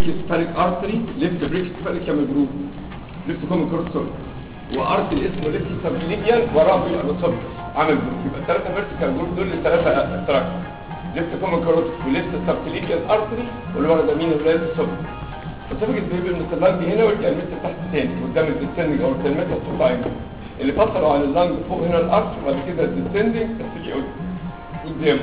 سباليك ارتري ليفت بريك سباليك يعمل جروب ليفت كومن كورد سوري وارتري اسمه ليفت سبليبيان وراه يبقى بالصبر عمل جروب يبقى الثلاثه فيرتيكال جروب دول الثلاثه اتراكت ليفت كومن كورد وليفت سبليبيان ارتري واللي ورا ده مين الولاد الصبر الصبر بيبقى من اللانج هنا والكلمات تحت تاني قدام الديسندنج او الكلمات الصوت عين اللي فصلوا عن اللانج فوق هنا الارش وبعد كده الديسندنج تيجي قدامه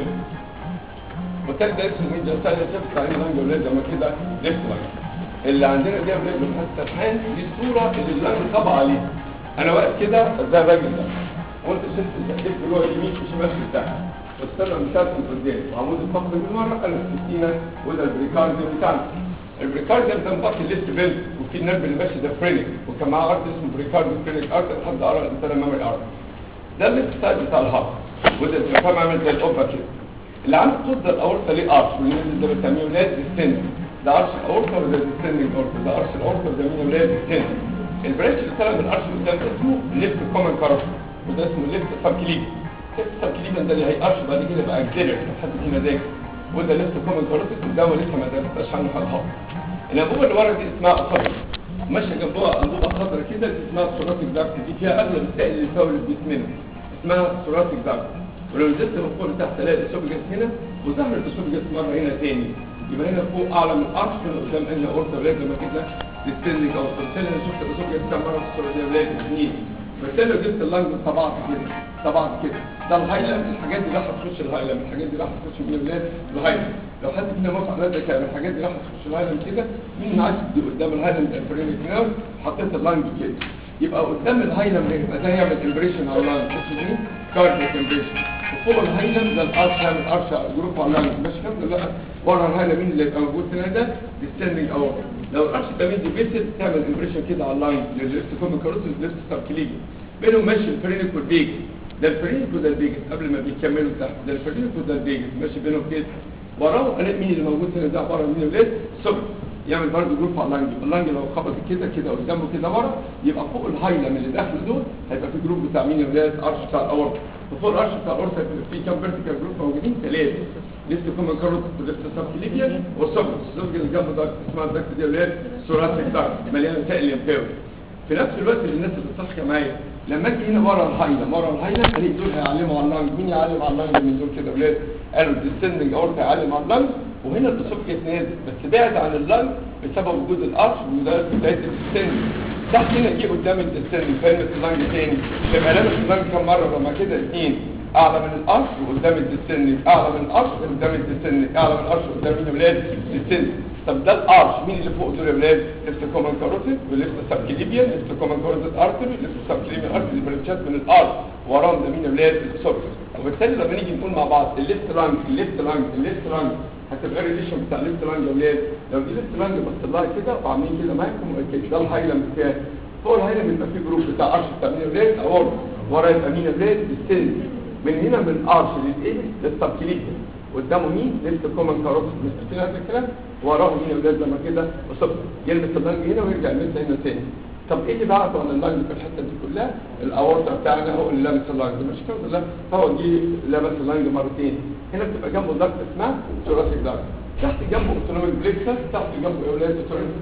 وبالتالي ده اسمه ميديا ستايل شفت عليه لانج ولاد لما كده ليفت لانج اللي عندنا دي ولاد بنحط الحين دي الصوره اللي اللانج طبع عليها انا واقف كده زي الراجل ده وانت شلت الايديك اللي هو يمين وشمال بتاعك واستنى مثال من قدام وعمود الفقر من ورا انا السكينه وده البريكارديوم بتاعنا البريكارديوم ده مبطل الليفت بيلد وفي النرف اللي ماشي ده فرينك وكان معاه ارت اسمه بريكارديوم فرينك ارت لحد ارى الانسان ميموري ارت ده الليفت سايد بتاع الهارت وده الفم عامل زي القبه كده اللي عنده صوت ده الاورطه ليه ارش والناس ده بتسميه ولاد ديستند ده ارش الاورطه وده ديستندنج اورطه ده ارش الاورطه وده مين ولاد ديستند البرانش اللي طلع من الارش قدام اسمه ليفت كومن كارت وده اسمه ليفت سبكليب ليفت سبكليب ده اللي هيقرش بعد كده يبقى اكزيلر لحد فينا ذاكر وده ليفت كومن كارت قدامه لسه ما درستش عنه حاجه خالص الانبوبه اللي ورا دي اسمها اصابع ماشيه جنبها انبوبه خضراء كده دي اسمها ثوراتيك داكت دي فيها اغلب السائل اللي فاول الجسم اسمها ثوراتيك داكت ولو نزلت من فوق لتحت تلاقي الاسوفجس هنا وظهر الاسوفجس مره هنا تاني يبقى هنا فوق اعلى من الارش من قدام ان اورتا ولاد لما كده تستنك او بالتالي انا شفت الاسوفجس كام مره في الصوره دي يا ولاد اثنين بالتالي لو جبت اللنج طبعت كده طبعت كده ده الهايلم الحاجات دي راح تخش الهايلم الحاجات دي راح تخش من الولاد الهايلم لو حد فينا موقع نازل كده الحاجات دي راح تخش الهايلم كده مين عايز دي قدام الهايلم ده الفرينك ناوي حطيت اللنج كده يبقى قدام الهايلم ده يبقى ده هيعمل امبريشن على اللنج اسمه ايه؟ كاردياك امبريشن وفوق الهايلم ده الارش هيعمل ارش جروب على اللنج ماشي كده لا ورا الهايلم مين اللي يبقى موجود هنا ده ديستندنج اور لو الارش ده مين ديفيسد تعمل امبريشن كده على اللنج للليفت كومن كاروتيد ليفت سبكليجي بينهم ماشي الفرينك والبيجس ده الفرينك وده البيجس قبل ما بيكملوا تحت ده الفرينك وده البيجس ماشي بينهم كده وراه انا مين اللي موجود هنا ده عباره عن مين ولاد سب يعمل برضه جروب على اللانج اللانج لو خبط كده كده قدامه كده ورا يبقى فوق الهايلم اللي داخل دول هيبقى في جروب بتاع مين ولاد ارش بتاع الاورطه وفوق الارش بتاع الاورطه في كام فيرتيكال جروب موجودين ثلاثه ليفت كومن كاروت وليفت سبكليبيا والسبكس الزوج اللي جنبه ده اسمها الدكت دي ولاد سوراتيك داكت مليانه سائل ينفاوي في نفس الوقت اللي الناس اللي بتصحى معايا لما اجي هنا ورا الهايلم ورا الهايلم الاقي دول هيعلموا على اللانج مين يعلم على اللانج من دول كده ولاد قالوا الديسندنج اورتا هيعلم على اللانج وهنا الاسوفجس نازل بس بعد عن اللانج بسبب وجود الارش وده بدايه الديسندنج تحت هنا جه قدام الديسندنج فهمت اللانج تاني يبقى لامس اللانج كم مره لما كده اثنين اعلى من الارش وقدام الديسندنج اعلى من الارش قدام الديسندنج اعلى من الارش قدام مين ولاد الديسندنج طب ده الارش مين اللي فوق دول يا ولاد ليفت كومن كاروتيد وليفت سبكليبيان ليفت كومن كاروتيد ارتري ليفت سبكليبيان ارتري برانشات من الارش وراهم ده مين يا ولاد السورس وبالتالي لما نيجي نقول مع بعض الليفت لانج الليفت لانج الليفت لانج هتبقى الريليشن بتاع الليفت لانج يا ولاد لو دي ليفت لانج بص لها كده وعاملين كده معاكم كده ده الهايلم بتاعي فوق الهايلم يبقى في جروب بتاع ارش بتاع مين يا ولاد اورد ورا يبقى مين يا ولاد السن من هنا من الارش للايه للسبكليبيان قدامه مين ليفت كومن كاروت مستفيد هذا الكلام وراه مين يا ولاد لما كده وصفر يلبس اللانج هنا ويرجع يلبسها هنا تاني طب ايه اللي بعده عن اللانج في الحته دي كلها الاورطه بتاعنا هو اللي لابس اللانج مش كده لا هو جه لابس اللانج مرتين هنا بتبقى جنبه ضغط اسمها ثوراسيك ضغط تحت جنبه اوتونوميك بليكسس تحت جنبه يا ولاد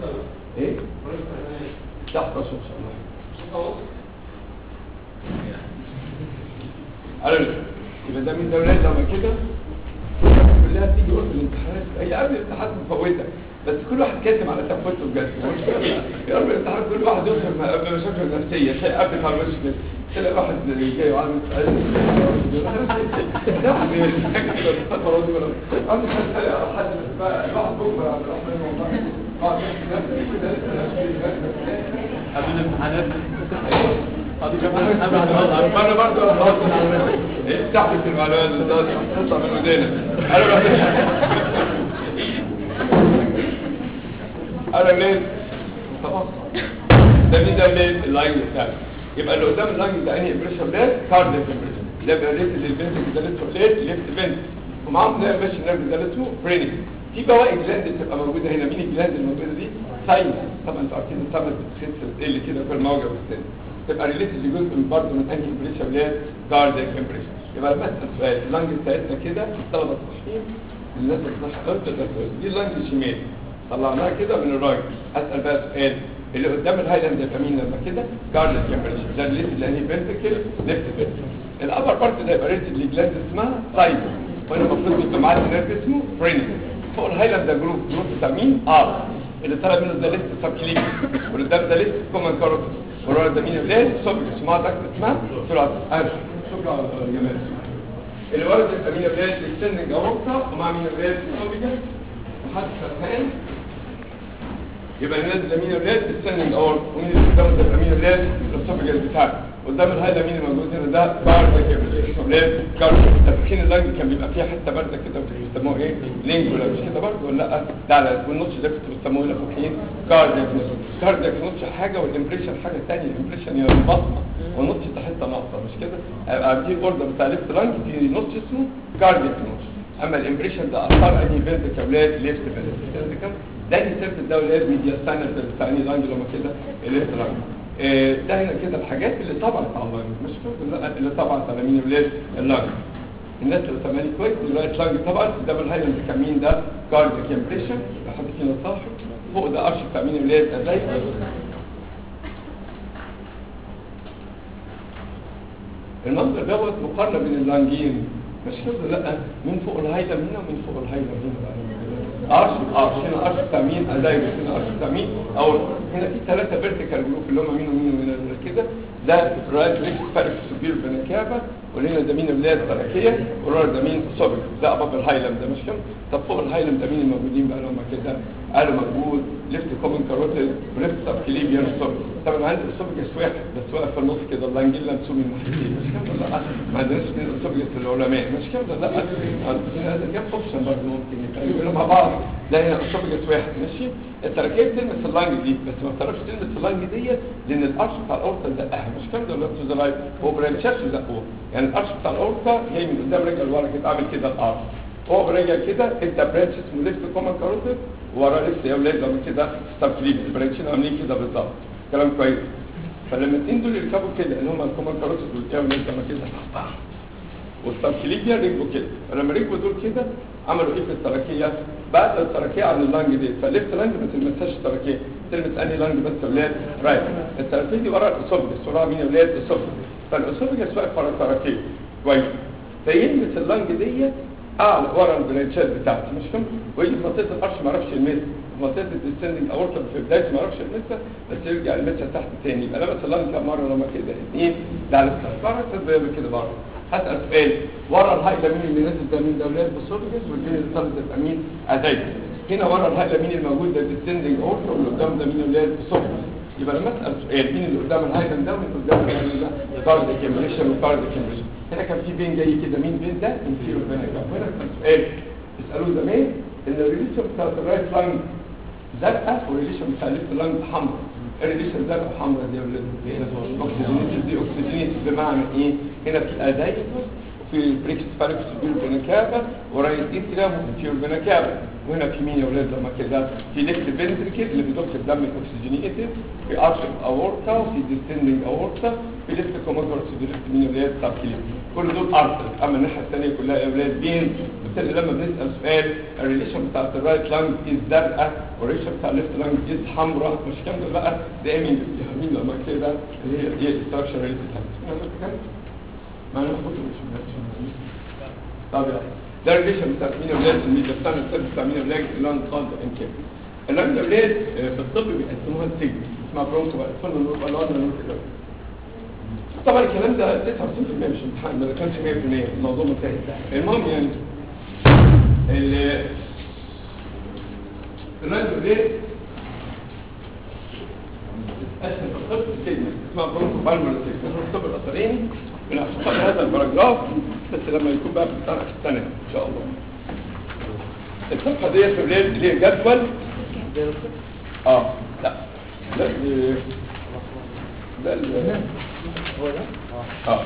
ايه تحت اشوف ان شاء الله قالوا يبقى ده مين ده ولاد لما كده كلها بتيجي قرب الامتحانات هي قبل الامتحانات مفوتة بس كل واحد كاتم على تفوته بجد يا رب الامتحان كل واحد يوصل بمشاكل نفسية شيء قبل على وش كده تلاقي واحد جاي وعامل قبل الامتحانات انا برضه ايه تحت المعلومات ده تطلع من ودينا انا انا ليه خلاص ده مين ده ليه اللاين بتاعي يبقى اللي قدام اللاين ده انهي امبريشن ده كاردياك امبريشن ده بقى ريت للبنت ده لسه ليت ليفت بنت ومعاهم ده ماشي النرف ده لسه بريني في بواقي جلاند بتبقى موجوده هنا مين الجلاند الموجوده دي ساينس طبعا انتوا عارفين الساينس بتخس بتقل كده في الموجه والسن تبقى ريليتد لجزء من برضه من انهي امبريشن اللي هي كاردياك امبريشن يبقى بس السؤال اللانج بتاعتنا كده الطلبه الصحيين الناس اللي صح قلت دي اللانج الشمال طلعناها كده من الراجل اسال بقى سؤال اللي قدام الهايلاند يبقى مين لما كده كارلس كامبريشن ده اللي اللي هي فينتركل ليفت فينتركل الابر بارت ده يبقى ريتد لجلاند اسمها سايد وانا المفروض يبقى معاه نيرف اسمه فرينك فوق الهايلاند ده جروب جروب بتاع مين ار اللي طالع منه ده ليست سب كليك واللي قدام ده ليست كومن كاروتس والورا ده مين ولاد سوبرس اسمها دكت اسمها سرعه ارش شكرا على الجمال اللي ورد يبقى مين ولاد اكستندنج اورتا ومع مين ولاد سوبيجا وحد فتحان يبقى الناس ده مين ولاد السندنج اورتا ومين اللي قدام ده مين ولاد السوبيجا بتاعته قدام الهايلا مين الموجود هنا ده كارد ولاد كارد تفكين اللنج كان بيبقى فيها حته بارده كده بيسموه ايه لينج ولا مش كده برضه ولا لا ده على والنص ده كنت بيسموه هنا فوقين كاردياك نوتش كاردياك نوتش حاجه والامبريشن حاجه ثانيه الامبريشن هي البصمه والنوتش ده حته ناقصه مش كده هيبقى في اوردر بتاع ليفت لانج في نوتش اسمه كاردياك نوتش اما الامبريشن ده اثار انهي فينت كاولاد ليفت فينت كده ده سيرفس ده ولاد ميديا ستاندرد بتاع انهي لانج لما كده الليفت لانج آه، ده هنا كده الحاجات اللي طبعت على اللانج مش كده لا، اللي طبعت على مين ولاد اللانج الناس لو سامعني كويس دلوقتي لانج طبعا ده بالهايلاند كمين ده كاردياك امبريشن لحد فينا صاحي فوق ده قرش بتاع مين ولاد ازاي المنظر دوت مقارنه بين اللانجين مش كده لا من فوق الهايلم هنا ومن فوق الهايلم هنا بقى قرش قرش هنا قرش بتاع مين ازايرس هنا قرش بتاع مين او هنا في ثلاثه فيرتيكال جروب اللي هم مين ومين ومين ومين كده ده رايت ريكس فارق سوبير بنكابه وهنا ده مين الولاد تركيه ورا ده مين صبر ده اباب الهايلم ده مش كده طب فوق الهايلم ده مين الموجودين بقى هم كده قالوا موجود ليفت كومن كاروتيد وليفت سب كليبيان صبر طبعا عندي اسوفجس واحد بس واقف في النص كده اللانجيلا مسوم الناحيتين مش كده ولا لا ما عندناش اثنين اسوفجس العلماء مش كده ولا لا عندنا هذا كام اوبشن برضه ممكن يبقى مع بعض ده هنا اسوفجس واحد ماشي التركيه بتلمس اللانج دي بس ما بتعرفش تلمس اللانج دي لان القرش بتاع الاورطه زقها مش كده ولا تو ذا رايت هو برانشات زقوه يعني القرش بتاع الاورطه جاي من قدام رجل ورا كده عامل كده القرش هو برجع كده انت برانش اسمه ليفت كومن كاروتيد ورا ليفت يا ولاد لما كده ستاب كليب البرانشين عاملين كده بالظبط كلام كويس فلما الاثنين دول يركبوا كده اللي هم الكومن كاروتيد واليا ولاد لما كده والستاب كليب ركبوا كده فلما ركبوا دول كده عملوا ايه في التركيه بعد التركيه عن اللانج دي فالليفت لانج ما تلمسهاش التركيه تلمس انهي لانج بس يا ولاد رايت التركيه دي ورا الاسوفجس ورا مين يا ولاد الاسوفجس فالاسوفجس واقف ورا التركيه كويس فيلمس اللانج ديت اعلى ورا البرانشات بتاعتي مش فاهم ويجي في منطقه القرش ما اعرفش يلمسها في منطقه الديسندنج اورتا في بدايته ما اعرفش يلمسها بس يرجع يلمسها تحت تاني يبقى لمس اللانج كام مره لما كده اثنين ده على السفاره تبقى كده بره هسال سؤال ورا الهايلا مين اللي نازل ده مين ده ولاد بسورجز والمين اللي طالع ده مين ازايد هنا ورا الهايلا مين الموجود ده الديسندنج اورتا واللي قدام ده مين ولاد بسورجز يبقى لما اسال سؤال مين اللي قدام الهايلا ده ومين قدام الهايلا ده كارديك امبريشن وكارديك امبريشن هنا كان في بين جاي كده مين بين ده انفيرو بين ده هنا كان سؤال اسالوه زمان ان الريليشن بتاع الرايت لانج زرقاء والريليشن بتاع الليفت لانج حمراء الريليشن زرقاء وحمراء دي يا ولاد اوكسجينيتد دي اوكسجينيتد بمعنى ايه هنا في ادايتوس وفي بريكس فاركس بير بنكابا ورايت اتريم وفي بنكابا وهنا في مين يا ولاد لما كده في ليفت فنتركل اللي بيضخ الدم الاكسجينيتد في ارش اورتا وفي ديستندنج اورتا في ليفت كوموتورس في ليفت مين يا ولاد سبكليب كل دول ارتر اما الناحيه الثانيه كلها يا ولاد بين بالتالي لما بنسال سؤال الريليشن بتاعت الرايت لانج از زرقاء والريليشن بتاع الليفت لانج از حمراء مش كام ده بقى ده مين مين لما كده اللي هي دي الاستراكشر ريليتد ما انا كنت مش طب يلا ده الريليشن بتاع مين يا ولاد الميديا ستاند سيرفيس بتاع مين يا ولاد اللانج كولد ان كير اللانج يا ولاد في الطب بيقسموها لسجن اسمها برونكو بقى فن نور بالون كده طبعا الكلام ده 99% مش امتحان ما كانش 100% الموضوع منتهي المهم يعني ال الراديو ليه اسهل في الطب سيجما اسمها برونكو بالون سيجما الطب الاثريني بنحصل هذا البراجراف بس لما يكون بقى في السنه في السنه ان شاء الله الصفحه ديت اللي هي جدول اه لا ده ال- ده ال- هو ده؟ اه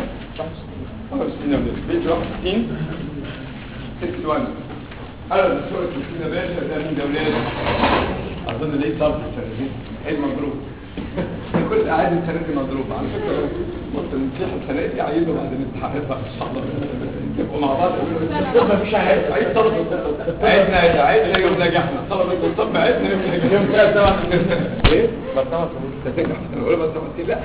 65 يا ولاد بيج 61 61 على الدكتور كريستينا باشا ده مين ده ولاد اظن ليه طرف السنه دي حلم مبروك كل قاعد السنه دي مضروبه على فكره بص المسيح السنه دي عايزه بعد الامتحانات بقى ان شاء الله تبقوا مع بعض الطب مفيش عايز عايز طلبه عايزنا عايزنا يوم نجحنا طلبه الطب عايزنا يوم نجحنا يوم ثلاث سبع ايه؟ بس سبع انت تنجح انا بقول بس سبع سنين لا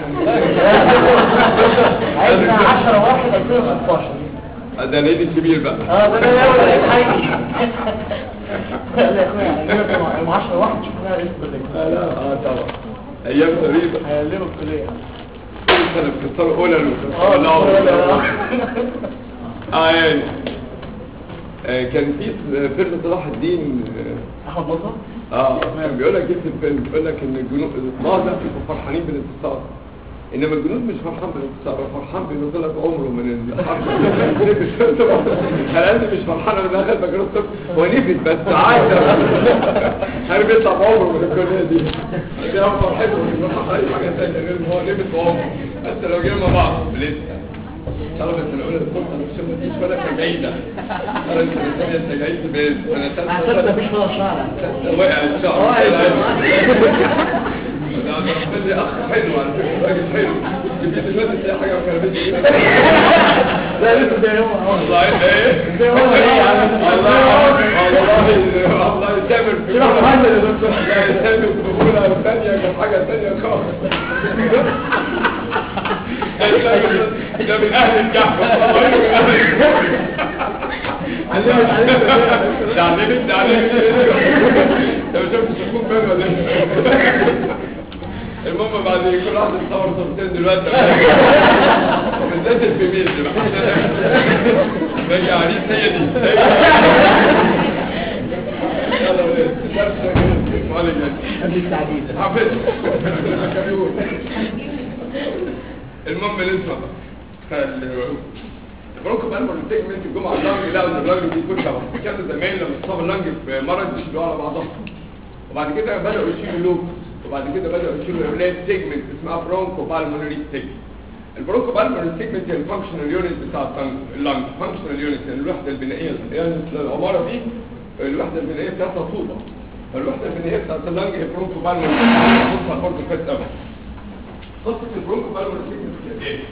عايزنا 10 واحد 2016 ده العيد الكبير بقى اه ده انا اول عيد حي لا يا اخويا يوم 10 واحد شوفنا ايه الكليه لا اه طبعا ايام غريبه هيقلبوا الكليه كل سنه بتكسروا اولى اه لا اه يعني آه، كان في فيلم صلاح الدين احمد مظهر اه كان بيقول لك جبت الفيلم بيقول لك ان الجنود الطلاب بيبقوا فرحانين بالانتصار انما الجنود مش فرحان بالانتصار هو فرحان بينزل لك عمره من الحرب انا قلبي مش فرحان انا داخل مجال الطب هو نفت بس عايز عارف يطلع بعمره من الكليه دي دي هو فرحته مش فرحان اي حاجه ثانيه غير ان هو نفت بعمره بس لو جينا مع بعض لسه طلبة سنة أولى الطب أنا مش ما فيش ولا تجايدة أنا سنة ثانية تجايد بسنة احسن ثالثة مفيش ولا شعر وقع الشعر وقع ده عمل لي اخ حلو على فكره راجل حلو جبت دلوقتي تلاقي حاجه ما كانتش لا لسه زي هو والله ايه زي هو ايه يا عم والله والله والله سامر في شبه محمد يا دكتور. لا سامر في اولى وثانيه كان حاجه ثانيه خالص ده ده من اهل الكهف والله من اهل الكهف علمت علمت ده علمت ده علمت انت ما شفتش الكون بين ولا ايه المهم بعد كل واحد يتصور صورتين دلوقتي بالذات الفيميل دي بقى باجي عريس هي دي يلا ولاد درس معلم قبل التعديل حافظ المهم نسمع برونكو بقى لما سيجمنت الجمعه اللانج لا ان اللانج دي كلها كانوا زمان لما اصاب اللانج في مرض يشيلوها على بعضها وبعد كده بداوا يشيلوا لوب وبعد كده بداوا يشيلوا اولاد سيجمنت اسمها برونكو بالمونري سيجمنت البرونكو بالمونري سيجمنت هي الفانكشنال يونت بتاع اللانج فانكشنال يونت يعني الوحده البنائيه يعني العباره دي الوحده البنائيه بتاعتها طوبه فالوحده البنائيه بتاعت اللانج هي برونكو بالمونري بص برضه كويس قوي قصه البرونكو بالمونري سيجمنت ايه؟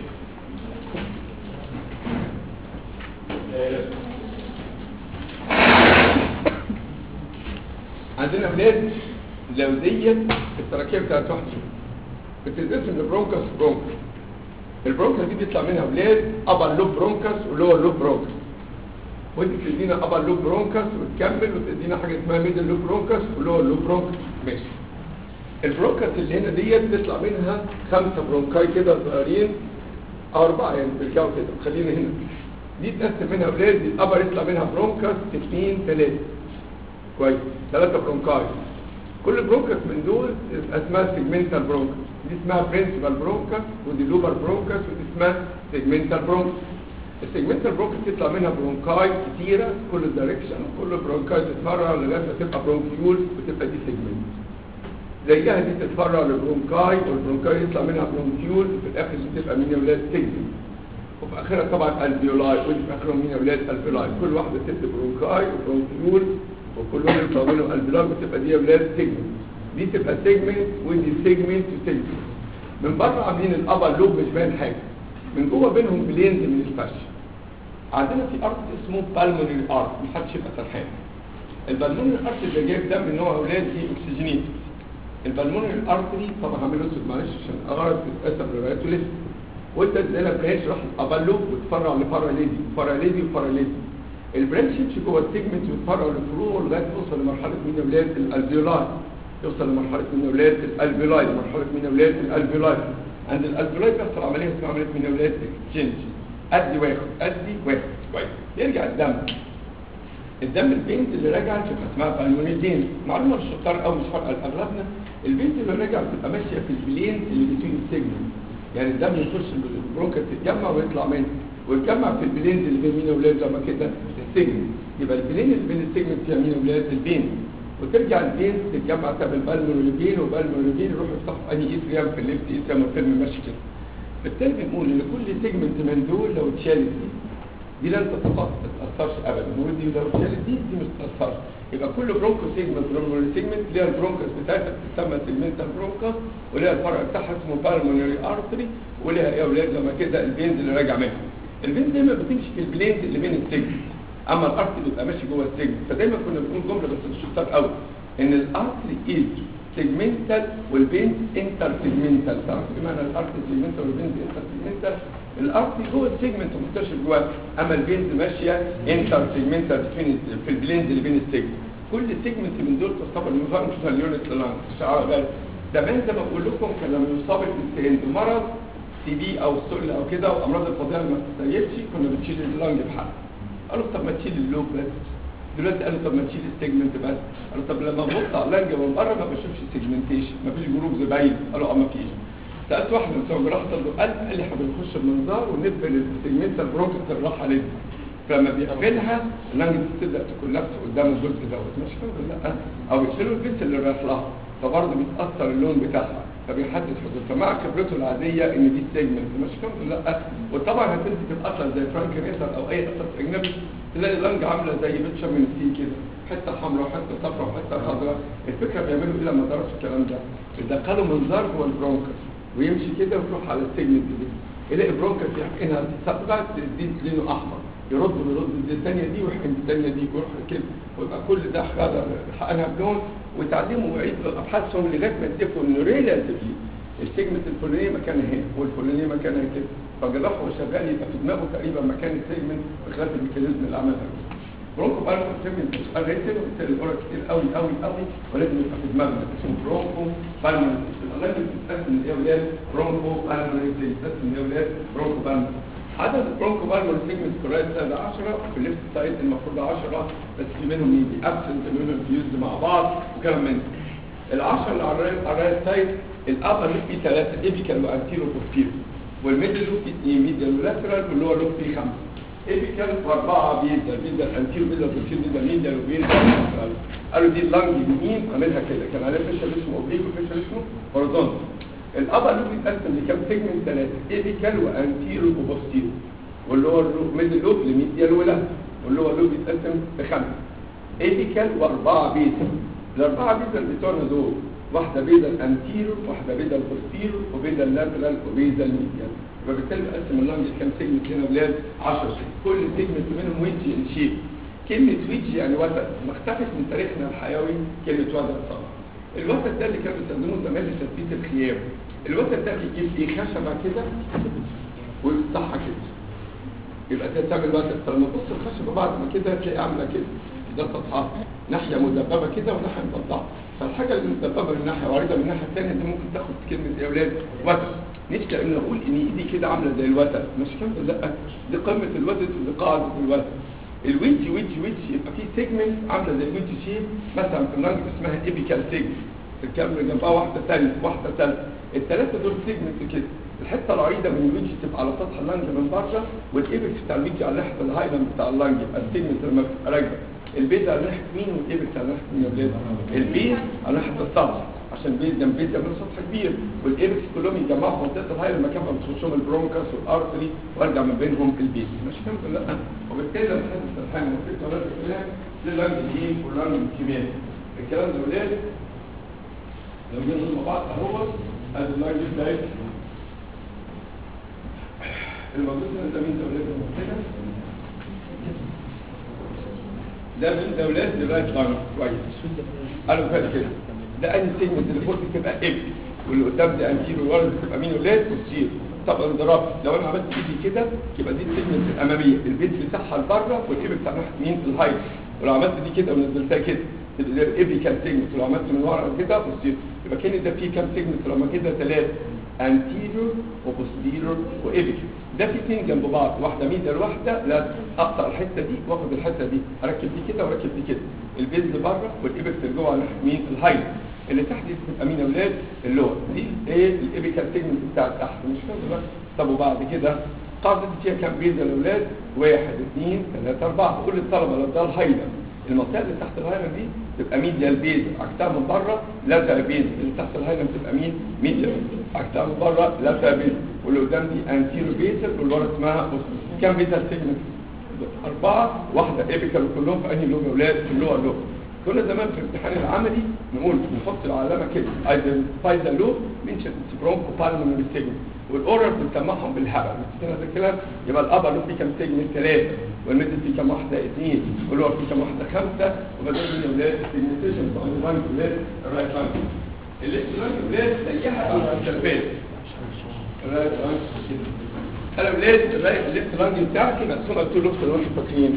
عندنا اولاد لو ديت التراكيب بتاعت واحد فيهم بتتقسم لبرونكس برونكس البرونكس دي بيطلع منها اولاد ابر لوب برونكس ولور لوب برونكس ودي بتدينا ابر لوب برونكس وتكمل وتدينا حاجه اسمها ميدل لوب برونكس ولور لوب برونكس ماشي البرونكس اللي هنا ديت تطلع منها خمسه برونكاي كده صغيرين او اربعه يعني بالجو كده خلينا هنا دي تقسم منها اولاد الابر يطلع منها برونكس اثنين ثلاثه كويس ثلاثة برونكاي كل برونكس من دول يبقى اسمها سيجمنتال برونكس دي اسمها برنسبال برونكس ودي لوبر برونكس ودي اسمها سيجمنتال برونكس السيجمنتال برونكس تطلع منها برونكاي كتيرة كل دايركشن كل برونكاي تتفرع لغاية ما تبقى برونكيول وتبقى دي سيجمنت زيها دي تتفرع للبرونكاي والبرونكاي يطلع منها برونكيول وفي الاخر دي تبقى مين يا ولاد سيجمنت وفي اخرها طبعا الفيولاي ودي في اخرهم مين يا ولاد الفيولاي كل واحده تدي برونكاي وبرونكيول وكل واحد يطلع منهم الفيولاي بتبقى دي يا ولاد سيجمنت دي تبقى سيجمنت ودي سيجمنت وسيجمنت من بره عاملين الابر لوب مش باين حاجه من جوه بينهم بلينز من الفش عندنا في ارت اسمه بالمونري ارت محدش يبقى سرحان البالمونري ارت اللي جايب دم ان هو اولاد فيه اكسجينيت البالمونري ارتري طبعا هعمله اسود معلش عشان اغرض تتقسم لغايته لسه وانت تلاقي برانش راح ابلو وتفرع لفرع ليدي فرع ليدي وفرع ليدي البرانش يمشي جوه السيجمنت ويتفرع لفروع لغايه ما يوصل لمرحله مين يا ولاد الالفيولاي يوصل لمرحله مين يا ولاد الالفيولاي مرحله مين يا ولاد الالفيولاي عند الالفيولاي بيحصل عمليه اسمها عمليه مين يا ولاد اكسشينج ادي واخد ادي واخد كويس يرجع الدم الدم البنت اللي راجعه تبقى اسمها بالمونري بين معلومه الشطار او مش فارقه لاغلبنا البنت اللي راجعه بتبقى ماشيه في البلين اللي بين السيجمنت يعني الدم يخش البرونكا تتجمع ويطلع منه ويتجمع في البلينز اللي بين مين اولاد لما كده السيجمنت يبقى البلين اللي بين السيجمنت فيها مين اولاد البين وترجع البين تتجمع تعمل بالمونري بين وبالمونري بين يروحوا يفتحوا انهي ايتريام في الليفت ايتريام والفيلم ماشي كده بالتالي بنقول ان كل سيجمنت من دول لو اتشالت دي دي لن تتفق- تتاثرش ابدا ودي لو اتشالت دي دي مش تتاثرش يبقى كل برونكو سيجمنت برونكو سيجمنت ليها البرونكس بتاعتها بتسمى سيجمنتال برونكس وليها الفرع بتاعها اسمه بالمونري ارتري وليها ايه يا اولاد لما كده البينز اللي راجع منها البينز دايما بتمشي في البلينز اللي بين السيجمنت اما الارتري بيبقى ماشي جوه السيجمنت فدايما كنا بنقول جمله بس مش شطار قوي ان الارتري از سيجمنتال والبينز انتر سيجمنتال تعرف ايه معنى الارتري سيجمنتال والبينز انتر سيجمنتال الارتري جوه السيجمنت منتشر جواه اما البينز ماشيه انتر سيجمنتال في البلينز اللي بين السيجمنت كل سيجمنت من دول تعتبر فانكشنال يونت للانس شعار بالك زمان زي ما بقول لكم كان لما يصاب الانسان بمرض سي بي او سل او كده وامراض الفظيعه اللي ما تستجيبش كنا بنشيل اللنج بحالها قالوا طب ما تشيل اللوب بس دلوقتي قالوا طب ما تشيل السيجمنت بس قالوا طب لما ببص على اللنج من بره ما بشوفش سيجمنتيشن ما فيش جروب زباين قالوا اه ما فيش سالت واحد من بتوع جراحه القلب قال قال لي احنا بنخش بمنظار ونقفل السيجمنتال برونكس الراحه ليه فلما بيقفلها اللنج دي بتبدا تكون نفسه قدام الجزء دوت مش فاهم ولا لا او بيشيلوا البيس اللي رايح لها فبرضه بيتاثر اللون بتاعها فبيحدد حدود فمع خبرته العاديه ان دي سيجمنت مش فاهم ولا لا وطبعا هتمسك الاثر زي فرانك ريتر او اي اثر اجنبي تلاقي اللنج عامله زي بتشم من السي كده حته حمراء وحته صفراء وحته خضراء الفكره بيعملوا ايه لما درسوا الكلام ده بيدخلوا منظار جوه البرونكس ويمشي كده ويروح على السيجمنت دي يلاقي برونكس يحقنها صبغه تزيد لونه احمر يرد ويرد دي الثانيه دي ويحقن الثانيه دي ويروح كده ويبقى كل ده خدر حقنها بلون ويتعلموا ويعيدوا ابحاثهم لغايه ما يتفقوا انه ريلاتيفلي السيجمنت الفلانيه مكانها هنا والفلانيه مكانها كده فجراح وهو شغال يبقى في دماغه تقريبا مكان السيجمنت بخلاف الميكانيزم اللي عملها برونكو بالمر سيجمنت سؤال ريتل وبالتالي الأورا كتير قوي قوي قوي ولازم يبقى في دماغنا اسمه برونكو بالمر لازم تتقسم ايه يا ولاد برونكو بالمر تتقسم ايه يا ولاد برونكو بالمر عدد البرونكو بالمر سيجمنت كورايت ده 10 في الليفت سايد المفروض 10 بس في منهم يجي ابسنت منهم فيوزد مع بعض وكلام من ده العشرة اللي على الرايت على الرايت سايد الابر لوب فيه ثلاثة ايبيكال وانتيرو وبوستيرو والميدل لوب فيه اثنين ميدل ولاترال واللور لوب فيه خمسة ايبيكال واربعة بيزل بيزل انتيرو بيزل بوستيرو بيزل ميدل وبيزل لاترال قالوا دي اللانج يمين عاملها كده كان عليه فيشل اسمه اوبليك وفيشل اسمه هوريزونتال الابر لوب يتقسم لكام سيجمنت ثلاثة ايبيكال وانتيرو وبوستيرو واللور لوب ميدل لوب لميدل ولاترال واللور لوب يتقسم لخمسة ايبيكال واربعة بيزل الأربعة بيزل بتوعنا دول واحدة بيزل أنتيرو واحدة بيزل بوستيرو وبيزل لاترال وبيزل ميديال وبالتالي بقسم اللانج كام سيجمنت هنا ولاد 10 شيء كل سيجمنت منهم ويدج ان شيب كلمة ويدج يعني وتد ما اختفت من تاريخنا الحيوي كلمة وتد طبعا الوتد ده اللي كانوا بيستخدموه زمان لتثبيت الخيام الوتد ده بيجيب ايه خشبة كده ويفتحها كده يبقى ده تعمل وتد فلما تبص الخشبة بعد ما كده تلاقي عاملة كده ده سطحها ناحية مدببة كده وناحية مضلعة فالحاجة اللي مدببة من ناحية وعريضة من الناحية الثانية دي ممكن تاخد كلمة يا أولاد وتد نفسي ان اقول ان ايدي كده عاملة زي الوتد مش كده لا دي قمة الوتد ودي قاعدة الوتد الويدج ويدج ويدج يبقى في سيجمنت عاملة زي الويدج شيب مثلا في اللانج اسمها ايبيكال سيجمنت الكاميرا جنبها واحدة ثانية واحدة ثالثة الثلاثة دول سيجمنت كده الحته العريضه من الويدج تبقى على سطح اللانج من بره والايبكس بتاع الويدج على ناحيه الهايلاند بتاع اللانج يبقى السيجمنت لما بتبقى راكبه البيز على ناحيه مين والايبكس على ناحيه مين يا ولاد البيز على ناحيه السطح عشان البيز جنب بيز جنب سطح كبير والايبكس كلهم يتجمعوا في منطقه الهايلاند مكان ما بتخشهم البرونكاس والارتري وارجع ما بينهم البيز مش فاهم ولا لا وبالتالي لما تحدث الحاجه المفروض ولا الكلام للانج ايه واللانج كيميائي الكلام ده ولاد لو جينا مع بعض اهو ادي اللانج بتاعتنا الموجود هنا ده مين ده ولاد المنطقه ده من دولات لغايه لانج كويس قالوا كده كده ده انهي سيجمنت اللي فوق بتبقى اب واللي قدام ده انتيرو والورا بتبقى مين ولاد وتصير طب انضراب لو انا عملت ايدي كده يبقى دي السيجمنت الاماميه البيت بتاعها لبره والايب بتاع ناحيه مين الهايت ولو عملت دي كده ونزلتها كده تبقى ده الايبي كام سيجمنت ولو عملت من ورا كده وتصير يبقى كان ده فيه كام سيجمنت لما كده ثلاثه انتيريور وبوستيريور وايبيك ده في اثنين جنب بعض واحده ميدل واحده لا اقطع الحته دي واخد الحته دي اركب دي كده واركب دي كده البيز لبره والايبكس لجوه على ناحيه مين الهايت اللي تحت دي بتبقى مين يا اولاد اللور دي ايه الايبيكال سيجمنت بتاع تحت مش فاهم بقى طب وبعد كده قاعده دي فيها كام بيز يا اولاد واحد اثنين ثلاثه اربعه كل الطلبه لو ده الهايلاند المنطقه اللي تحت الهايلاند دي تبقى ميديال بيز عكسها من بره لاترال بيز اللي تحت الهايلاند تبقى مين ميديال عكسها من بره لاترال بيز واللي قدام دي انتيرو بيز واللي ورا اسمها كام بيزال سيجمنت أربعة واحدة ايبيكال وكلهم في أنهي لوب يا ولاد في اللور لوب كنا زمان في الامتحان العملي نقول نحط العلامة كده ايدنتيفاي ذا لوب منشن برونكو بالمونري سيجمنت والاورال بنسمعهم بالهبل كده هذا الكلام يبقى الابر لوب فيه كام سيجمنت ثلاثة والميدل فيه كام واحدة اثنين واللور فيه كام واحدة خمسة وبدل من يا ولاد السيجمنتيشن بتاع الرايت ولاد الرايت لانج الليفت لانج ولاد زيها على السلبات الرايت لانج انا ولاد الرايت الليفت لانج بتاعتي مقسومه تو لوبس لو انتوا فاكرين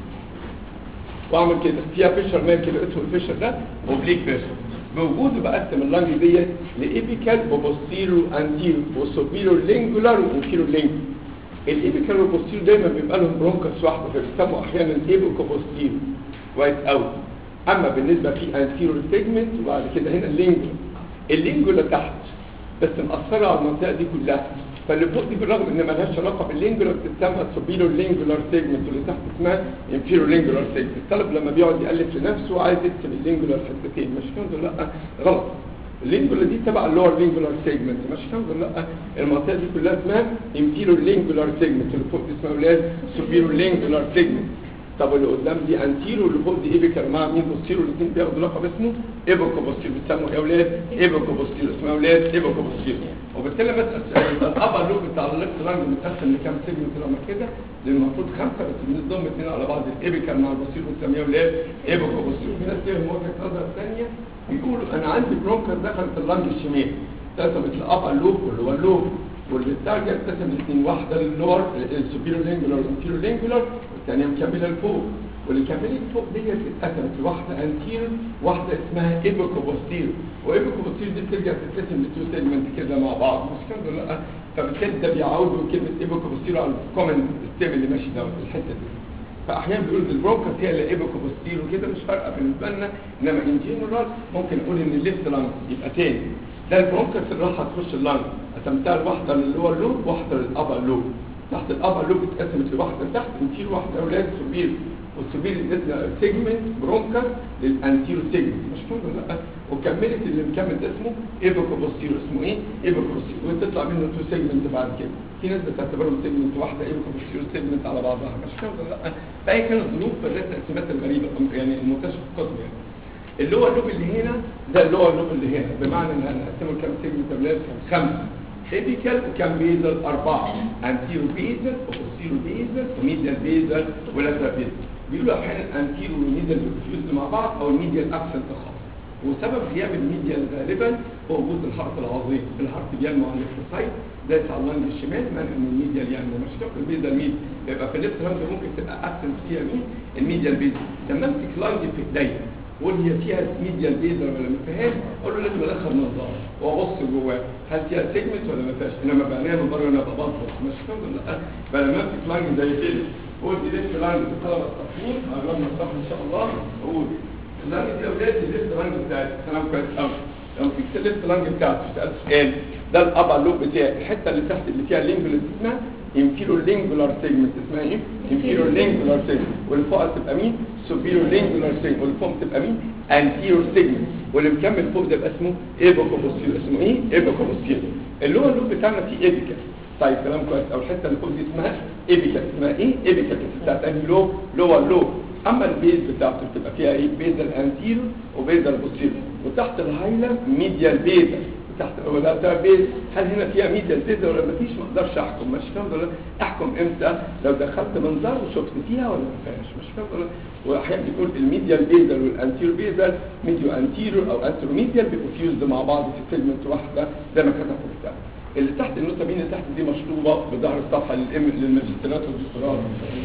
واعمل كده فيها فيشر مان كده اسمه الفيشر ده اوبليك فيشر بوجوده بقسم اللانج ديت لايبيكال وبوستيرو انتيرو وسوبيرو لينجولار وانفيرو لينجولار الايبيكال والبوستيرو دايما بيبقى لهم برونكس واحده فبيسموا احيانا ايبيكو بوستيرو كويس قوي اما بالنسبه في انتيرو سيجمنت وبعد كده هنا اللينجولار اللينجولار تحت بس مأثرة على المنطقة دي كلها فاللي فوق دي بالرغم ان مالهاش علاقة باللينجولار بتسمى سوبيرو لينجولار سيجمنت واللي تحت اسمها انفيرو لينجولار سيجمنت الطالب لما بيقعد يألف لنفسه عايز يكتب اللينجولار حتتين مش كده لا غلط اللينجولار دي تبع اللور لينجولار سيجمنت مش كده لا المنطقة دي كلها اسمها انفيرو لينجولار سيجمنت اللي فوق دي اسمها ولاد سوبيرو لينجولار سيجمنت طب واللي قدام دي انتيرو اللي فوق دي ايبيكال مع مين بوستيرو الاثنين بياخدوا لقب اسمه ايبوكو بوستيرو بيسموا يا اولاد ايبوكو بوستيرو اسمها اولاد ايبوكو بوستيرو وبالتالي مثلا الابر لوب بتاع الليفت لانج متقسم لكام سيجمنت لما كده لان المفروض خمسه بس بنضم اثنين على بعض الايبيكال مع البوستيرو بنسميها اولاد ايبوكو بوستيرو في ناس ليهم وجهه نظر ثانيه بيقولوا انا عندي برونكر دخلت اللانج الشمال اتقسمت الابر لوب واللي هو اللوب والبتاع اتقسم لاثنين واحده للور السوبيرو لينجولار والانفيرو لينجولار والثانيه مكمله لفوق واللي كملت فوق ديت اتقسمت لواحده انتيرو واحده اسمها ايبوكو بوستيرو وايبوكو بوستيرو دي بترجع تتقسم لتو سيجمنت كده مع بعض مش كده ولا لا فبالتالي ده بيعوضوا كلمه ايبوكو بوستيرو على الكومن ستيم اللي ماشي ده الحته دي فاحيانا بيقولوا البرونكس هي اللي ايبوكو بوستيرو كده مش فارقه بالنسبه لنا انما ان جنرال ممكن نقول ان الليفت لانج يبقى تاني ده البرونكس اللي راح تخش اللانج قسمتها لواحده للور لوب واحده للابر لوب تحت الابر لوب اتقسمت لواحده تحت انتيرو واحده اولاد سوبير والسوبير سيجمنت برونكس للانتيرو سيجمنت مش كده ولا لا وكملت اللي مكمل ده اسمه ايبوكو بوستيرو اسمه ايه ايبوكو بوستيرو وتطلع منه تو سيجمنت بعد كده في ناس بتعتبرهم سيجمنت واحده ايبوكو بوستيرو سيجمنت على بعضها مش كده ولا لا فهي كانت ظروف في التقسيمات الغريبه يعني المنتشره في القسم يعني اللي هو اللوب اللي هنا ده اللي هو اللوب اللي هنا بمعنى ان هنقسمه لكام سيجمنت يا ولاد خمسه ايبيكال وكام بيزل أربعة أنتيرو بيزل وبوستيرو بيزل وميديال بيزل ولاترال بيزل بيقولوا أحيانا أنتيرو وميديال بيفيوزد مع بعض أو الميديال أبسنت خالص وسبب غياب الميديال غالبا هو وجود الحرف العظيم الحرف بينمو على الليفت سايد ده على اللانج الشمال منع من الميديال يعني مش فاكر البيزل مين يبقى في الليفت لانج ممكن تبقى أبسنت فيها مين الميديال بيزل لما امسك لانج في ايديا قول هي فيها ميديال بيزر ولا ما فيهاش اقول له لازم ادخل نظاره وابص جواه هل فيها سيجمنت ولا ما فيهاش انما بعينيها من بره انا ببص مش كده ولا لا فلما امسك لانج زي كده قول دي ليفت لانج طلبه التصميم قربنا الصح ان شاء الله اقول اللانج دي اولاد دي ليفت لانج بتاعتي كلام كويس قوي لو مسكت الليفت لانج بتاعتي سالت سؤال ده الابر لوب بتاعي الحته اللي تحت اللي فيها لينجولار اسمها انفيرو لينجولار سيجمنت اسمها ايه انفيرو لينجولار سيجمنت واللي فوقها تبقى مين سوبيرو لينجولار سيجمنت واللي فوق تبقى مين انتيرو سيجمنت واللي مكمل فوق ده يبقى اسمه ايبوكو بوستيرو اسمه ايه ايبوكو بوستيرو اللي هو اللوب بتاعنا فيه ايبيكال طيب كلام كويس او الحته اللي فوق دي اسمها ايبيكال اسمها ايه ايبيكال بتاعت انهي لوب لور لوب اما البيز بتاعته بتبقى فيها ايه بيزل انتيرو وبيزل بوستيرو وتحت الهايلا ميديال بيزل تحت ولا ده بيز هل هنا فيها ميديال بيز ولا مفيش ما اقدرش احكم مش فاهم ولا احكم امتى لو دخلت منظار وشفت فيها ولا ما فيهاش مش فاهم ولا واحيانا بيقول الميديال بيزل والانتيرو بيزل ميديو انتيرو او انترو ميديال بيبقوا فيوزد مع بعض في سيجمنت واحده زي ما كتب في الكتاب اللي تحت النقطه مين اللي تحت دي مشطوبه بظهر الصفحه للام للماجستيرات والدكتوراه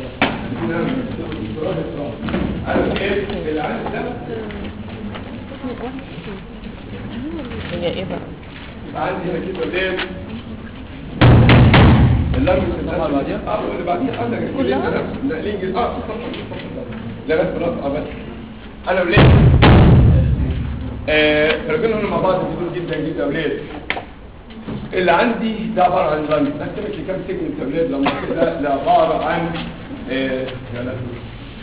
نعم الدكتوراه انا ايه اللي عندي ده هي ايه بقى يبقى عندي هنا كده ليه اللارج الصفحه اللي بعديها اه واللي بعديها انا كلها؟ لا الانجليزي اه الصفحه دي الصفحه دي. لا بس خلاص اه بس انا وليه آه رجعنا هنا مع بعض بدون جدا جدا وليه اللي عندي ده عباره عن لانج قسمت لي كام سيجمنت يا ولاد لما كده ده عباره عن آه يا لهوي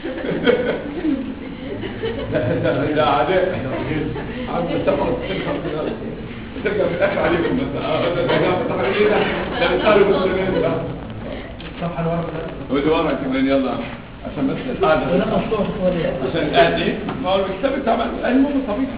ده ده ده عداء عم تاخد ترجع في الاخر عليكم بس اه ده ده فتح عليه ده ده بتاع المسلمين ده الصفحه اللي ورا ده واللي ورا كمان يلا عشان بس القعده ولا مفتوح ولا عشان القعده ايه ما هو الكتاب بتاع المهم طبيعي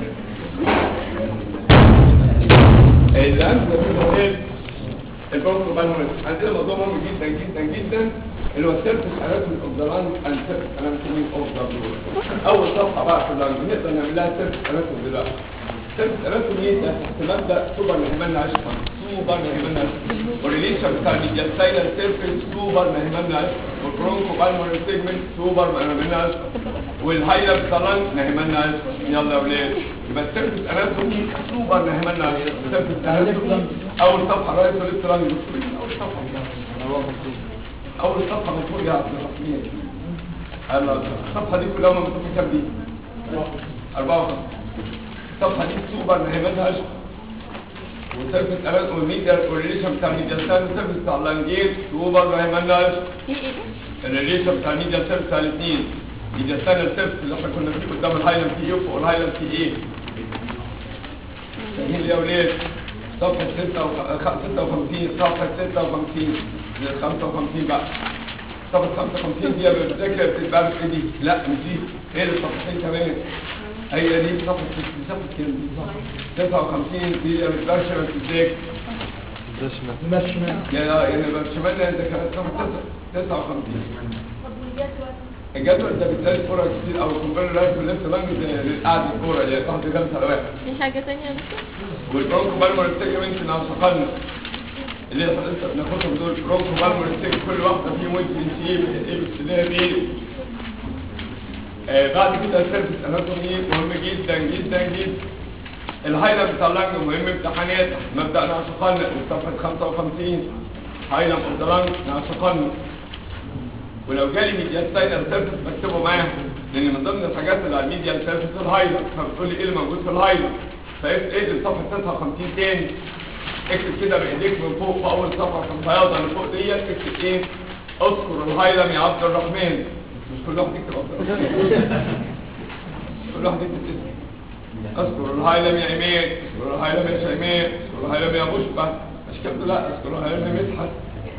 الان ايه البروتو بالمونس عندنا موضوع مهم جدا جدا جدا اللي هو السيرفس اناتومي اوف ذا لانج اند سيرفس اناتومي اوف ذا بلور اول صفحه بقى في اللانج نقدر نعمل لها سيرفس اناتومي دلوقتي سيرفس اناتومي ده تحت مبدا سوبر نهمنا عشقا سوبر نهمنا عشقا والريليشن بتاع الميدياستاينال سيرفس سوبر نهمنا عشقا والبرونكو بالمونس سيجمنت سوبر نهمنا عشقا والهايلر بتاع اللانج نهمنا عشقا يلا يا ولاد يبقى السيرفس اناتومي سوبر نهمنا عشقا السيرفس اناتومي اول صفحه رايت وليفت لانج اول صفحه اول صفحه مكتوب يا عبد الرحمن يلا الصفحه دي كلها مكتوب في كام دي 54 الصفحه دي سوبر نهمتها عشق وسيرفس امان والميديا والريليشن بتاع الميديا سيرفس سيرفس بتاع اللانجيت سوبر نهمتها عشق ايه ايه ده؟ الريليشن بتاع الميديا سيرفس بتاع الاثنين ميديا ستانر سيرفس اللي احنا كنا فيه قدام الهايلاند في ايه وفوق الهايلاند في ايه سهل يا ولاد صفحة 56 صفحة 56 من 55 بقى صفحة 55 دي لما بتذاكر بتبقى عارف ايه دي؟ لا مش دي ايه اللي صفحتين كمان هي دي صفحة صفحة كام دي؟ 59 دي لما بتبقاش لما بتذاكر ماشي يا يعني شمالنا ده كانت صفحة 59 الجدول ده بتلاقي كورة كتير او كومبير رايت وليفت بانج للقعد الكورة اللي هي تحت خمسة على واحد في حاجة تانية يا دكتور؟ والبرونكو بالمر سيجمنت نعشقنا اللي هي حضرتك بناخدهم دول برونكو بالمر سيجمنت كل واحدة فيهم ممكن تجيب ايه باستدامة ايه آه بعد كده السيرفس اناتومي مهم جدا جدا جدا الهايلاند بتاع اللانج مهم امتحانات مبدأ نعشقنا صفحة 55 هايلاند اوف ذا لانج نعشقنا ولو جالي ميديا ستاينر سيرفس بكتبه معاهم لان من ضمن الحاجات اللي على الميديا سيرفس الهايلاند فبتقول لي ايه اللي موجود في الهايلاند فاكتب ايه اللي صفحه 59 تاني اكتب كده بايديك من فوق في اول صفحه في البياضه اللي فوق ديت اكتب ايه اذكر الهايلم يا عبد الرحمن مش كل واحد يكتب عبد الرحمن كل واحد يكتب اسمه اذكر الهايلم يا ايمان اذكر الهايلم يا شيماء اذكر الهايلم يا بشبه مش كده لا اذكر الهايلم يا مدحت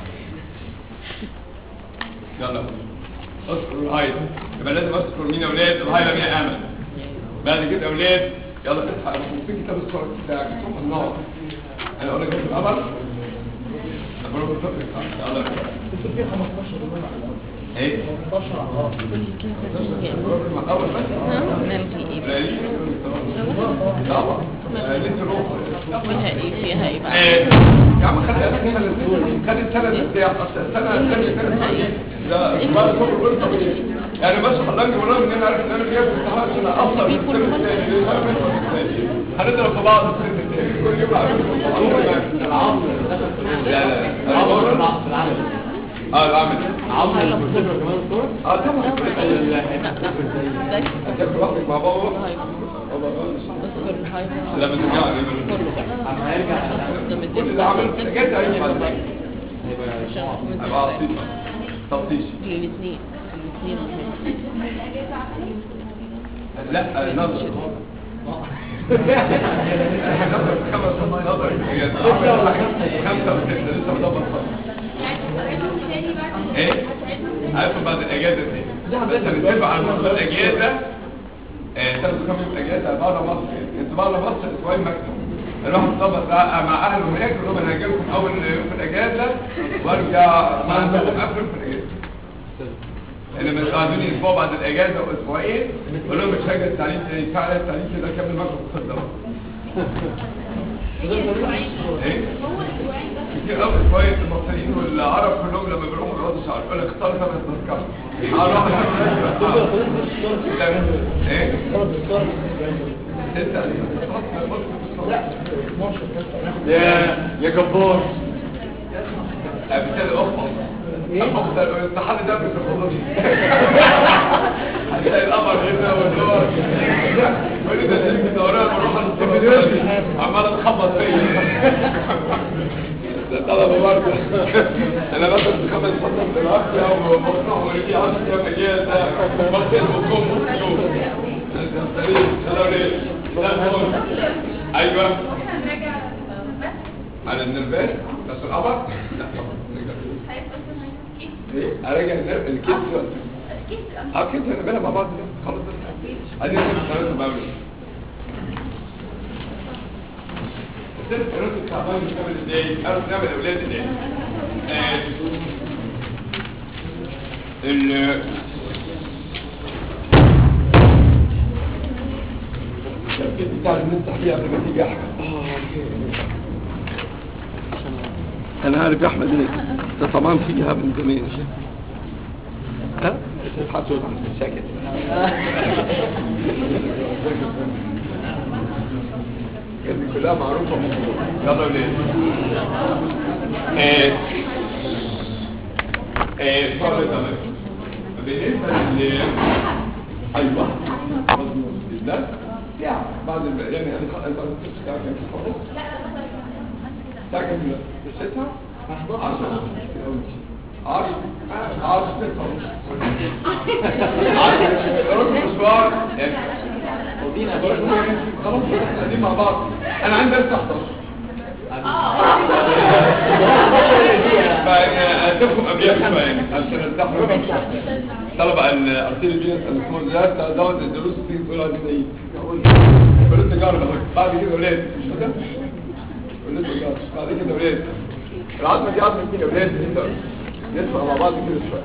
يلا اذكر الهايلم يبقى لازم اذكر مين يا اولاد الهايلم يا امل بعد كده يا اولاد يلا اصحى في كتاب الصور بتاعك شوف النار انا اقول لك ايه الامر اقول لك الفكره بتاعتك يلا كنت فيه 15 يوم ايه 15 على مع الاول بس نعمل في ايه بقى؟ طبعا لسه روح فيها ايه فيها ايه بقى؟ ايه يا عم خلي السنه خلي السنه بتاع السنه الثانيه ده بعد كل قلت يعني بس خلاني والله ان انا عارف ان انا جايب امتحانات عشان افضل من السنه الثانيه هنضرب في بعض السنه الثانيه كل يوم عارف العصر لا لا العصر لا العمل اه العمل العصر المرتبة كمان صور اه طبعا لا لا ده هتاكل لوحدك مع بابا اذكر الهايبر لما ترجع لي كله بقى اما هيرجع ده كل مديله اللي عملته جد هيجي بعد كده هيبقى عشان هيبقى عصيب تلطيش الاثنين الاثنين لا نظر نظر خمس نظر خمسة وستة لسه مدبر خمسة ايه؟ عارف بعد الاجازة دي بس هنتفق على موضوع الاجازة آه، تاخدوا كام يوم اجازة بره مصر انتوا بره مصر اسبوعين مكتب الواحد ظبط مع اهله هناك يقول لهم انا هاجي لكم اول يوم في الاجازة وارجع مع عندكم اخر في الاجازة اللي بتقعدوني اسبوع بعد الاجازه واسبوعين قول لهم مش هاجي التعليم تاني تعالى التعليم كده كمل معاكم في الخطه ايه كتير قوي اسبوعين المصريين والعرب كلهم لما بيروحوا بيقعدوا شهر يقول لك اختار ثمان تذكره اروح ايه ستة لا 12 يا يا جبار بالتالي اخبط اخبط الامتحان ده مش الخضر هتلاقي القمر هنا والنور كل ده شركة دوران بروح الفيديوهات عمالة تخبط فيا ده طلبة برضه انا باخد خمس فترة من العافية ومصنع ولدي 10 ايام اجازة بغسل بكم يوم سلام سلام سلام ايوه على النرفات بس القمر لا طبعا ايه اراجع النرف الكتف اه كده نعملها مع بعض كده. خلاص عايزين نعمل ثلاثة بقى الست ثلاثة التعبان بتعمل ازاي؟ قالوا بنعمل اولاد ازاي؟ آه، ال الكبد بتاع اللي بنفتح فيه قبل ما تيجي يا احمد انا عارف يا احمد ايه انت طبعا فيها من زمان ها تضحك تقول عن ساكت كانت كلها معروفه يلا ولاد ايه ايه فرق تمام بالنسبه لل ايوه مظبوط ده ساعه بعد الب- يعني انا خ- انت قلت الساعه كام خلاص الساعه كام دلوقتي؟ الساعه 10 10 10 10 مشوار ودينا خلاص احنا قاعدين مع بعض انا عندي درس 11 فانا اديكم ابيات شويه عشان ارتاحوا طلبه الارتيل الجينس الاسمول ده دوت الدروس تيجي تقول عايزين ايه قلت تجارب اهو بعد كده ولاد مش كده قلت تجارب بعد كده ولاد العظمه دي عظمه مين يا ولاد نسمع مع بعض كده شويه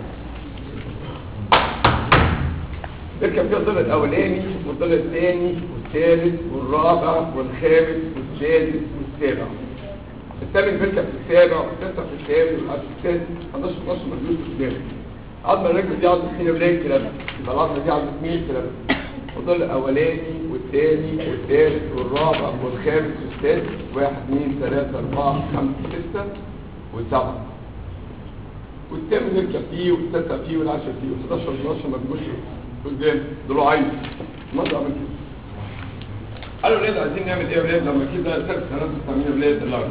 تركب فيها الضلع الاولاني والضلع الثاني والثالث والرابع والخامس والسادس والسابع الثامن بيركب في السابع والتاسع في الثامن والعاشر في السادس 11 12 مجلوس قدام عظمه الرجل دي عظمه مين ولايه كلام يبقى العظمه دي عظمه مين كلام والضلع الاولاني والثاني والثالث والرابع والخامس والسادس واحد اثنين ثلاثة أربعة خمسة ستة وسبعة والثامن يركب فيه والتاسع فيه والعاشر فيه وال11 12 ما بيجوش قدام ضلوعين ماذا عمل كده قالوا ولاد عايزين نعمل ايه يا ولاد لما كده ثلاث سنوات مستعملين ولاد الارض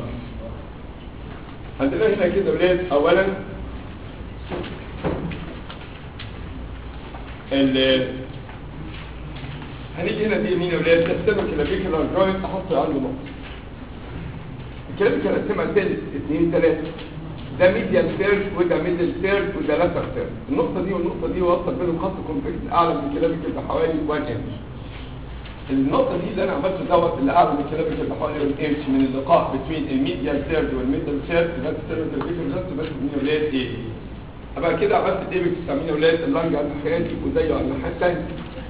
عندنا هنا كده ولاد اولا ال هنيجي هنا دي مين يا ولاد تقسموا كلابيكولار جوينت احط عنده نقطه الكلابيكولار قسمها تلت اثنين ثلاثه ده ميديال سيرت وده ميدل سيرت وده لاتر سيرت النقطه دي والنقطه دي وصل بينهم خط كونفكس اعلى من الكلابيكل بحوالي 1 انش النقطه دي اللي انا عملته دوت اللي اعلى من الكلابيكل بحوالي 1 انش من اللقاء بين الميديال سيرت والميدل سيرت بس سيرت الكلابيكل بس بس من ولاد ايه ابقى كده عملت الايبكس بتاع ولاد اللانج على الناحيه وزيه على الناحيه الثانيه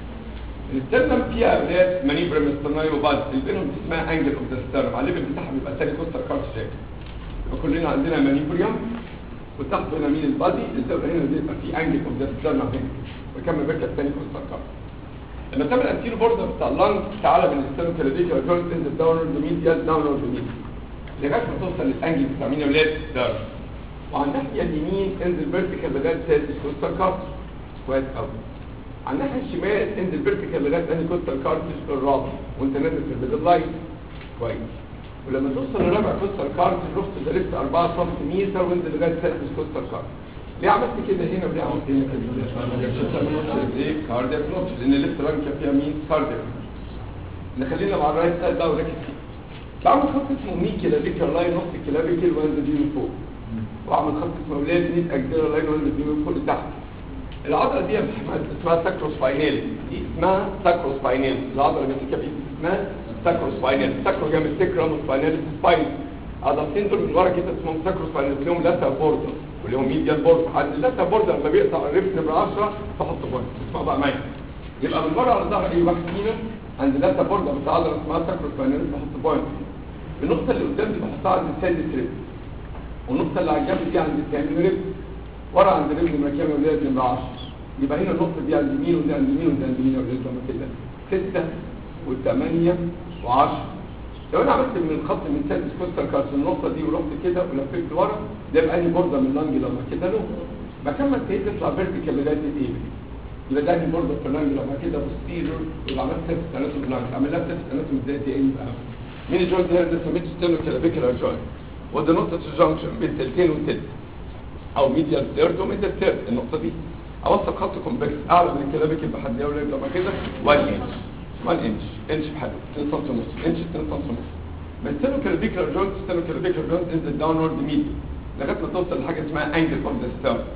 السترنم فيها اولاد مانيبرم سترناي وبعد اللي بينهم دي اسمها انجل اوف ذا سترنم على الليفل بتاعها بيبقى تاني كوستر كارتشاك وكلنا عندنا مانيبريوم وتحت هنا مين البادي الزاويه هنا دي يبقى في انجل اوف ذا سترنم هنا وكمل بيركب تاني كوستر كارت لما تعمل انتيرو بوردر بتاع اللانج تعالى من السترنم كاليديكال جوينت تنزل داونورد ميديال داونورد ميديال لغايه ما توصل للانجل بتاع مين يا ولاد ده وعلى الناحيه اليمين انزل فيرتيكال لغايه سادس كوستر كارت كويس قوي على الناحيه الشمال انزل فيرتيكال لغايه انهي كوستال كارتج الرابع وانت نازل في الميدل لاين كويس ولما توصل لرابع كوستال كارتج رحت زرقت 4 سم وانزل لغايه سادس كوستال كارتج ليه عملت كده هنا وليه عملت هنا كده عشان تعمل نوتش ايه كاردياك نوتش لان الليفت رانك فيها مين كاردياك نخلينا مع الرايت سايد بقى وركز فيه بعمل خط اسمه مي كلافيكال لاين نص كلافيكال وانزل بيه من فوق واعمل خط اسمه ولاد نيت اكزيلر لاين وانزل بيه من فوق لتحت العضله دي يا محمد اسمها ساكروسباينال دي اسمها ساكروسباينال العضله اللي ماسكه في اسمها ساكروسباينال ساكرو جنب السكرم سباينال سباين عضلتين دول من ورا كده اسمهم ساكروسباينال لهم لاتا بوردر ولهم ميديال بوردر عند اللاتا بوردر لما بيقطع الريبس نمره 10 تحط بوينت اسمها بقى معايا يبقى من بره على ظهر اي واحد فينا عند اللاتا بوردر بتاع عضله اسمها ساكروسباينال بحط بوينت النقطه اللي قدام دي بحطها عند السادس ريب والنقطه اللي على الجنب دي عند الثامن ريب ورا عند ريب نمره كام يا ولاد نمره 10 يبقى هنا النقطة دي عند يمين ودي عند يمين ودي عند يمين ودي لما كده ستة وثمانية وعشرة لو انا عملت من الخط من سادس كوستال كارت النقطة دي ورحت كده ولفيت لورا ده يبقى انهي بوردة من اللانج لما كده له بكمل تاني تطلع فيرتيكال لغاية الايه يبقى ده انهي بوردة في اللانج لما كده بوستيرور يبقى عملت تست تناسب اللانج عمل لها تست تناسب ازاي دي ايه بقى مين الجوينت ده ده سميته ستينو كلافيكولار جوينت وده نقطة الجنكشن بين تلتين وتلت او ميديال ثيرد وميديال ثيرد النقطة دي اوصل خط كومبلكس اعلى من الكلابيك بحد يا ولاد لما كده 1 انش 1 انش انش بحاله 2 سم ونص انش 2 سم ونص من ستينو كلابيكولار جوينت ستينو كلابيكولار جوينت انزل داونورد ميديال لغايه ما توصل لحاجه اسمها انجل اوف ذا ستيرن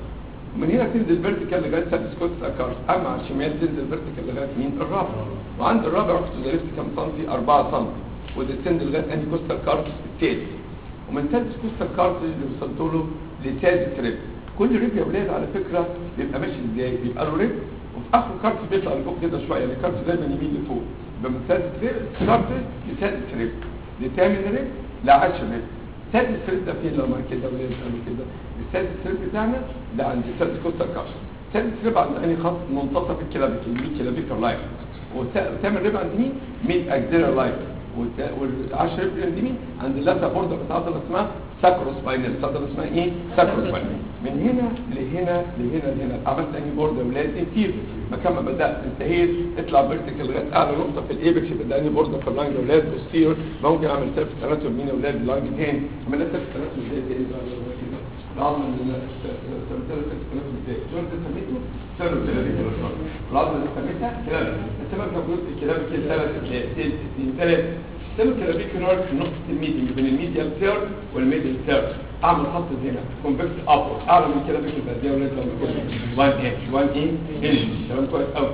ومن هنا تنزل فيرتيكال لغايه سادس كوستال كارس اما على الشمال تنزل فيرتيكال لغايه مين الرابع وعند الرابع رحت زلفت كام سنتي 4 سم وديسند لغايه انهي كوستال كارس التالت ومن سادس كوستال كارس اللي وصلت له لسادس ريب كل ريب يا ولاد على فكره بيبقى ماشي ازاي بيبقى له ريب وفي اخر كارت بيطلع لفوق كده شويه يعني الكارت دايما يميل لفوق يبقى من سادس ريب كارت لسادس ريب لثامن ريب لعشر ريب سادس ريب ده فين لما كده ولاد قالوا كده السادس ريب بتاعنا ده عند سادس كوستال كارس سادس ريب عند انهي خط منتصف الكلابيك الميد كلابيكر لاين وثامن ريب عند مين ميد اكزيلر لاين والعشر ريب عند مين عند اللثه بورده بتاعت عضله اسمها ساكروسباينال عضله اسمها ايه ساكروسباينال من هنا لهنا لهنا لهنا عملت انهي بورده يا ولاد انتير مكان ما بدات انتهيت اطلع فيرتيكال لغايه اعلى نقطه في الايبكس يبقى انهي بورده في اللانج يا ولاد بوستير ممكن اعمل سيرف تناسل مين يا ولاد اللانج تاني عملنا سيرف تناسل ازاي ايه بقى كده العظم اللي سيرف تناسل ازاي شو انت سميته سيرف كلابيكال العظم اللي سميتها كلابيكال السبب ده جزء كلابيكال ثلاث اثنين ثلاث سيرف كلابيكال في نقطه الميديم بين الميديال ثيرد والميدل ثيرد اعمل خط هنا كونفكت ابورد اعلى من كده بكده بقى دي اولاد لما كده 1 انش 1 انش تمام كويس قوي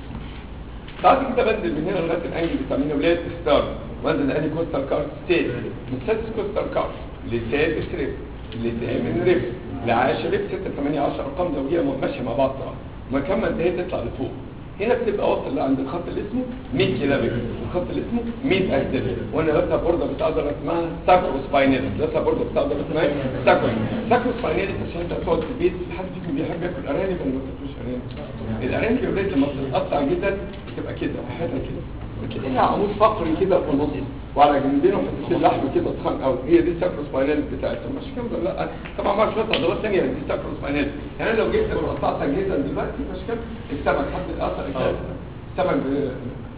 بعد كده بنزل من هنا لغايه الانجل بتاع مين يا اولاد ستار وانزل انهي كوستال كارت ستيت من سادس كوستال كارت لسادس ريب لثامن ريب لعاشر ريب 6 8 10 ارقام زوجيه ماشيه مع بعض طبعا مكان ما انتهيت تطلع لفوق هنا بتبقى واصل لعند الخط اللي اسمه 100 كيلابيك الخط اللي اسمه 100 اكتف وانا لسه بورده بتقدر اسمها ساكرو سبايناليس لسه بورده بتقدر اسمها إيه؟ ساكرو ساكرو سبايناليس عشان انت تقعد في البيت حد فيكم بيحب ياكل ارانب ولا ما بتاكلوش ارانب الارانب يا ولاد لما بتتقطع جدا بتبقى كده حته كده بتلاقيها عمود فقري كده في النص وعلى جنبين وحته اللحم كده تخن قوي هي دي الساكرو سبايناليس بتاعتها مش كده ولا لا طبعا مع شويه عضلات ثانيه دي الساكرو سبايناليس يعني أنا لو جبت وقطعتها جدا دلوقتي مش كده السمك حد الاثر السمك ب-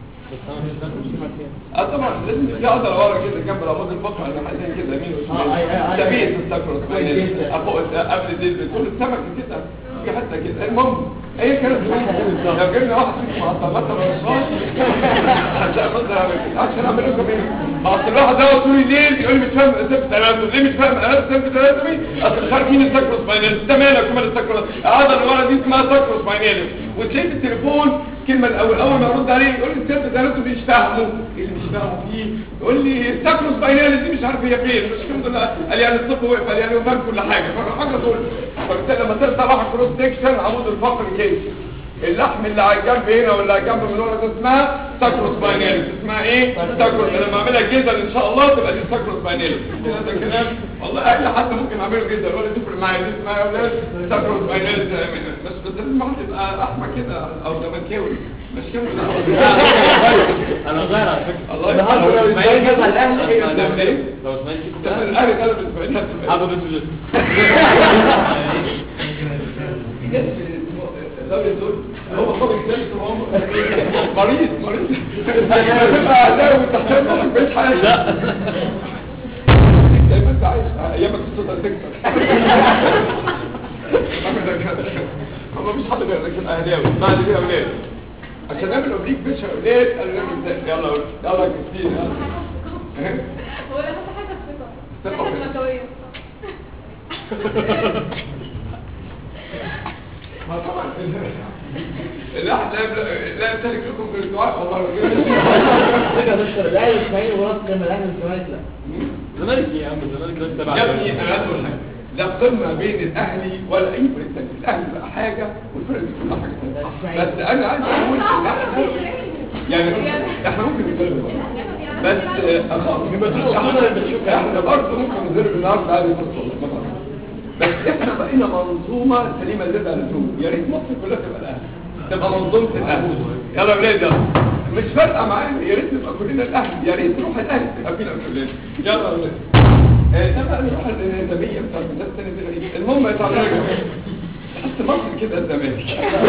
اه طبعا لازم في عضله ورا كده جنب العمود الفقري على حاجتين كده يمين آه، أي- أي- وشمال أي- سبيل الساكروس كويس جدا. فوق قبل دي بتقول السمك كده في حته كده المهم هي كانت لو جبنا واحد فيكم مع الطلبات الرشاش هتلاقي منظر عامل كده عشان اعمل لكم ايه؟ اصل الواحد ده طول الليل يقول لي مش فاهم سيف تناسل ليه مش فاهم انا سيف تناسل اصل مش عارف مين الساكروس فايناليس ده مالك ومال الساكروس العضله اللي ورا دي اسمها ساكروس فايناليس وتلاقي في التليفون الكلمه الاول اول ما ارد عليه يقول لي السيف تناسل مش فاهمه اللي مش فاهمه فيه يقول لي الساكروس فايناليس دي مش عارف هي فين مش الحمد لله قال لي يعني الطب وقف قال لي يعني فاهم كل حاجه فحاجه تقول فبالتالي لما تقطع واحد كروس سكشن عمود الفقري كده اللحم اللي على الجنب هنا ولا على الجنب من ورا ده اسمها ساكروس بايناليس اسمها ايه ساكروس لما اعملها جدا ان شاء الله تبقى دي ساكروس بايناليس كده ده كلام والله اي حد ممكن اعمله جدا ولا تفرق معايا دي اسمها يا اولاد ساكروس بايناليس بس بس لازم واحد يبقى احمر كده او زملكاوي مش كده انا صغير على فكره الله النهارده لو ازاي جاب على الاهلي ايه ده ايه لو اسماعيل كيكو ده ده الاهلي ده بالنسبه لي حابب اسود هو طبعا مريض مريض بقى اهلاوي تحتاج ما حبيتش حاجه لا زي ما انت عايش ايامك تقدر تكسب هو مفيش حد غير لكن اهلاوي ما عندي فيها اولاد عشان نعمل اوبليك بيش اولاد قالوا نعمل ازاي يلا يلا يا كريستين يلا هو ده بس حاجه ثقة ثقه في- حاجه مكويه ما طبعا الواحد لا لا يمتلك لكم بالدعاء والله فكره دكتور الاهلي اسماعيل وراس لما الاهلي الزمالك لا الزمالك ايه يا عم الزمالك ده تبع يا ابني انا عايز اقول حاجه لا قمه بين الاهلي ولا اي فريق تاني الاهلي بقى حاجه والفرق دي كلها حاجه تانية بس انا عايز اقول إن إحنا- يعني احنا ممكن نتكلم بس آه، خلاص احنا احنا برضه ممكن نضرب النهارده عادي بس والله ما بعرف. بس احنا بقينا منظومه سليمه زياده عن اللزوم يا ريت مصر كلها تبقى الاهلي تبقى منظومه الاهلي يلا يا ولاد يلا مش فارقه معانا يا ريت نبقى كلنا الاهلي يا ريت نروح الاهلي تبقى فينا كلنا يلا يا ولاد آه، ده بقى نروح الانتميه بتاعت الناس الثانيه دي غريبة. المهم يا تعالى تحس مصر كده الزمالك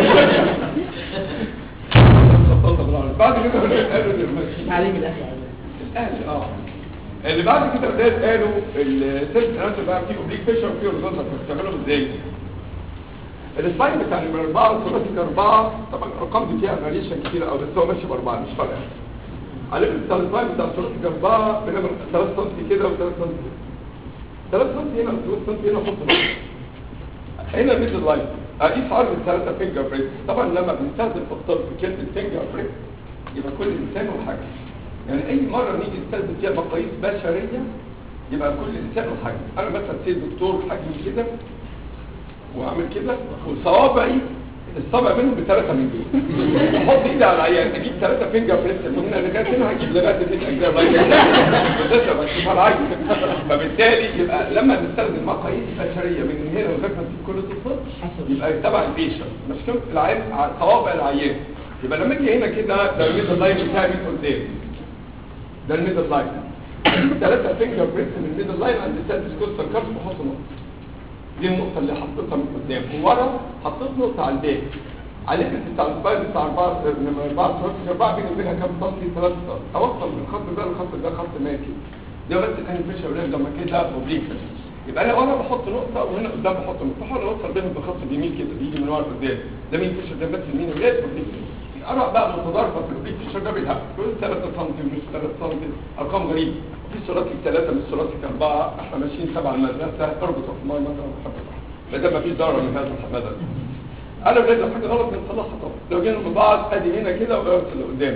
بعد كده قالوا للمسيح تعليم الاهلي عايز. الاهلي اه اللي بعد كده بدات قالوا السيرفس اناليسيس بقى في اوبليك فيشر وفي هوريزونتال بتعملهم ازاي السلايد بتاع نمرة أربعة وثلاثة أربعة طبعا الأرقام دي فيها فاريشن كتير أوي بس هو ماشي بأربعة مش فارقة على بتاع السلايد بتاع ثلاثة أربعة بنعمل 3 سم كده و3 سم كده 3 سم هنا و3 سم هنا خط نص. هنا ميد اللاين اقيس عرض الثلاثه فينجر بريس طبعا لما بنستخدم في الطب كلمه فينجر بريس يبقى كل انسان وحاجه يعني اي مره نيجي نستخدم فيها مقاييس بشريه يبقى كل انسان وحجم انا مثلا سيد دكتور حجمي كده واعمل كده وصوابعي الصابع منهم بثلاثة من دول احط ايدي على العيان اجيب ثلاثة فينجر بريس من هنا لغايه هنا هجيب لغايه الاثنين اجزاء بس بس العين فبالتالي يبقى لما نستخدم مقاييس بشريه من هنا لغايه ما نجيب كل الصفر يبقى تبع البيشن مش كده العين ع- صوابع العيان يبقى لما اجي هنا كده ده الميدل لاين بتاعي من قدام ده الميدل لاين ثلاثة فينجر بريس من الميدل لاين عند السادس كوستال كارس بحط نقطة دي النقطة اللي حطيتها من قدام وورا حطيت نقطة على الباك على الليفل بتاع السبايل بتاع أربعة لما أربعة سنتي أربعة بيني وبينها كام سنتي ثلاثة سنتي أوصل من الخط ده للخط ده خط ماشي ده بس الأني فيش أولاد لما كده أوبليك يبقى أنا ورا بحط نقطة وهنا قدام بحط نقطة حاول أوصل بينهم بخط اليمين كده بيجي من ورا قدام ده مين فيش ده بس اليمين ولاد أوبليك أرى بقى متضاربة في الأوبليك فيش ده بالهبل كل 3 سم مش 3 سم أرقام غريبة في ثلاثي ثلاثة مش ثلاثي أربعة احنا ماشيين تبع المدرسة اربط في مثلا بحب ما دام مفيش ضرر من هذا الحمادة انا ولاد لو حاجه غلط بنصلحها طبعا لو جينا من بعض ادي هنا كده وقلت اللي قدام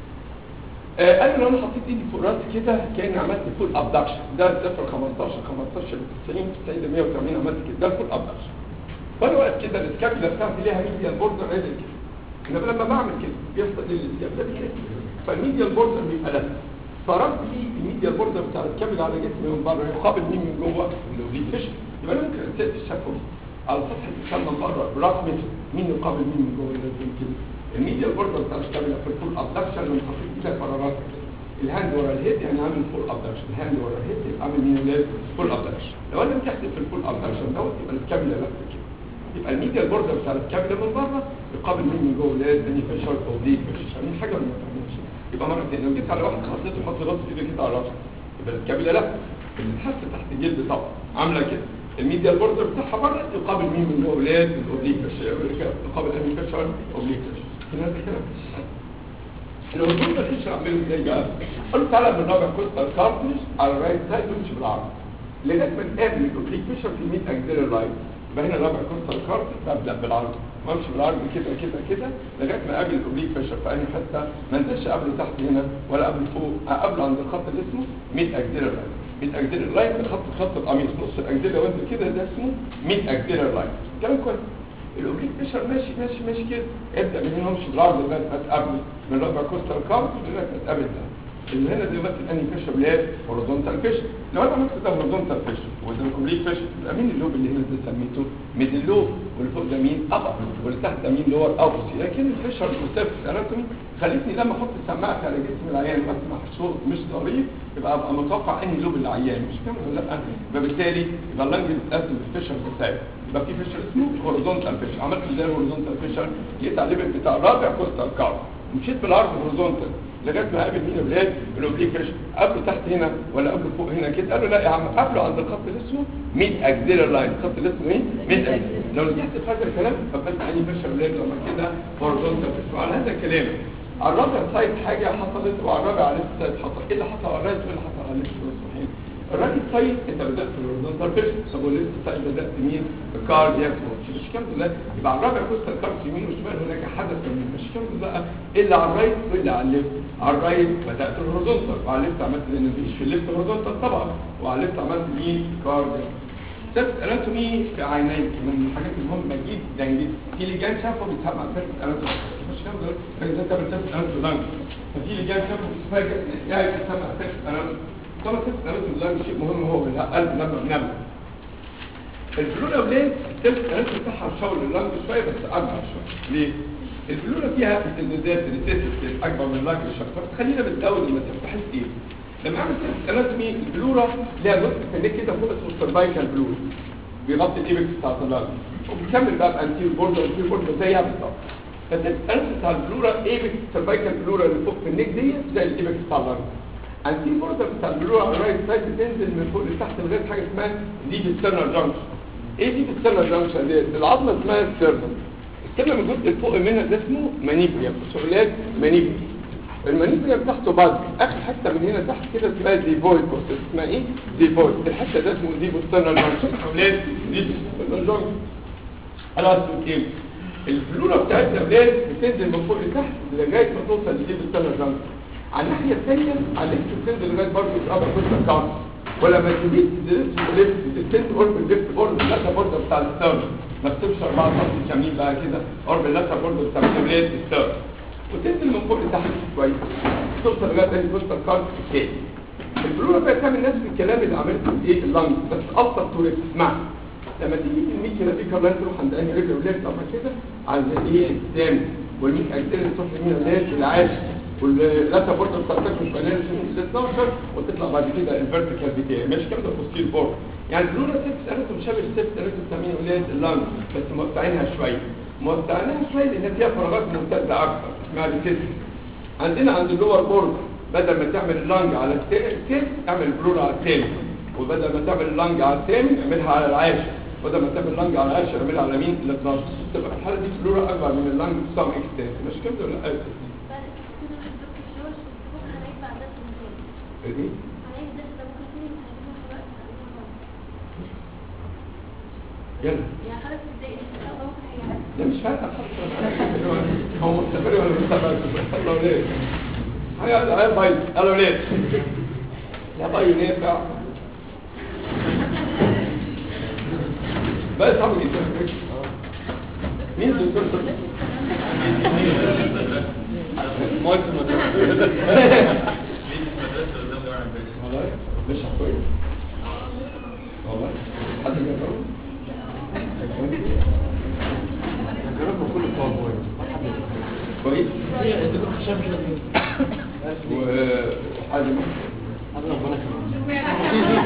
آه قال لو انا حطيت ايدي فوق راسي كده كاني عملت فول ابدكشن ده صفر 15 15 ل 90 90 ل 180 عملت كده ده الفول ابدكشن فانا واقف كده السكابيلا بتاعتي ليها ميديال بوردر رادل كده انما لما بعمل كده بيحصل ايه السكابيلا دي كده فالميديال بوردر بيبقى لف فرد لي الميديال بوردر بتاع الكابيلا على جسمي من بره يقابل مين من جوه اللي فيش يبقى انا ممكن اسال الشفوي على سطح الانسان من بره برسمه مين يقابل مين من جوه لازم كده الميديا البوردر بتاع الكاميرا في الفول ابدكشن لما حطيت ايدك ورا راسك كده. الهاند ورا الهيد يعني عامل فول ابدكشن الهاند ورا الهيد يبقى عامل مين ولاد فول ابدكشن لو انا نجحت في الفول ابدكشن دوت يبقى الكاميرا لفت كده يبقى الميديا البوردر بتاع الكاميرا من بره يقابل مين من جوه ولاد اني فشار او دي مش فاهمين حاجه ولا ما فاهمينش يبقى مره تانية لو جيت على واحد خطيته حط راسه كده كده على راسه يبقى الكاميرا لفت اللي تحت تحت الجلد طبعا عامله كده الميديا البوردر بتاعها بره يقابل مين من جوه ولاد الاوبليك فشار يقابل اني فشار اوبليك فشار هنا كده لو كنت ايش اعمله ازاي بقى قلت تعالى من رابع كوستال كارتج على الرايت سايد وامشي بالعرض لغايه ما نقابل الاوبليك فيشر في الميد اكزيلر رايت يبقى هنا رابع كوستال كارتج ببدا بالعرض وامشي بالعرض كده كده كده لغايه ما اقابل الاوبليك فيشر في اي حته ما انزلش قبله تحت هنا ولا قبله فوق اقابله عند الخط اللي اسمه ميد اكزيلر رايت ميد اكزيلر رايت ده خط خط القميص نص الاكزيلر وانزل كده ده اسمه ميد اكزيلر رايت كلام كويس الاوبليك بريشر ماشي ماشي ماشي كده ابدا من هنا امشي بالعرض لغايه ما تقابل من رابع كوستال كارت لغايه ما تقابل ده اللي هنا ده بس انهي بريشر اللي هي هوريزونتال بريشر لو انا عملت ده هوريزونتال بريشر وده الاوبليك بريشر يبقى مين اللوب اللي هنا ده سميته ميدل لوب واللي فوق ده مين ابر واللي تحت ده مين لور اوبسي لكن البريشر والسيرفس اناتومي خلتني لما احط السماعه على جسم العيان واسمع صوت مش ظريف يبقى ابقى متوقع انهي لوب العيان مش فاهم ولا لا يبقى بالتالي يبقى اللنج بتقسم الفيشر بتاعي يبقى في فيشر اسمه هوريزونتال فيشر عملت ازاي الهوريزونتال فيشر جيت على الليفل بتاع الرابع كوستال كارد مشيت بالعرض هوريزونتال لغايه ما قابل مين اولاد الاوبليك فيشر قبله تحت هنا ولا قبله فوق هنا كده قالوا لا يا عم قبله عند الخط اللي اسمه ميد اكزيلر لاين الخط اللي اسمه ايه ميد اكزيلر لو نجحت في هذا الكلام فبس اني فيشر اولاد لما كده هوريزونتال فيشر وعلى هذا الكلام على الرابع سايد حاجه حصلت وعلى الرابع على الليفت سايد حصل ايه اللي حصل على الرايت وايه اللي حصل على الليفت والصحيح الراجل سايد انت بدات في الهوريزونتال فيشر طب والليفت سايد بدات مين الكاردياك مش كام دلوقتي يبقى على الرابع كوستال كارد يمين وشمال هناك حدث من مش كام بقى الا على الرايت والا على الليفت على الرايت بدات الهوريزونتال وعلى الليفت عملت لان مفيش في الليفت هوريزونتال طبعا وعلى الليفت عملت مين كاردياك سيرفس اناتومي في عينيك من الحاجات المهمه جدا جدا في لجان شافوا بيتسمع سيرفس اناتومي مش كام دول ازاي تعمل سيرفس اناتومي لانج ففي لجان شافوا بيتسمع يعني بيتسمع سيرفس اناتومي طبعا سيرفس اناتومي لانج شيء مهم هو القلب لما بنعمل البلورا ولاد السيرفس اناتومي بتاعها شاور اللانج شويه بس اكبر شويه ليه؟ البلورا فيها امتدادات ريسيسيف اكبر من اللانج شويه فبتخلينا بتزود المسافه بحيث ايه؟ لما اعمل سيرفس اناتومي البلورا ليها جزء فنيك كده فوق اسمه السيرفايكال بلور بيغطي الايبكس بتاعت اللانج وبيكمل بقى بانتير بوردر وانتير بوردر زيها بالظبط فالسيرفس اناتومي بتاع البلورا ايبكس السيرفايكال بلورا اللي فوق في النيك دي زي الايبكس بتاع اللانج انتير بوردر بتاع البلورا على الرايت سايد بتنزل من فوق لتحت لغايه حاجه اسمها ديب ستيرنال جانكشن ايه دي السيرنال جانكشن دي العظمه اسمها ستيرنال السيرنال الجزء اللي فوق منها ده اسمه مانيبريا سؤالات مانيبريا المانيبريا بتاعته بعد اخر حته من هنا تحت كده اسمها ديفويد بروسيس اسمها ايه ديفويد الحته ده اسمه ديفو ستيرنال جانكشن اولاد ديفو ستيرنال جانكشن خلاص اوكي الفلوره بتاعتنا يا ولاد بتنزل من فوق لتحت لغايه ما توصل لدي السنه جنب على الناحيه الثانيه على الليفت بتنزل لغايه برضه الابر كوست كام ولما تزيد تدرس الليفت بتنزل قرب الليفت بورد اللاتر بورد بتاع الستارن ما تسيبش 4 سم كاملين بقى كده قرب اللاتر بورد بتاع الولاد الستارن وتنزل من فوق لتحت كويس توصل لغايه تاني كوست كام تاني الفلورا بقى تعمل نفس الكلام اللي عملته في ايه اللنج بس ابسط طريقه اسمع لما تيجي الميك كده في كارلاين تروح عند انهي رجل ولاد طبعا كده عند ايه القدام والميك اكتيري تروح يمين ولاد العاشر واللاتة برضه بتاعتك مش بنال ال 12 وتطلع بعد كده الفيرتيكال بتاعي ماشي كام ده بوستير بورد يعني الفلورا سيبس اناتوم شبه السيبس اناتوم بتاعين ولاد اللنج بس موسعينها شويه موسعينها شويه لان فيها فراغات ممتده اكتر اسمها بكسر عندنا عند اللور بورد بدل ما تعمل اللنج على التيم اعمل البلور على التيم وبدل ما تعمل اللنج على التيم اعملها على العاشر بدل ما تعمل اللنج على العاشر اعملها على مين ال 12 تبقى في الحاله دي البلور اكبر من اللنج سام اكستنت مش كده ولا لا ايه يلا ده مش فارقه خالص هو مستقبلي ولا مستقبلي الله ليه هيا هيا باي قالوا ليه يا باي نافع بس عم يجي مين الدكتور ده مايك المدرسة والله مش كويس والله حد جربه جربنا كل الباور كويس هي الدكتور هشام مش لازم وحاجه هذا ربنا كمان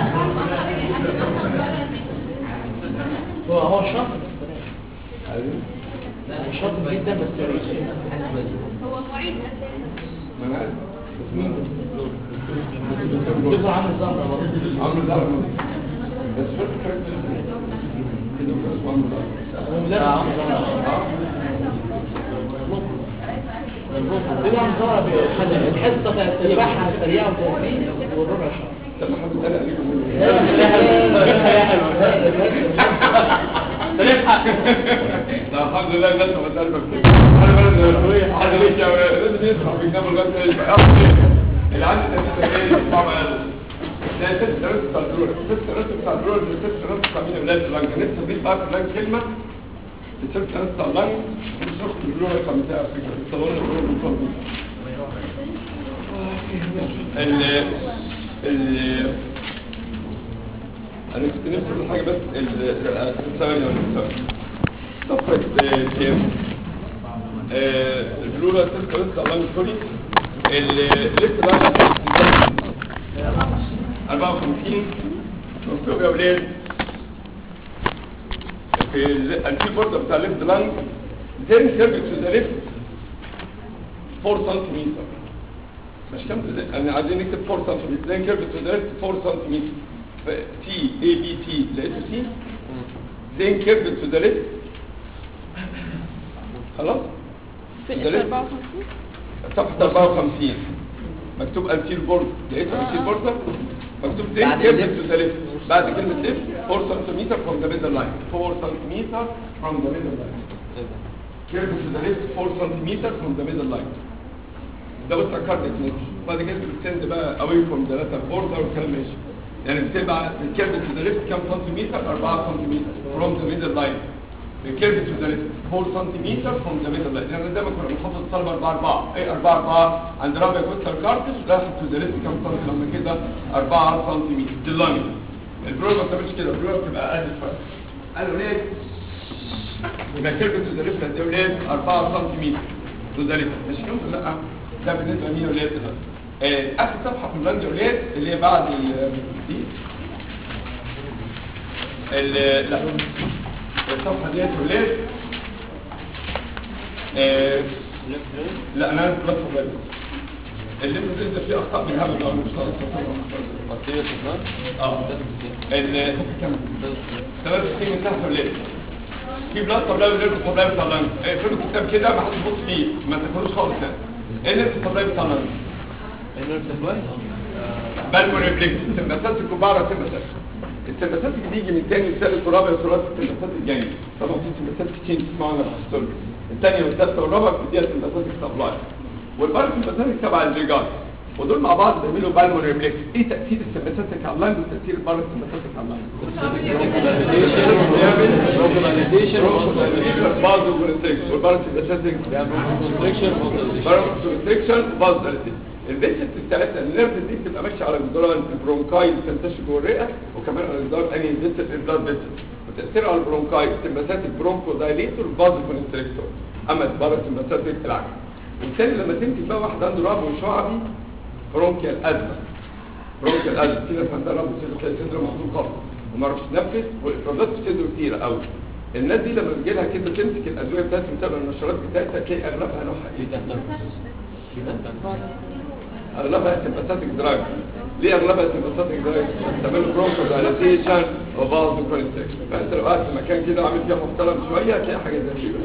هو هو شاطر بس بلاش لا هو شاطر جدا بس هو معيد ما انا عارف بس مين الدكتور عامل زهرة برضه عمرو ده بس شفت كاركتر كده اسمه عمرو ده هو مدرس عامل زهرة الدكتور عامل زهرة الحصة بتاعت السباحة سريعة وتنفيذ والربع شهر طب ما حد قال عليكم منه لا لا الحمد لله الناس ما بتقلبك كده انا بلد حد ليك يا ولاد لازم يسمع بيجنبوا لغايه اللي عنده تنفيذ ايه يسمع معانا ده ست دراسه بتاع الدرور ست دراسه بتاع الدرور اللي ست دراسه بتاع مين ولاد اللانج نفسي اضيف بقى في اللانج كلمه الست دراسه بتاع اللانج مش شفت الدرور رقم بتاع فكره الصالون الدرور المفضل ال ال انا كنت نفسي اقول حاجه بس ال ثواني ولا ثواني صفحه آه، كام آه، البلورا سيلفر لسه الله سوري الليست بقى 54 مكتوب يا ولاد في ال- الفي بورد بتاع الليفت لانج زين كيرف تو ذا ليفت 4 سنتيمتر مش كام انا عايزين نكتب 4 سنتيمتر زين كيرف تو ذا ليفت 4 سنتيمتر تي اي بي تي لقيته تي زين كيرف تو ذا ليفت خلاص في ده لسه. 54 صفحة 54 مكتوب انتير بورد لقيت انتير بورد مكتوب زين بعد كيرف الليفت. تو ذا ليفت بعد كلمة ليفت 4 سنتيمتر فروم ذا ميدل لاين 4 سنتيمتر فروم ذا ميدل لاين كيرف تو ذا ليفت 4 سنتيمتر فروم ذا ميدل لاين ده بص على الكارديك نيتش بعد كده بتسند بقى اواي فروم ذا لاتر بوردر والكلام ماشي يعني بتبقى الكيرف تو ذا ليفت كام سنتيمتر 4 سنتيمتر فروم ذا ميدل لاين الكيرف تو ذا ليفت 4 سنتيمتر فروم ذا ميدل لاين يعني دايما كنا بنحط الطلبه 4 4 ايه 4 4 عند رابع كوستال كارتش راح تو ذا ليفت كام سنتيمتر لما كده 4 سنتيمتر دي اللاين البرو ما بتعملش كده البرو بتبقى اقل شويه قالوا ليه يبقى كيرف تو ذا ليفت قد ايه ولاد 4 سنتيمتر تو ذا ليفت مش كده لا ده بالنسبه لمين ولاد ده آه، اخر صفحه في اللانج ولاد اللي هي بعد ال دي ال- لا الصفحه ديت ولاد آه، لا انا عايز بس بس اللي انت تنزل فيه اخطاء بالهبل ده مش اه ال كم 63 من تحت ولاد في بلاد سبلاي ولاد سبلاي بتاع اللانج اقفلوا الكتاب كده ما حدش يبص فيه ما تاكلوش خالص يعني ايه اللي سبلاي بتاع اللانج بالمون ريفلكس سمباثيك وبارا سمباثيك السمباثيك بيجي من تاني وثالث ورابع وثلاث السمباثيك جاي طبعا في سمباثيك تشين تسمعوا عنها في الهيستولوجي الثانيه والثالثه والرابعه بتديها سمباثيك سبلاي والباراسمباثيك تبع الريجارد ودول مع بعض بيعملوا بالمون ريفلكس ايه تاثير السمباثيك على اللاين وتاثير الباراسمباثيك على اللاين بعض والباراسمباثيك برونكوستريكشن وباز البيشنت الثلاثه النيرف دي بتبقى ماشيه على جدران البرونكاي اللي بتنتشر جوه الرئه وكمان على جدران انهي فيسل البلاد فيسل وتاثير على البرونكاي سمباثيك برونكو دايليتور باز كونستريكتور اما الباراسمباثيك العكس والتاني لما تمسك بقى واحد عنده رهب وشعبي برونكيال ازمه برونكيال ازمه في ناس عندها رهب وصدر تلاقي صدره محطوط خالص وما يعرفش يتنفس والافرازات في صدره كتيره قوي الناس دي لما بيجي لها كده تمسك الادويه بتاعتها وتتابع النشرات بتاعتها تلاقي اغلبها نوعها ايه؟ اغلبها سمباثيك دراج ليه اغلبها سمباثيك دراج تعملوا برونكو دايلاتيشن وبعض كونستريكشن فانت لو قاعد في مكان كده عامل فيها محترم شويه هتلاقي حاجه زي كده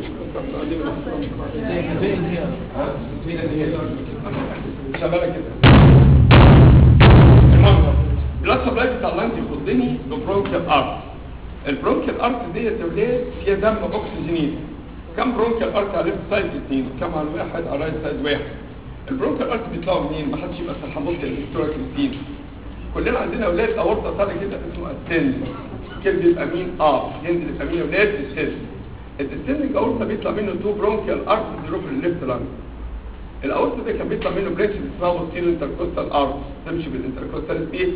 شغاله كده المهم بلاد سبلاي بتاع اللانج يخضني ببرونكيال ارت البرونكيال ارت ديت يا ولاد فيها دم اكسجينيت كم برونكيال ارت على الليفت سايد اثنين وكم على الواحد على الرايت سايد واحد البرونكيال ارت بيطلعوا منين ما حدش يبقى سرحان بص الدكتوره كريستين كلنا عندنا اولاد اورطه طالع كده اسمه السن كده بيبقى مين اه ينزل يبقى مين يا اولاد السن الديسندنج اورطه بيطلع منه تو برونكيال ارت بيروح للليفت لانج الاورطه ده كان بيطلع منه بريتش اسمها بوستيريو انتركوستال ارت تمشي بالانتركوستال سبيس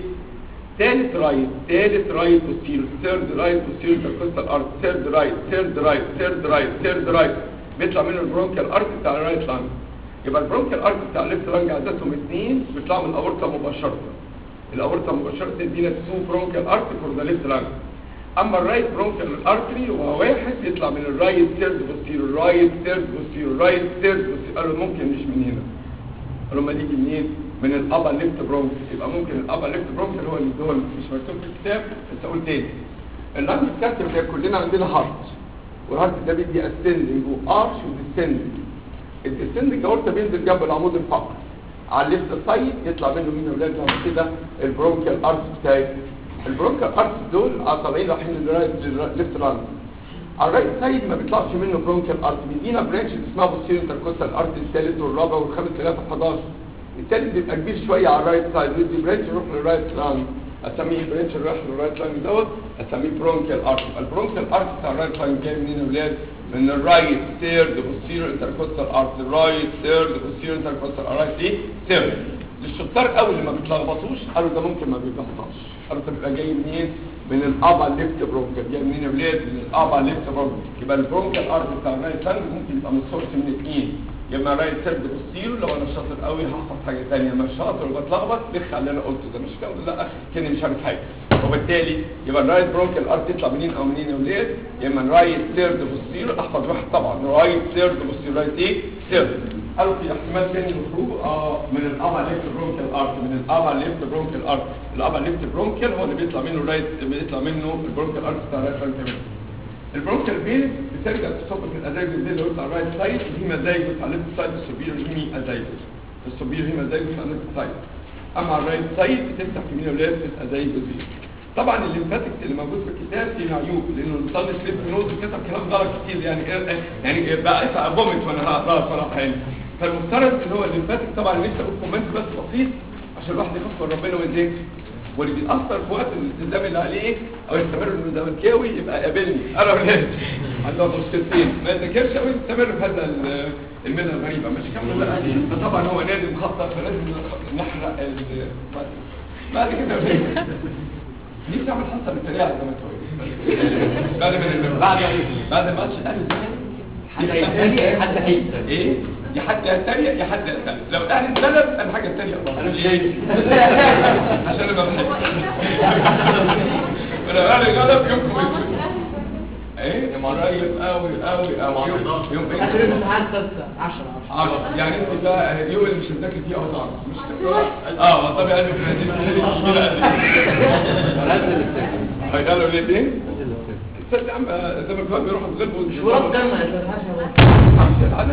ثالث رايت ثالث رايت بوستيريو ثيرد رايت بوستيريو انتركوستال ارت ثيرد رايت ثيرد رايت ثيرد رايت ثيرد رايت بيطلع منه البرونكيال ارت بتاع الرايت لانج يبقى البرونكيال ارت بتاع الليفت لانج عددهم اثنين بيطلعوا من الاورطه مباشره الاورطه مباشره تدينا تو برونكيال ارت فور ذا ليفت لانج اما الرايت برونكيال ارتري وهو واحد يطلع من الرايت ثيرد بوستيريو رايت ثيرد بوستيريو رايت ثيرد بوستيريو قالوا ممكن مش من هنا قالوا ما يجي منين من الابا ليفت برونك يبقى ممكن الابا ليفت برونك هو اللي هو مش مكتوب في الكتاب بس اقول تاني اللانج بتاعتي اللي كلنا عندنا هارت والهارت ده بيدي اسندنج وارش وديسندنج الديسندنج اورتا بينزل جنب العمود الفقري على الليفت سايد يطلع منه مين يا ولاد لما كده البرونكيال ارت بتاعي البرونكيال ارت دول طالعين رايحين للرايت ليفت لانج على الرايت سايد ما بيطلعش منه برونكيال ارت بيدينا برانش اسمها بوستيريو انتركوستال ارت الثالث والرابع والخامس لغايه 11 الثالث بيبقى كبير شويه على الرايت سايد يدي برانش يروح للرايت لانج اسميه برانش يروح للرايت لانج دوت اسميه برونكيال ارت البرونكيال ارت بتاع الرايت لانج جاي منين يا ولاد من الرايت ثيرد بوستيريو انتركوستال ارت الرايت ثيرد بوستيريو انتركوستال ارت دي ثيرد الشطار قوي اللي ما بيتلخبطوش قالوا ده ممكن ما بيبقاش قالوا ده بيبقى جاي منين من الابا ليفت برونكل جاي منين يا ولاد من الابا ليفت برونكل يبقى البرونكل ارت بتاع الرايت لانج ممكن يبقى من سورس من اثنين يا اما رايت ثيرد بوستيريو لو انا شاطر قوي هحفظ حاجه ثانيه مش شاطر وبتلخبط بخ على اللي انا قلته ده مش كده لا كاني مش عارف حاجه وبالتالي يبقى الرايت برونكل ارت يطلع منين او منين يا ولاد يا اما رايت ثيرد بوستيريو احفظ واحد طبعا رايت ثيرد بوستيريو رايت ايه ثيرد قالوا في احتمال تاني المفروض اه من الابا ليفت برونكل ارت من الابا ليفت برونكل ارت الابا ليفت برونكل هو اللي بيطلع منه الرايت بيطلع منه البرونكل ارت بتاع الرايت برونكل البرونكل فين بترجع تصب في الازايجوس دي اللي هو بتاع الرايت سايد الهيما ازايجوس على الليفت سايد السوبيريور هيمي ازايجوس السوبيريور هيما ازايجوس على الليفت سايد اما على الرايت سايد بتفتح في مين ولاد في الازايجوس دي طبعا الليمفاتكس اللي موجود في الكتاب فيه عيوب لانه المصنف ليف نوز كتب كلام غلط كتير يعني يعني بقى فومت وانا هقراه صراحه يعني فالمفترض ان هو الليمفاتيك طبعا نفسي اقول كومنت بس بسيط عشان الواحد يخاف من ربنا ويذاكر واللي بيتاثر في وقت الالتزام اللي عليه او يستمر انه زملكاوي يبقى قابلني انا ولاد عندهم مشكلتين ما يذاكرش او يستمر في هذا المهنه الغريبه مش كمل لا فطبعا هو نادي مخطط فلازم نحرق ال- بعد كده نفسي اعمل حصه للسريعه زي ما انت قلت بعد ما بعد بعد ماتش الاهلي والزمالك حد يتريق حد هيتريق ايه يا حد يتريق يا حد يتريق لو الاهلي اتغلب انا حاجه اتريق برضه انا مش ليه؟ هيتريق. عشان انا بحب ولو الاهلي غلب يومكم اسود ايه قريب قوي قوي قوي يوم يوم اخر ايه الامتحان 10 10 10 يعني انت بقى اليوم اللي مش هتذاكر فيه او تعرف مش اه طب يعني في هذه هيقالوا ليه ليه؟ تصدق يا عم زي ما كانوا بيروحوا يتغلبوا مش ورد دم ما تلهاش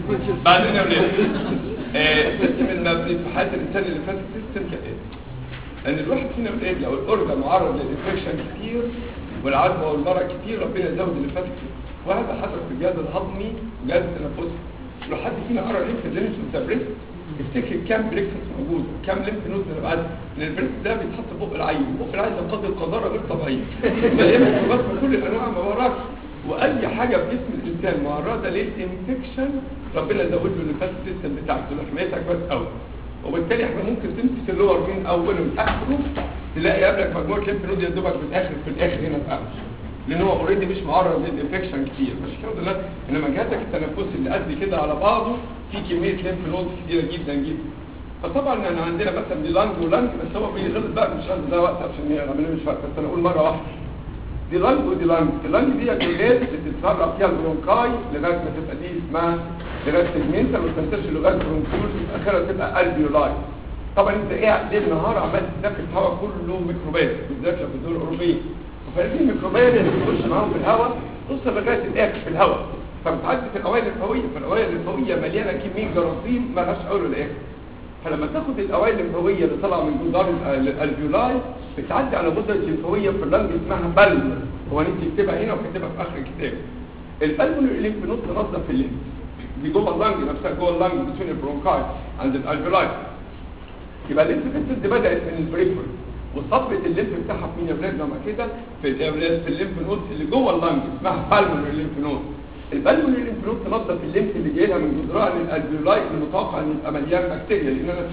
بعدين يا ولاد آه، سيستم النبض في حياه الانسان اللي فات سيستم كان ايه؟ ان الواحد فينا بالايه لو الاورجن معرض للانفكشن كتير والعدوى والمرض كتير ربنا يزود الليمفاتيك وهذا حدث في الجهاز الهضمي والجهاز التنفسي لو حد فينا قرا ليمف درينج وتبريست افتكر كام بريكسس موجود وكام ليمف نود من بعد لان البريكس ده بيتحط في بق العين بق العين ده قدر قذاره غير طبيعيه مليان ميكروبات من كل الانواع ما وراك واي حاجه في جسم الانسان معرضه للانفكشن ربنا يزود له الليمفات سيستم بتاعته لحمايتها كويس قوي وبالتالي احنا ممكن تمسك اللور من اوله لاخره تلاقي قبلك مجموعه ليمف نود يا دوبك في الاخر في الاخر هنا في أول. لان هو اوريدي مش معرض للانفكشن كتير مش كده لا انما جهازك التنفسي اللي قد كده على بعضه في كميه ليمف نود كتيره جدا جدا فطبعا انا عندنا مثلا دي لانج ولانج بس هو بيغلط بقى مش عندي ده وقت عشان يعملوا مش فاكر بس انا اقول مره واحده دي لانج ودي لانج اللانج دي الجلاد بتتسرع فيها البرونكاي لغايه ما تبقى دي اسمها لغايه سيجمنتال وتنتشر لغايه برونكول اخرها تبقى البيولاي طبعا انت قاعد ليل نهار عمال تتنفس هواء كله ميكروبات بالذات لو في الدول الاوروبيه فهذه الميكروبات اللي بتخش معاهم في الهواء توصل لغايه الاخر في الهواء فبتعدي في الاوعيه الليمفاويه فالاوعيه الليمفاويه مليانه كميه جراثيم ما لهاش اول ولا اخر فلما تاخد الاوعيه الليمفاويه اللي طالعه من جدار ال- الالفيولاي بتعدي على غده ليمفاويه في اللنج اسمها بالمر هو انت تكتبها هنا وكاتبها في اخر الكتاب البالمر الليمف نود تنظف الليمف دي جوه اللنج نفسها جوه اللنج بتوين البرونكاي عند الالفيولاي يبقى الليمف فيسز دي بدات من البريفري وصفة الليمف بتاعها في مين يا ولاد لما كده في الأولاد في الليمف نود اللي جوه اللنج اسمها بالمونري ليمف نود البالمونري ليمف نود تنظف الليمف اللي جاي لها من جدران الالفيولاي المتوقع ان يبقى مليان بكتيريا لان انا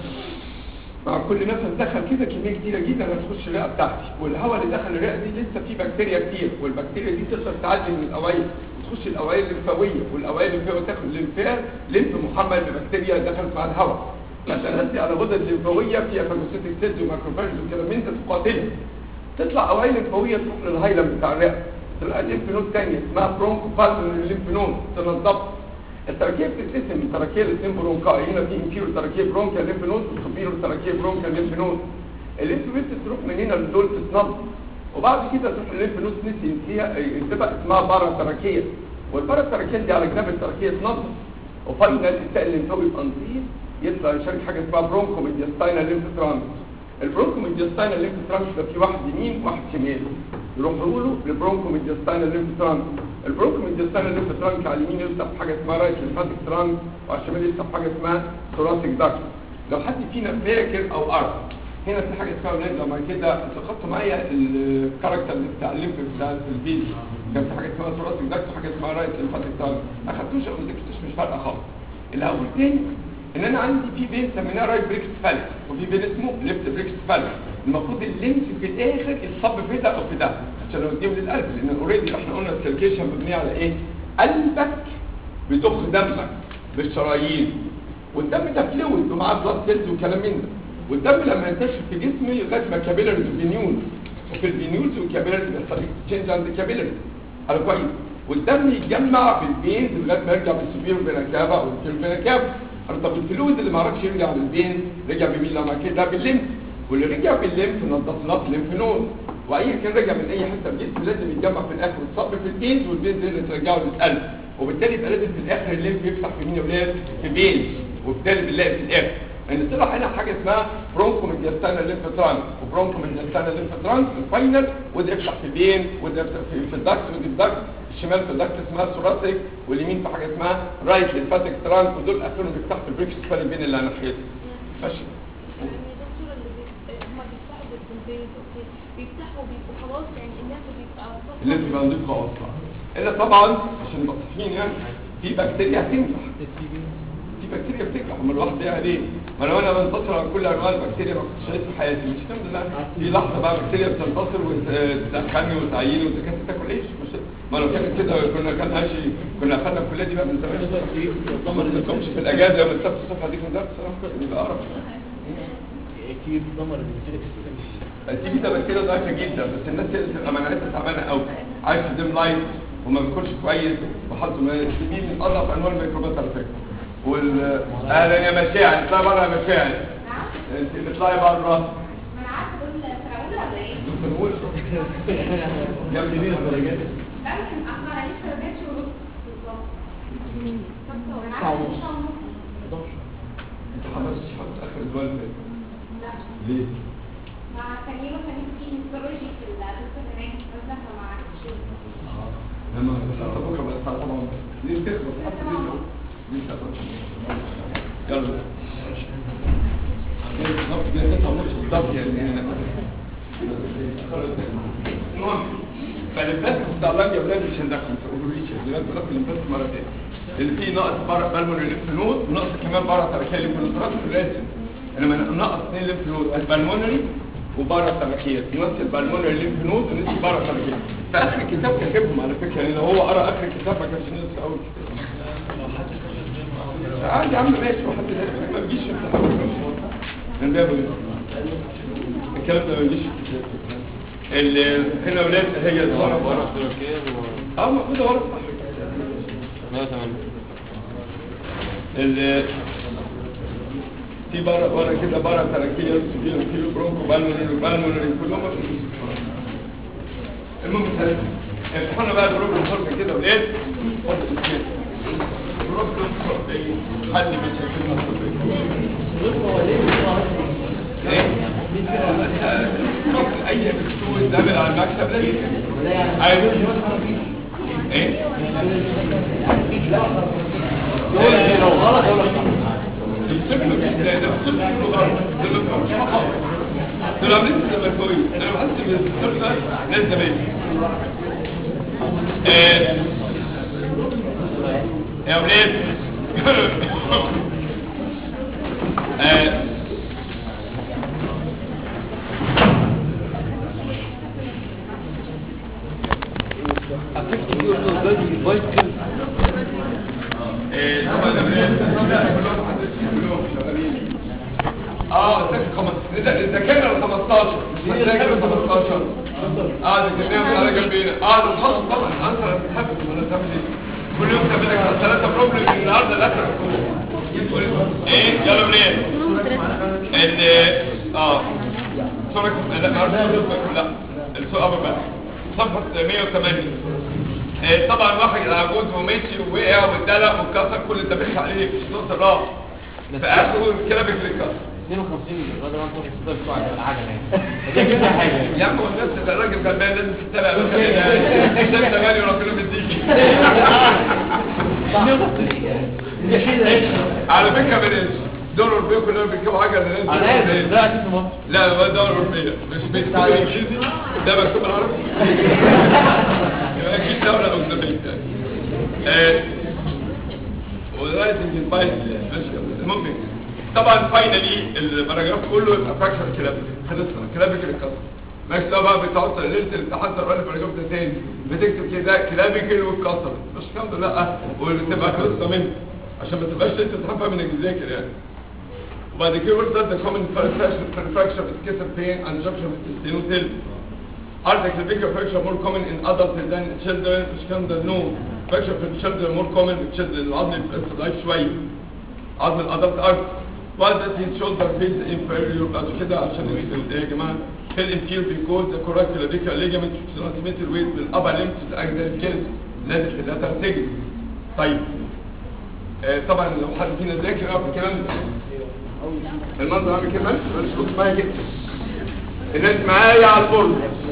مع كل نفس دخل كده كميه كتيره جدا هتخش الرئه بتاعتي والهواء اللي دخل الرئه دي لسه فيه بكتيريا كتير والبكتيريا دي تقدر تعدي من الاوعيه وتخش الاوعيه الليمفاويه والاوعيه الليمفاويه تاخد ليمفات ليمف محمل ببكتيريا دخلت مع الهواء فتنزل على غدد ليمفاويه فيها فاجوسيتك سيلز وماكروفاج وكلام من ده تقاتلها تطلع اوعيه ليمفاويه تروح للهايلم بتاع الرئه تلاقي ليمف نود ثانيه اسمها برونكو بالمونري ليمف نود تنظفها التركيب بتتقسم من تركيه الاثنين برونكاي هنا في انفيرو تركيه برونكا ليمف نود وسوبيرو تركيه برونكا ليمف نود الليمف نود تروح من هنا لدول تتنظف وبعد كده تروح الليمف نود نسي فيها تبقى اسمها بارا تركيه والبارا تركيه دي على جناب التركيه تنظف وفاينل السائل الليمفاوي يبقى نظيف يطلع يشارك حاجه اسمها برونكو ميدياستاينال ليمف ترانس البرونكو ميدياستاينال ليمف ترانس ده في واحد يمين وواحد شمال يروحوا له للبرونكو ميدياستاينال ليمف ترانس البرونكو ميدياستاينال ليمف ترانس على اليمين يفتح حاجه اسمها رايت ليمفاتيك ترانس وعلى الشمال يفتح حاجه اسمها ثوراسيك داكت لو حد فينا فاكر او قرا هنا في حاجه اسمها ولاد لما كده انتوا خدتوا معايا الكاركتر بتاع الليمف بتاع الفيديو كان في حاجه اسمها ثوراسيك داكت وحاجه اسمها رايت ليمفاتيك ترانس ما خدتوش او ما ذاكرتوش مش فارقه خالص اللي هقول تاني ان انا عندي في بين سميناه رايت بريكس فالك وفي بين اسمه ليفت بريكس فالك المفروض الليمف في الاخر يتصب في ده او في ده عشان نوديهم للقلب لان اوريدي احنا قلنا السيركيشن مبنيه على ايه قلبك بيضخ دمك بالشرايين والدم ده فلويد ومعاه بلاد سيلز وكلام من ده والدم لما ينتشر في جسمي لغايه ما كابيلاريز وفينيولز وفي الفينيولز والكابيلاريز بيحصل اكسشينج عند الكابيلاريز على كويس والدم يتجمع في البينز لغايه ما يرجع بالسوبيرو فينا او الانفيرو فينا كافا طب الفلويد اللي ما عرفش يرجع بالبين رجع بمين لما كده بالليمف واللي رجع بالليمف نضفناه في الليمف نود واي كان رجع من اي حته في الجسم لازم يتجمع في الاخر ويتصب في البينز والبينز اللي ترجعه للقلب وبالتالي يبقى لازم في الاخر الليمف يفتح في مين يا ولاد في بينز وبالتالي بنلاقي في الاخر ان طلع هنا حاجه اسمها برونكو ميدياستانا ليمف ترانس وبرونكو ميدياستانا ليمف ترانس الفاينل وده يفتح في بين وده يفتح في, في الدكت ودي في الدكت الشمال في الدكت اسمها ثوراسيك واليمين في حاجه اسمها رايت ليمفاتيك ترانس ودول اخرهم بيفتحوا في البريكس سبالي بين اللي ناحيته ماشي يعني دكتور اللي بي- هما بيفتحوا بالبنبيز اوكي بيفتحوا بيبقوا خلاص يعني الناس بيبقى صفرا اللي بيبقى نضيف خالص الا طبعا عشان نبقى صحيين يعني في بكتيريا هتنفع في بكتيريا بتنجح امال الواحد يعمل ايه؟ ما لو انا بنتصر على كل انواع البكتيريا ما كنتش عايش في حياتي مش الحمد لله في لحظه بقى بكتيريا بتنتصر وتدخلني وتعيني وتكاد تاكل عيش مش ما لو كانت كده كنا كان عايش كنا اخدنا الكليه دي بقى من زمان ما نزلتهمش في الاجازه يوم السبت الصبح اديك من درس صراحه يبقى قرف اكيد دمر الانتيك سيستم التي بي ده بكتيريا ضعيفه جدا بس الناس اللي بتبقى مناعتها تعبانه قوي عايش في ديم لايت وما بياكلش كويس وحالته ما التي بي من اضعف انواع الميكروبات على فكره وال اهلا يا مشاعر اطلعي بره يا مشاعر انت اطلعي بره ما انا عارفه دول فرعون ولا ايه؟ دكتور نقول يا ابني درجات لا يمكن احنا على لسه ما جاتش ونص بالظبط مين خمسة وانا عارفه ان شاء الله 11 انت حضرتش حضرتك اخر الدول اللي فاتت لا ليه؟ مع كان يوم كان في هيستولوجي في الدكتور هناك بس احنا ما عرفتش لما الساعة بكرة بقى الساعة 7 ونص دي تخلص حتى دي دي تخلص يلا بالظبط كده 9 ونص بالظبط يعني المهم فالبلاس بتاع اللنج يا ولاد مش هندخل ما تقولوليش يا ولاد بقول لك البلاس مرة تاني اللي فيه ناقص بره بالمون الليمف نود وناقص كمان بره تركيه الليمف نود راسم الراسم انما ناقص اثنين ليمف نود البلمونري وبره التركيه نص البلمونري ليمف نود ونص بره التركيه في اخر الكتاب كاتبهم على فكره يعني لو هو قرا اخر الكتاب ما كانش نص اول كتاب عادي يا عم ماشي وحد ما بيجيش في الامتحان من باب الكلام ده ما بيجيش في الكتاب اللي هنا ولاد هي الورق ورا اه موجوده ورا صح 108 ال في بره بره كده بره تراكيه سبيل كيلو برونكو بالمونري بالمونري كلهم المهم سلام احنا بقى بروبلم فرصه كده ولاد اتفضل اسمع بروبلم فرصه حل مشاكلنا الطبيه اي دكتور دابل على المكتب لازم عايز ايه لو غلط يقول لك دول عاملين زملكاوي انا بحس ان الدكتور ده ناس زمايلي آه، يا ولاد آه، آه، طبعا يا ولاد لا كلهم حدثوا كلهم شغالين اه ذاكر 15 ده اذا كان ال 15 مش هتذاكر ال 15 اه ده كان بيعمل على جنبينا اه ده خلاص طبعا انسر هتتحبس ولا تعمل ايه كل يوم تعمل لك ثلاثه بروبلم من النهارده لاخر ايه يلا منين ان اه سورك لا ما اعرفش لا السؤال ابو بكر صفحه 108 آه، طبعا واحد عجوز ومشي ووقع واتدلق واتكسر كل اللي دافعش عليه في صوت الراس في اخره الكلام اللي اتكسر 52 الراجل عنده الصدر بتوع العجله يعني ده كده حاجه يا عم هو الناس ده الراجل غلبان لازم تتابع مش انت غالي وربنا مديكي على فكره بلاش دول اوروبيه كلهم بيركبوا عجله لازم انا عارف ده اكيد في مصر لا هو دول اوروبيه مش مكتوب بالانجليزي ده مكتوب بالعربي يبقى اكيد دوله اجنبيه آه، ورايزنج البايت المهم طبعا فاينلي الباراجراف كله يبقى فراكشر كلابيك خلصنا كلابيك اتكسر مالكش دعوه بقى بتقعد ليله الامتحان تقرا الباراجراف ده تاني بتكتب كده كلابيكل واتكسرت مش الحمد لله وتبقى خلصنا منه عشان ما تبقاش ليله الامتحان فاهم انك بتذاكر يعني وبعد كده يقول ده كومن فراكشر سكيسر بين اند جنكشن ستينوتيل Are the clavicular fracture more common in adults than children? مش كان ده no. Fracture في children more common in children. العظم بس ضعيف شوية. عظم الادلت اكتر. Why does his shoulder face inferior بعد كده عشان ال- ايه يا جماعة؟ Fell inferior because the correct clavicular ligament transmitted weight من upper limb to the axillary skeleton. لازم في اللاتر سيجن. طيب. آه طبعا لو حد فينا ذاكر يعرف الكلام ده. المنظر عامل كده مش كنت معايا كده. الناس معايا على البورد.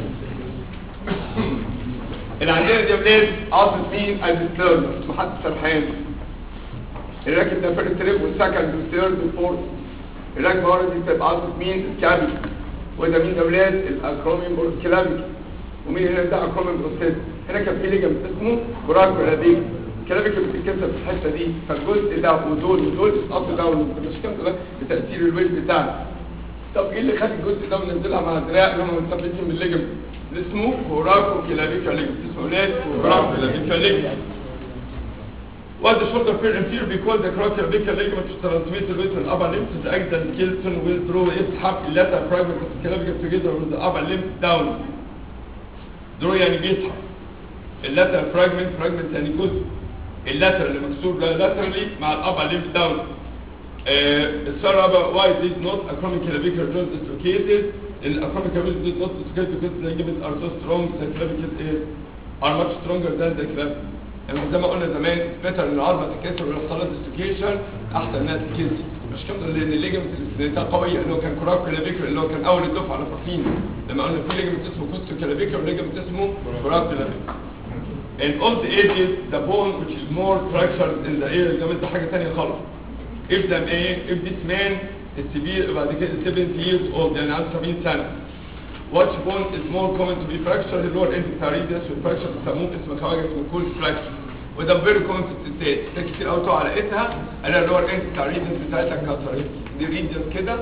اللي عندنا دي ولاد قاصد مين الستيرن محدش سرحان الراكب ده فيرست ريب والسكند والثيرد والفورث الراكب ورا دي بتبقى قاصد مين الكابي وده مين ده ولاد الاكرومين كلابي ومين هنا ده اكرومين بروستيت هنا كان في ليجمنت اسمه براكو راديك كلابي كانت بتتكسر في الحته دي فالجزء ده ودول ودول اب داون مش كام ده بتاثير الويت بتاعنا طب ايه اللي خد الجزء ده ونزلها مع الدراع اللي هم مثبتين بالليجمنت اسمه كوراكو كلابيكا ليجمنت اسمه ايه كوراكو كلابيكا ليجمنت What the shoulder feel inferior because the crocolabial ligament is transmitted with an upper limb to the axial skeleton will draw يسحب the lateral fragment of the clavicle together with the upper limb down. draw يعني بيسحب. اللاترال fragment fragment يعني جزء. اللاترال اللي مكسور ده laterally مع الupper limb down. السؤال الرابع why did not acromic clavicular joint dislocated الacromic clavicular did not dislocate because the ligaments are so strong the clavicle is are much stronger than the clavicle يعني زي ما قلنا زمان better ان العظمه تتكسر ويحصل لها dislocation احسن انها تتكسر مش كده لان الليجمنت ده قويه اللي هو كان كراك كلافيكر اللي هو كان اول الدفعه على فاكرين لما قلنا في ليجمنت اسمه كوستو كلافيكر وليجمنت اسمه كراك كلافيكر In old ages, the bone which is more fractured in the ear ده ده حاجة تانية خالص. If the man, if this man is severe بعد كده 70 years old يعني عنده 70 سنة. Which bone is more common to be fractured اللي هو الانتراريديوس والفراكشر بيسموه اسم خواجة اسمه كول فراكشر. وده فيري كومن في الستات، ستات كتير قوي تقع على ايدها انا اللي هو الانتراريديوس بتاعتها اتكسرت. دي ريديوس كده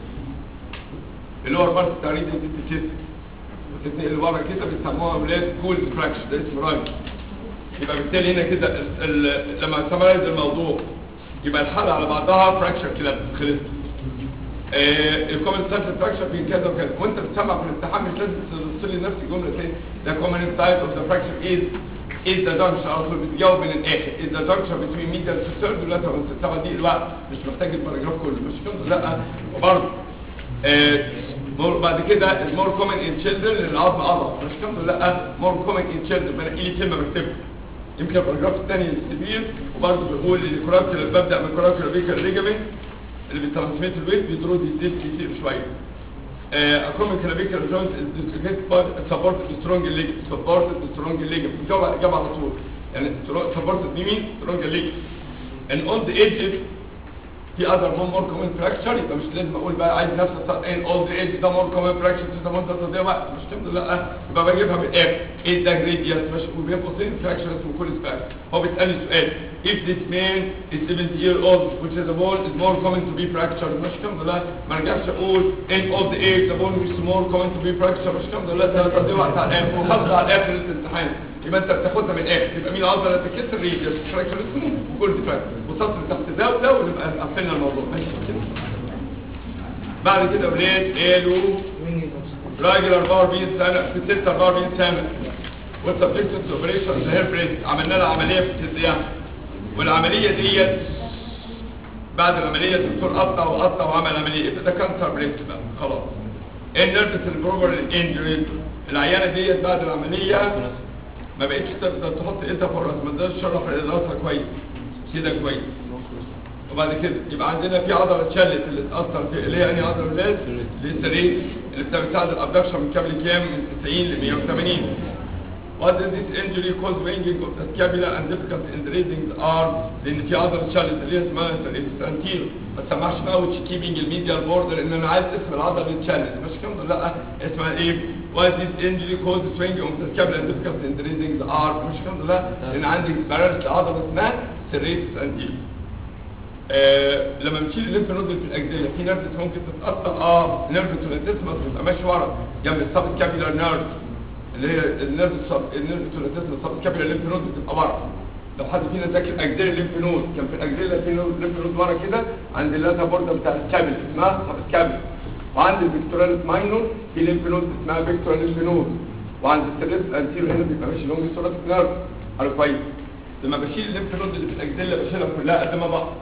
اللي هو البارت بتاع الريديوس دي بتتكسر. وتتنقل لورا كده بيسموها اولاد كول فراكشر ده اسمه رايت. يبقى بالتالي هنا كده ال- ال- لما سمرايز الموضوع يبقى الحالة على بعضها فراكشر كلاب خلصت الكومنت تايب فراكشر في كذا وكذا وانت بتسمع في الامتحان مش لازم تبص لي نفس الجمله تاني ده كومنت تايب اوف ذا فراكشر از is the junction على طول بتجاوب من الاخر is the junction between medial to third ولا طبعا دي الوقت مش محتاج الباراجراف كله مش كده لا وبرضه آه، مور- بعد كده is more common in children لان العظم اضعف مش كده لا more common in children بنقي لي كلمه بكتبها يمكن الباراجراف الثاني السبير وبرضه بيقول الكراكر ببدا من الكراكر بيكر ليجامنت اللي بيترانسميت الويت بيدرو ديزيز كتير شويه اكومن كلافيكر جوينت از ديسلوكيتد بار سبورتد سترونج ليج سبورتد سترونج ليج بتجاوب على الاجابه على طول يعني سبورتد بمين سترونج ليج ان اولد ايجز في اذر مور مور كومن فراكشر يبقى مش لازم اقول بقى عايز نفس ان اولد ايج ده مور كومن فراكشر ده مور ده ده وقت مش كده لا يبقى بجيبها من الاخر ايه ده جريديوس مش وبين قوسين فراكشر اسمه كول سباك هو بيسالني سؤال if this man is 70 year old which is the bone is more common to be fractured مش كده لا ما رجعش اقول in old age the bone which is more common to be fractured مش كده لا ده ده وقت على الاخر وخلص على الاخر الامتحان يبقى انت بتاخدها من الاخر يبقى مين العضله اللي تتكسر ريديوس فراكشر اسمه كول سباك وسطر تحت ده وده ونبقى قفلنا الموضوع ماشي كده بعد كده اولاد قالوا راجل 44 سنه في 6 44 سنه والسبجكت اوبريشن ذا هير بريست عملنا لها عمليه في التزيان والعمليه ديت بعد العمليه الدكتور قطع وقطع وعمل عمليه يبقى ده كانسر بريست بقى خلاص النيرفس البروبر الانجري العيانه ديت بعد العمليه ما بقتش تقدر تحط ايدها فوق الراس ما تقدرش تشرح راسها كويس كده كويس وبعد كده يبقى عندنا في عضله اتشلت اللي اتاثر في اللي هي انهي عضله اللي اللي السرير اللي بتاع- بتساعد الابدكشن من كام لكام من 90 ل 180 What does this injury cause winging of the scapula and difficulty in raising the arm لان في عضله اتشلت اللي هي اسمها serratus anterior ما تسمعش بقى which keeping الميديال border لان انا عايز اسم العضله اللي اتشلت مش كده لا اسمها ايه What this injury cause swinging of the scapula and difficulty in raising the arm مش كده لا لان عندي بررت عضله اسمها serratus anterior آه لما بنشيل الليمف نود في الاجزله في نيرفس ممكن تتاثر اه نيرف تولاتيسمس بيبقى ماشي ورا جنب السب سكابيولار نيرف اللي هي النيرف السب النيرف تولاتيسمس السب سكابيولار ليمف نود بتبقى ورا لو حد فينا ذاكر اجزله الليمف نود كان في الاجزله في نود ليمف نود ورا كده عند اللاتا بوردا بتاع السكابيولا اسمها سب سكابيولا وعند الفيكتوراليس ماينور في ليمف نود اسمها فيكتورال ليمف نود وعند السيريس انتيرو هنا بيبقى ماشي لونج ثوراسيك نيرف على كويس لما بشيل الليمف نود اللي في الاجزله بشيلها كلها قد ما بقى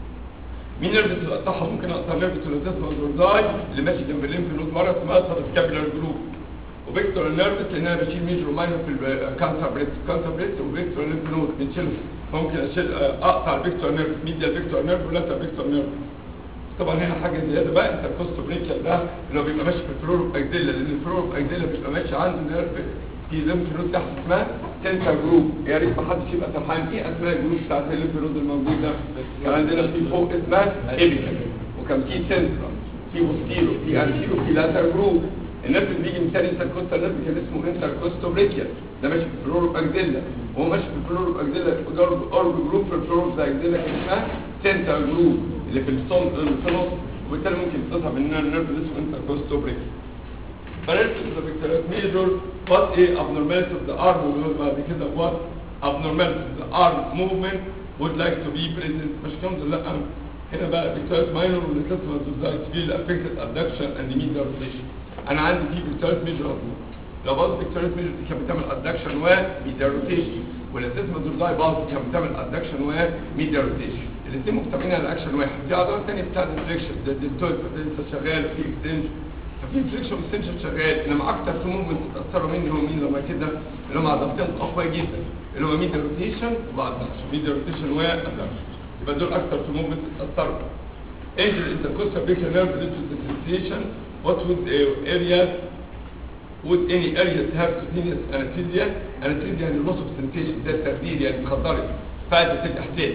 مين نيرفس اللي قطعها ممكن اقطع نيرفس اللي دورزاي اللي ماشي جنب الليمف نود مره اسمها سب سكابيولار جروب وفيكتور نيرفس لان انا بشيل ميجر وماينر في الكانسر بريست كانسر بريست وفيكتور ليمف نود بنشيلهم ممكن اشيل اقطع الفيكتور نيرف ميديال فيكتور نيرف ولا فيكتور نيرف طبعا هنا حاجه زياده بقى انت الكوست بريكر ده اللي هو بيبقى ماشي في الفلور اكزيلا لان الفلور اكزيلا بيبقى ماشي عنده نيرف في ليمف نود تحت اسمها سنتر جروب يا ريت ما حدش يبقى سرحان ايه اسماء الجروب بتاعت الليمف نود الموجوده كان عندنا في فوق اسمها ايبيكال وكان في سنترال في بوستيرو في انتيرو في لاتر جروب النيرف اللي بيجي من تاني انتركوستال نيرف كان اسمه انتركوستو بريكيال ده ماشي في الفلور اكزيلا وهو ماشي في الفلور اكزيلا اورب جروب في الفلور اكزيلا كان اسمها سنتر جروب اللي في الصوم في النص وبالتالي ممكن تصحى من النيرف اللي اسمه انتركوستو بريكيال Paralysis of the victorious major what a abnormality of the arm movement بعد كده what abnormality of the arm movement would like to be present مش كم لا هنا بقى victorious minor والليتسمال society severe affected abduction and medial rotation انا عندي في victorious major اصلا لو باظ victorious major دي كانت بتعمل abduction و medial rotation والليتسمال society باظ كانت بتعمل abduction و medial rotation الاثنين مجتمعين على اكشن واحد في عضلات ثانيه بتاعت الفليكشن ده الدلتويد لسه شغال في اكستنشن ففي فليكشن اكستنشن شغال انما اكتر تو موفمنت بتاثروا مني هم مين لما كده اللي هم عضلتين اقوى جدا اللي هو ميديا روتيشن وادكشن ميديا روتيشن وادكشن يبقى دول اكتر تو موفمنت بتاثروا injury in the costobrachial nerve due to the sensation what would uh, areas would any areas have cutaneous anesthesia anesthesia يعني loss of sensation زي التخدير يعني اتخدرت فاتت الاحساس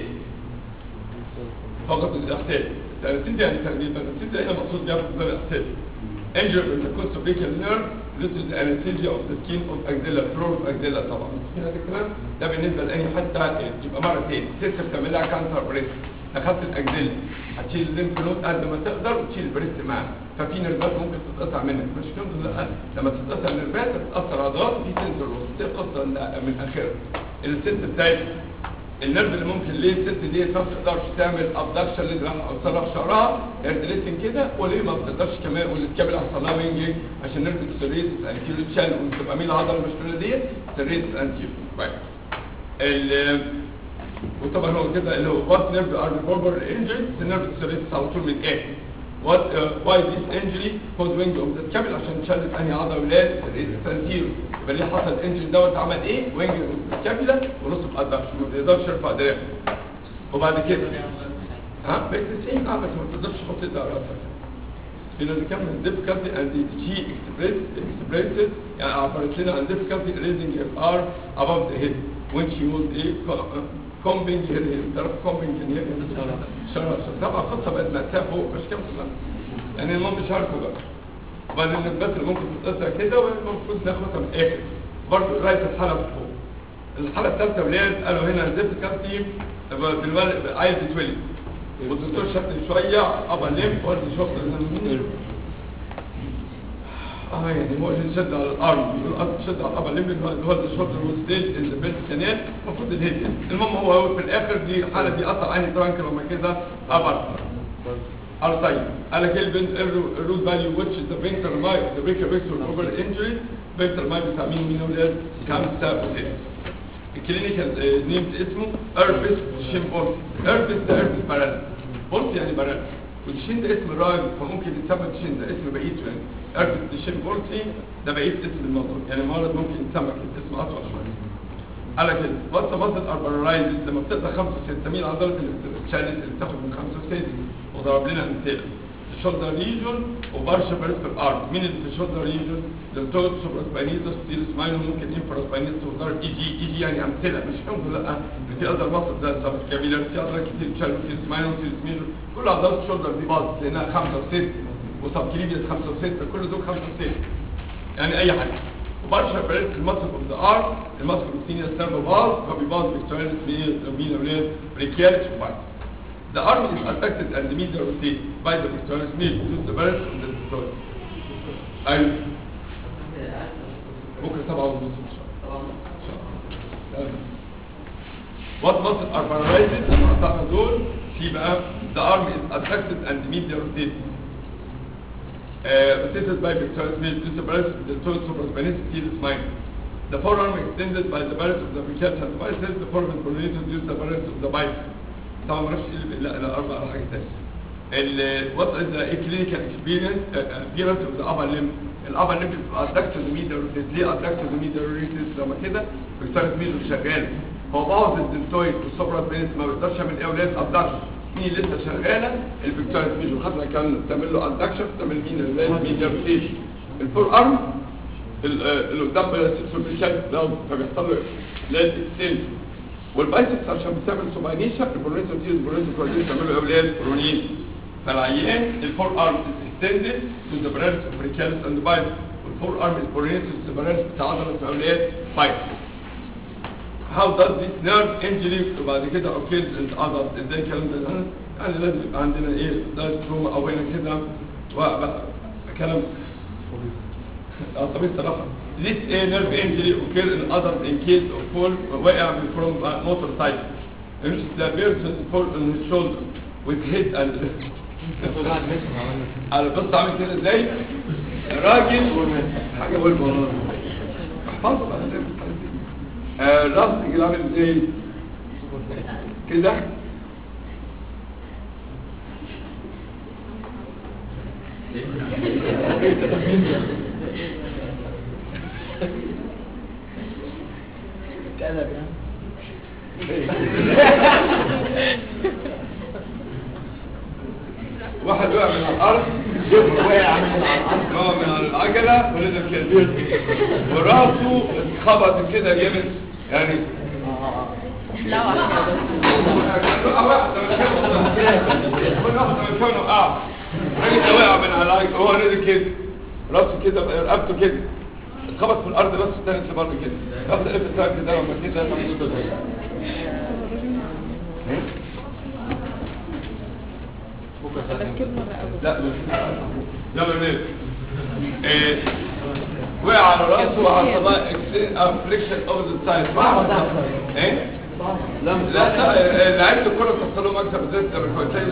فقط الاحساس الانستيزيا يعني تخدير الانستيزيا هنا مقصود بها فقدان الاحساس injury in the costobrachial nerve due to the anesthesia of the skin of axilla floor of axilla طبعا متفقين هذا الكلام ده بالنسبه لاي حتى يبقى مرتين ست بتعمل لها كانسر بريست اخدت الاكزيلا هتشيل الليمف نود قد ما تقدر وتشيل البريست معاه ففي نرفات ممكن تتقطع منك مش كده لا لما تتقطع النرفات بتتاثر عضلات في سنسور لوس دي القصه من اخرها الست بتاعت النرف اللي ممكن ليه الست ديت ما بتقدرش تعمل ابدكشن اللي راح اوصلها في شعرها اردليتنج كده وليه ما بتقدرش كمان والسكابل حصل لها وينج عشان نرف السريتس انتيريو تشال وتبقى مين العضله المشلوله ديت سريتس انتيريو كويس ال وطبعا هو كده اللي هو وات نيرف ار ريفولفر انجري النيرف السريتس على طول من ايه وات واي ذيس انجري كوز وينج اوف ذا سكابل عشان تشلت انهي عضله ولاد سريتس انتيريو يبقى ليه حصل انجري دوت عمل ايه وينج اوف ذا سكابيلا ونص ادكشن ما بيقدرش يرفع دراعه وبعد كده ها بقت 90 اه بس ما تقدرش تحط ايدها على راسك في ناس كمان difficulty and she expressed expressed يعني عبرت لنا عن difficulty raising her arm above the head when she was a combing her hair تعرف combing in hair شرف طبعا قصه بقت مأساة فوق مش كام سنة يعني المهم مش عارفه بقى وبعدين النبات اللي ممكن تتقطع كده والمفروض ناخدها من الاخر برضه قرايه الحلقه فوق الحلقه الثالثه ولاد قالوا هنا difficulty بالولد عايز يتولد والدكتور شد شويه ابا لم ورد شغل اه يعني هو اللي شد على الارم بيقول قصد شد على الابا لم اللي هو الشغل والستيل اللي بين الكنال المفروض الهيد المهم هو هو في الاخر دي الحاله دي قطع عين ترانك لما كده ابر ارتاي قال لك الروت فاليو ويتش ذا بينتر ماي ذا بريكر ريكتور اوفر انجري بينتر ماي بتاع مين مين اولاد خمسه وسته الكلينيكال نيم اسمه اربس شين بولس اربس ده اربس باراليس بولس يعني باراليس والشين ده اسم الراجل فممكن يتسمى الشين ده اسم بقيته يعني اربس شين بولسي ده بقيت اسم المرض يعني المرض ممكن يتسمى كده اسم اطول شويه قال لك وات ماسل اربرايزز لما بتقدر 5 و6 مين العضلات اللي بتتشالت اللي بتاخد من 5 و6 وضرب لنا امثله الشولدر ريجون وبارشا بريسبل ارم مين اللي في الشولدر ريجون دلتوت سوبراسباينيزوس تيرس ماينو ممكن انفراسباينيزوس وضرب اي جي اي جي يعني امثله مش فاهم لا في اذر مصر زي السبسكابيلر في عضلات كتير تشالو تيرس ماينو تيرس ميجور كل عضلات الشولدر دي باظت لانها 5 و6 وسبكليبيس 5 و6 كل دول 5 و6 يعني اي حاجه وبارشا بريس المسل اوف ذا ارم المسل اوف سينيور سيرفو باظ فبيباظ بيكتورينس مين اولاد بريكيالس وبايت The arm is affected and the medial rotate by the pectoralis medial to the balance of the pectoral. أيوة. بكرة سبعة ونص إن شاء الله. إن شاء الله. What muscles are paralyzed لما قطعنا دول في بقى the arm is affected and the medial rotate. Uh, rotated by pectoralis medial to the balance of the total supraspinatus teres minor. The forearm extended by the balance of the brachial and the biceps, the forearm is coordinated with the balance of the biceps. طبعا ما اعرفش ايه لا لا اربع على حاجه ثانيه ال what is the clinical experience uh, appearance of the upper limb الابر ليمب بتبقى adducted medial rotate ليه adducted medial rotate لما كده بيشتغل ميدو شغال هو بوظ الدلتويد والسوبرا بينس ما بيقدرش يعمل ايه اولاد ابدكشن مين لسه شغاله البيكتوريس ميجو خدنا كان تعمل له ادكشن تعمل مين الميديا روتيشن الفور ارم اللي قدام سوبريشال ده فبيحصل له لاد اكستنشن والبايسبس عشان بتعمل سوباينيشن البرونيسو دي البرونيسو كوردين بيعملوا اولاد برونين فالعيان الفور ارم اكستندد تو ذا برانش اوف بريكالس اند بايسبس والفور ارم از برونيسو تو ذا برانش بتاع عضله اولاد بايسبس how does this nerve injury وبعد كده occurs in others ازاي الكلام ده يعني لازم يبقى عندنا ايه ده تروما او هنا كده وبقى كلام اه طب الصراحه this a nerve injury occur in others in case of fall وقع from a motorcycle which the person fall on his shoulder with head and على بص عامل كده ازاي راجل حاجه اقول والله احفظها بقى زي ما آه الراس كده عامل ازاي كده اتقلب يعني واحد وقع من على الارض وقع من على الارض اه من على العجله ونزل كده وراسه اتخبط كده جامد يعني لا عشان كان وقع واحده من كده كل واحده من كونه وقع الراجل ده وقع من على العجله وهو نزل كده راسه كده رقبته كده اتخبط في الارض بس والتاني في بره كده ياخد الف التانك كده لما كده ركبنا بقى لا مش يلا ليه ايه وقع على راسه وحصل لها افليكشن اوف ذا سايد ايه لا لا لا لعيبه الكوره بتحصل لهم مكسب زي الامريكان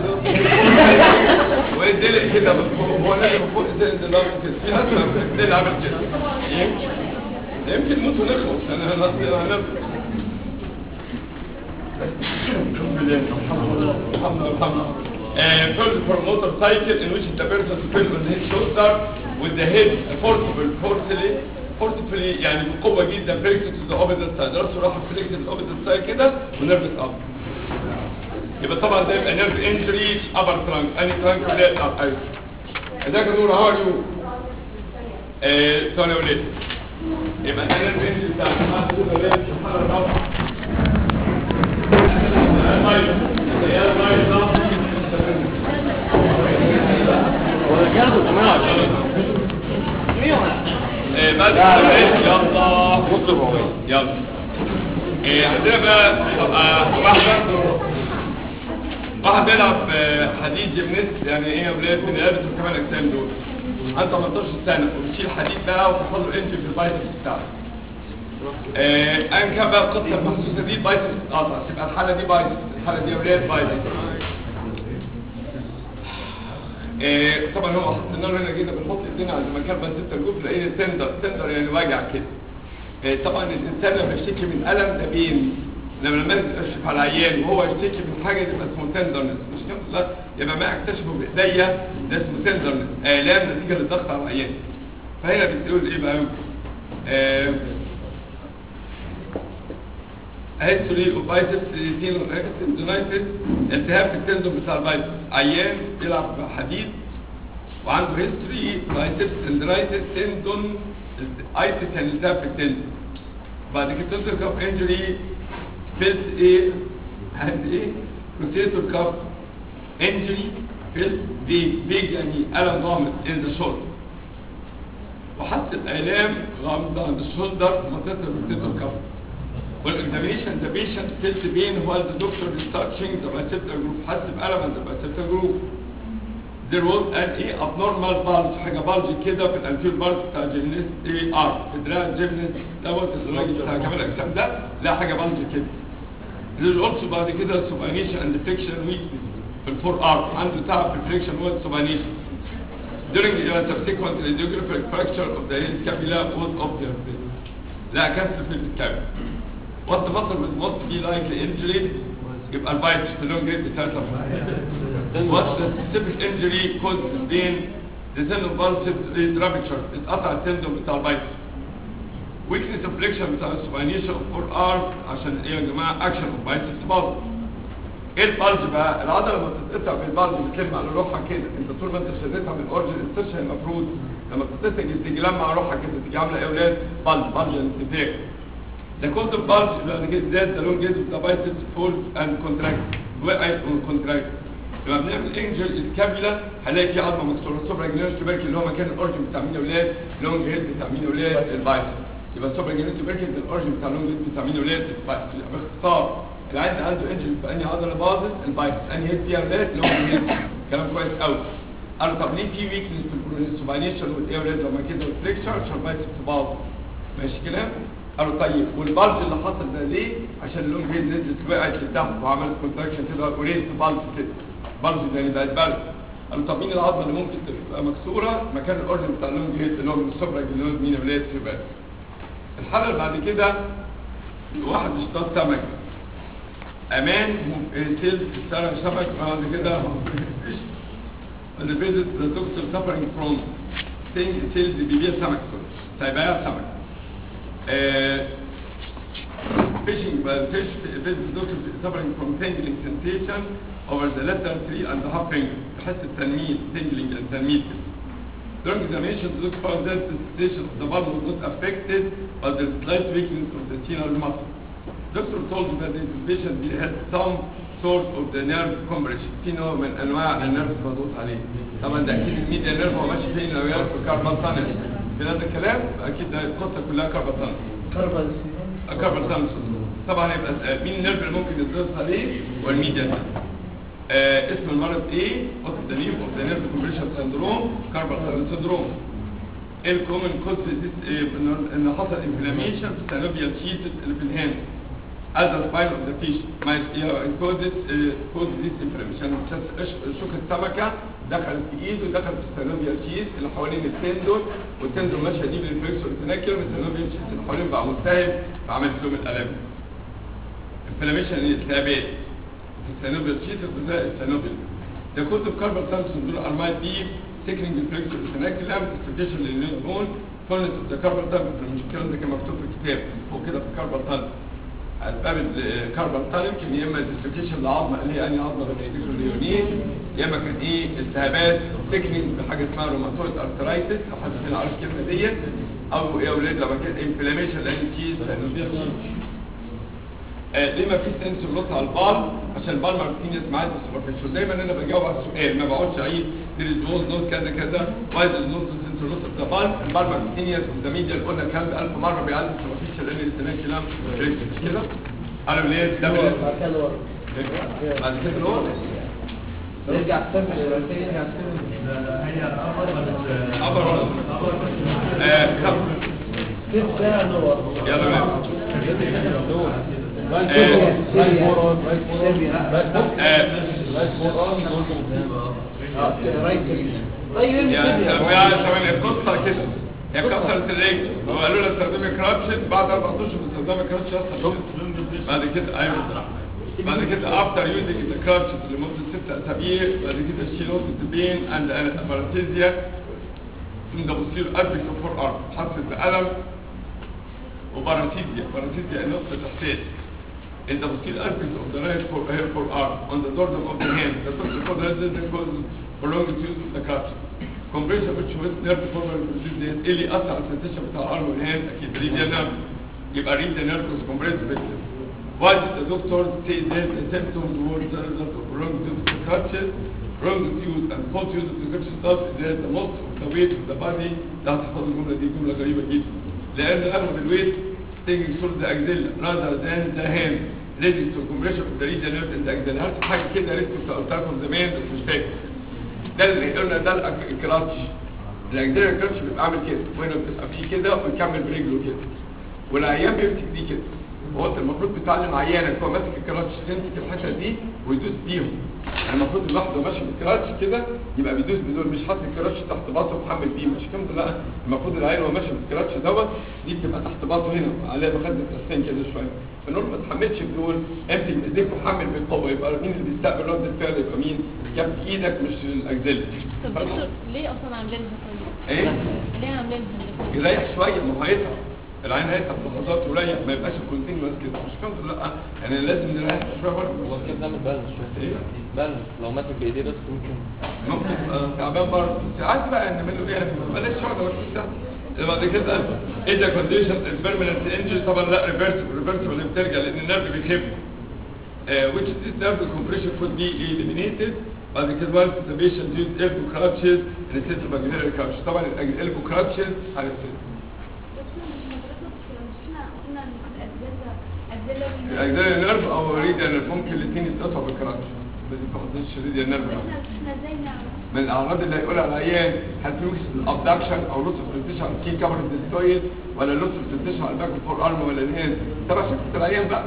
ويدلق كده من فوق هو نازل من فوق زي الدولار كده في ناس بتدلق عامل كده يمكن يمكن نموت ونخلص يعني هنفضل الحمد لله الحمد لله uh, first for motorcycle in which the person fell on his shoulder with the head forcibly forcibly forcibly يعني بقوة جدا flexed to the opposite side راسه راح flexed to the opposite side كده ونرفز up يبقى طبعا ده يبقى nerve injury upper trunk any trunk ولا up ايوه ازيك يا نور هاو ار يو ايه ثانية ولاد يبقى ده nerve injury بتاع الحالة الأولى في الحالة الرابعة جلده 28 إيه، بعد كده يلا مطلب يلا إيه، عندنا بقى آه، واحدة واحد بيلعب آه، حديد جيمنست يعني ايه يا ولاد من لابس وكمان اجسام دول عنده 18 سنة وبيشيل حديد بقى وحصل له انجري في البايسبس بتاعه آه، ان كان بقى القصة المحسوسة دي البايسبس اتقطع تبقى الحالة دي بايسبس الحالة دي يا ولاد بايسبس إيه طبعا هو حط النار هنا كده بنحط ايدينا عند مكان بس الترجوف تلاقيه تندر تندر يعني واجع كده إيه طبعا الانسان لما يشتكي من الم ده بين لما لما يكشف على عيان وهو يشتكي من حاجه يبقى اسمه تندرنس مش كده لا يبقى ما اكتشفه بايديا ده اسمه تندرنس الام نتيجه للضغط على العيان فهنا بتقول ايه بقى آه هيستوري اوف بايسبس تندونايتس التهاب في التندون بتاع البايسبس عيان بيلعب حديد وعنده هيستوري بايسبس تندونايتس تندون ايتس يعني التهاب في التندون بعد كده تنتج كاف انجري فيلت ايه عند ايه روتيتور كاف انجري فيلت بيج بيج يعني الم غامض ان ذا شولدر وحس الالام غامضه عند الشولدر منطقه الروتيتور كاف والاكزامينشن ذا بيشنت فيلت بين while the doctor is touching the biceptal group حس بألم عند البايسبتال جروب there was an ايه abnormal bulge حاجه bulge كده في الانتير بارت بتاع جيمنست ايه ار في دراع الجيمنست دوت الراجل بتاع كمال الاجسام ده لا حاجه bulge كده there is also بعد كده supination and flexion weakness في الفور ار عنده تعب في الفليكشن والسوبينيشن during the subsequent radiographic fracture of the head scapula was observed لا كسر في السكابula what the muscle with most be likely injury يبقى البايت في اللون جريد بتاعتها what the specific injury caused the pain the tendon pulses is ruptured اتقطع التندون بتاع البايت weakness of flexion بتاع السباينيشن of four arms عشان ايه يا جماعه action of biceps bulge ايه البلج بقى العضله لما بتتقطع بالبلج بتلم على روحها كده انت طول ما انت شديتها من اورجن السيرشن المفروض لما بتتقطع تيجي لما روحها كده تيجي عامله ايه يا اولاد بلج بلج الانتفاخ The cold bulge بعد كده زاد the long gaze of the biceps folds and contracts وقعت وكونتراكت لما بنعمل انجل الكابيلا هنلاقي في عظمه مكسوره السوبرا جينيرس تبركل اللي هو مكان الاورجن بتاع مين يا اولاد لونج هيد بتاع مين يا اولاد البايسبس يبقى السوبرا جينيرس تبركل ده الاورجن بتاع اللونج هيد بتاع مين يا اولاد البايسبس يبقى باختصار العيان عنده انجل في انهي عضله باظت البايسبس انهي هيد فيها اولاد لونج هيد كلام كويس قوي قالوا طب ليه في ويكنس في البرونيسوباينيشن والايه اولاد لما كده والفليكشر عشان البايسبس باظ ماشي كلام قالوا طيب والبلج اللي حصل ده ليه عشان اللونج هيد نزلت وقعت لتحت وعملت كونتراكشن كده وريست بلج كده بلج يعني بقت بلج قالوا طب مين العظمه اللي ممكن تبقى مكسوره مكان الاورجن بتاع اللونج هيد اللي هو من السوبرا جلوز مين ولاد في الحاله اللي بعد كده واحد اصطاد سمك امان سيلز سرق سمك بعد كده اللي فيزت ذا دكتور سفرنج فروم سيلز بيبيع سمك سايبها سمك fishing by fish visit the doctor suffering from tingling sensation over the lateral three and a half finger بحس التنميل تنجلينج and تنميل كده During examination, the doctor found that the sensation of the valve was not affected by the slight weakness of the senile muscle. Doctor told me that this patient had some sort of the nerve compression. في نوع من انواع النيرف مضغوط عليه. طبعا ده اكيد الميديا نيرف هو ماشي فين لو يعرف الكاربال تانل. في هذا الكلام اكيد ده القصه كلها كاربال تانل. كربل كاربال تانل طبعا هيبقى سؤال مين النيرف اللي ممكن يتضغط عليه؟ والميديا نيرف. آه اسم المرض ايه؟ وات ذا نيم اوف ذا نيرف كومبريشن سندروم كاربال تانل سندروم. ايه الكومن كوز ديس ان حصل انفلاميشن في السينوبيال شيت اللي في الهاند as a spine of the fish might yeah, cause this uh, cause this inflammation شوك السمكة دخلت في ايده ودخلت في السينوبيال شيت اللي حوالين التندون والتندون ماشية دي بالريفلكس والتناكر والسينوبيال شيت اللي حوالين بقى ملتهب فعملت لهم الالم inflammation الالتهابات في السينوبيال شيت وغذاء السينوبيال The cause of carpal tunnel syndrome are might be thickening reflex of the tenaculum, dislocation of the bone, fullness of the carpal tunnel مش الكلام ده كان مكتوب في الكتاب فوق كده في الكاربال تانل اسباب الكاربال تانل كان يا اما ديسلوكيشن العظمه اللي هي انهي عظمه بتفتكروا اليونين يا اما كان ايه التهابات سيكنينج بحاجه اسمها روماتويد ارثرايتس لو حد فينا عارف الكلمه ديت او يا اولاد لما كان انفلاميشن لان تشيز آه ليه ما في سنسور لوس على البال عشان البال مارتينيز معاه ديسلوكيشن دايما انا بجاوب على السؤال ما بقعدش اعيد there is no نوت كذا كذا why there is no sensor loss of the ball البال مارتينيز وذا ميديا قلنا الكلام ده 1000 مره بيعلم ديسلوكيشن لان الاستناد كلام مش كده قالوا ليه ده بعد بال- كده لورا بعد كده اللي هو نرجع السبب الثلاثي نرجع السبب ابر آه طب كيف ده لورا يلا بينا سيريا سيريا سيريا آه رايت طيب يا يا ثواني القصه كده هي كسرت الرجل وقالوا لها استخدمي كراتشن بعد اربع اشهر باستخدام كراتش يحصل كده. بعد كده ايوه بعد كده افتر يوزنج ذا كراتش لمده ست اسابيع بعد كده شي نوتس بين اند باراسيزيا من ذا بوستير ابيك فور ارم حست بالم وباراسيزيا باراسيزيا النقطه الاحساس in the posterior apex of the right for hair for arm on the dorsum of the hand. The doctor called that the cause prolonged use of the crutch. Compression which was nerve forward procedure اللي اثر على السنسيشن بتاع الارم والهاند اكيد ريديا نيرف يبقى ريديا نيرف was compressed victim. Why did the doctor say that the symptoms were the result of prolonged use of the crutches? Prolonged use and fault use of the crutches does is that the most of the weight of the body لا تحفظ الجملة دي جملة غريبة جدا لأن أغلب الويت taking through the axilla rather than the hand leading to compression of the region nerve in the axilla هرسم حاجة كده لسه كنت قلتها لكم زمان بس مش فاكر ده اللي قلنا ده الأك- الكراتش الاكزيلري الكراتش بيبقى عامل كده وهنا بتبقى فيه كده ويكمل برجله كده والعيان بيمسك دي كده هو انت المفروض بتعلم عيانك هو ماسك الكراتش تمسك الحته دي ويدوس بيهم يعني المفروض الواحد وهو ماشي بالكراتش كده يبقى بيدوس بدول مش حاطط الكراتش تحت باطه ومحمل بيه مش كده لا المفروض العيان وهو ماشي بالكراتش دوت دي بتبقى تحت باطه هنا عليها مخده راسين كده شويه فنقول ما تحملش بدول امسك بايديك وحمل بالقوه يبقى مين اللي بيستقبل رد الفعل يبقى مين؟ كف ايدك مش الاجزله طب دكتور ليه اصلا عاملينها طيب؟ ايه؟ ليه عاملينها يريح شويه ما هو هيتعب العين هيتعب لحظات وريح ما يبقاش الكونتينوس كده مش كده لا يعني لازم نريح شويه برضه هو كده بنعمل بالانس شويه ايه بالانس لو ماسك بايديه بس ممكن ممكن تبقى تعبان برضه بس عايز بقى نعمله ايه يعني بلاش شغل ولا بتاع بعد كده ايه ده كونديشن بيرمننت انجري طبعا لا ريفرسبل ريفرسبل اللي بترجع لان النرف بيخف uh, which this nerve compression could be eliminated بعد كده once the patient use elbow crutches instead of auxiliary crutches طبعا الelbow crutches على الست دكتور مش حضرتك مش احنا قلنا ان الاجزله اجزله الاجزاء النرف او ريديا نرف ممكن الاثنين يتقطعوا بالكراتش بس ما قصديش ريديا نرف احنا احنا ازاي نعرف من الاعراض اللي هيقولها العيان هل في ويكس الابدكشن او لوس اوف سنسيشن على السكين كفر ديستويد ولا لوس اوف سنسيشن على الباك فور ارم ولا الهاند تبع شخصيه العيان بقى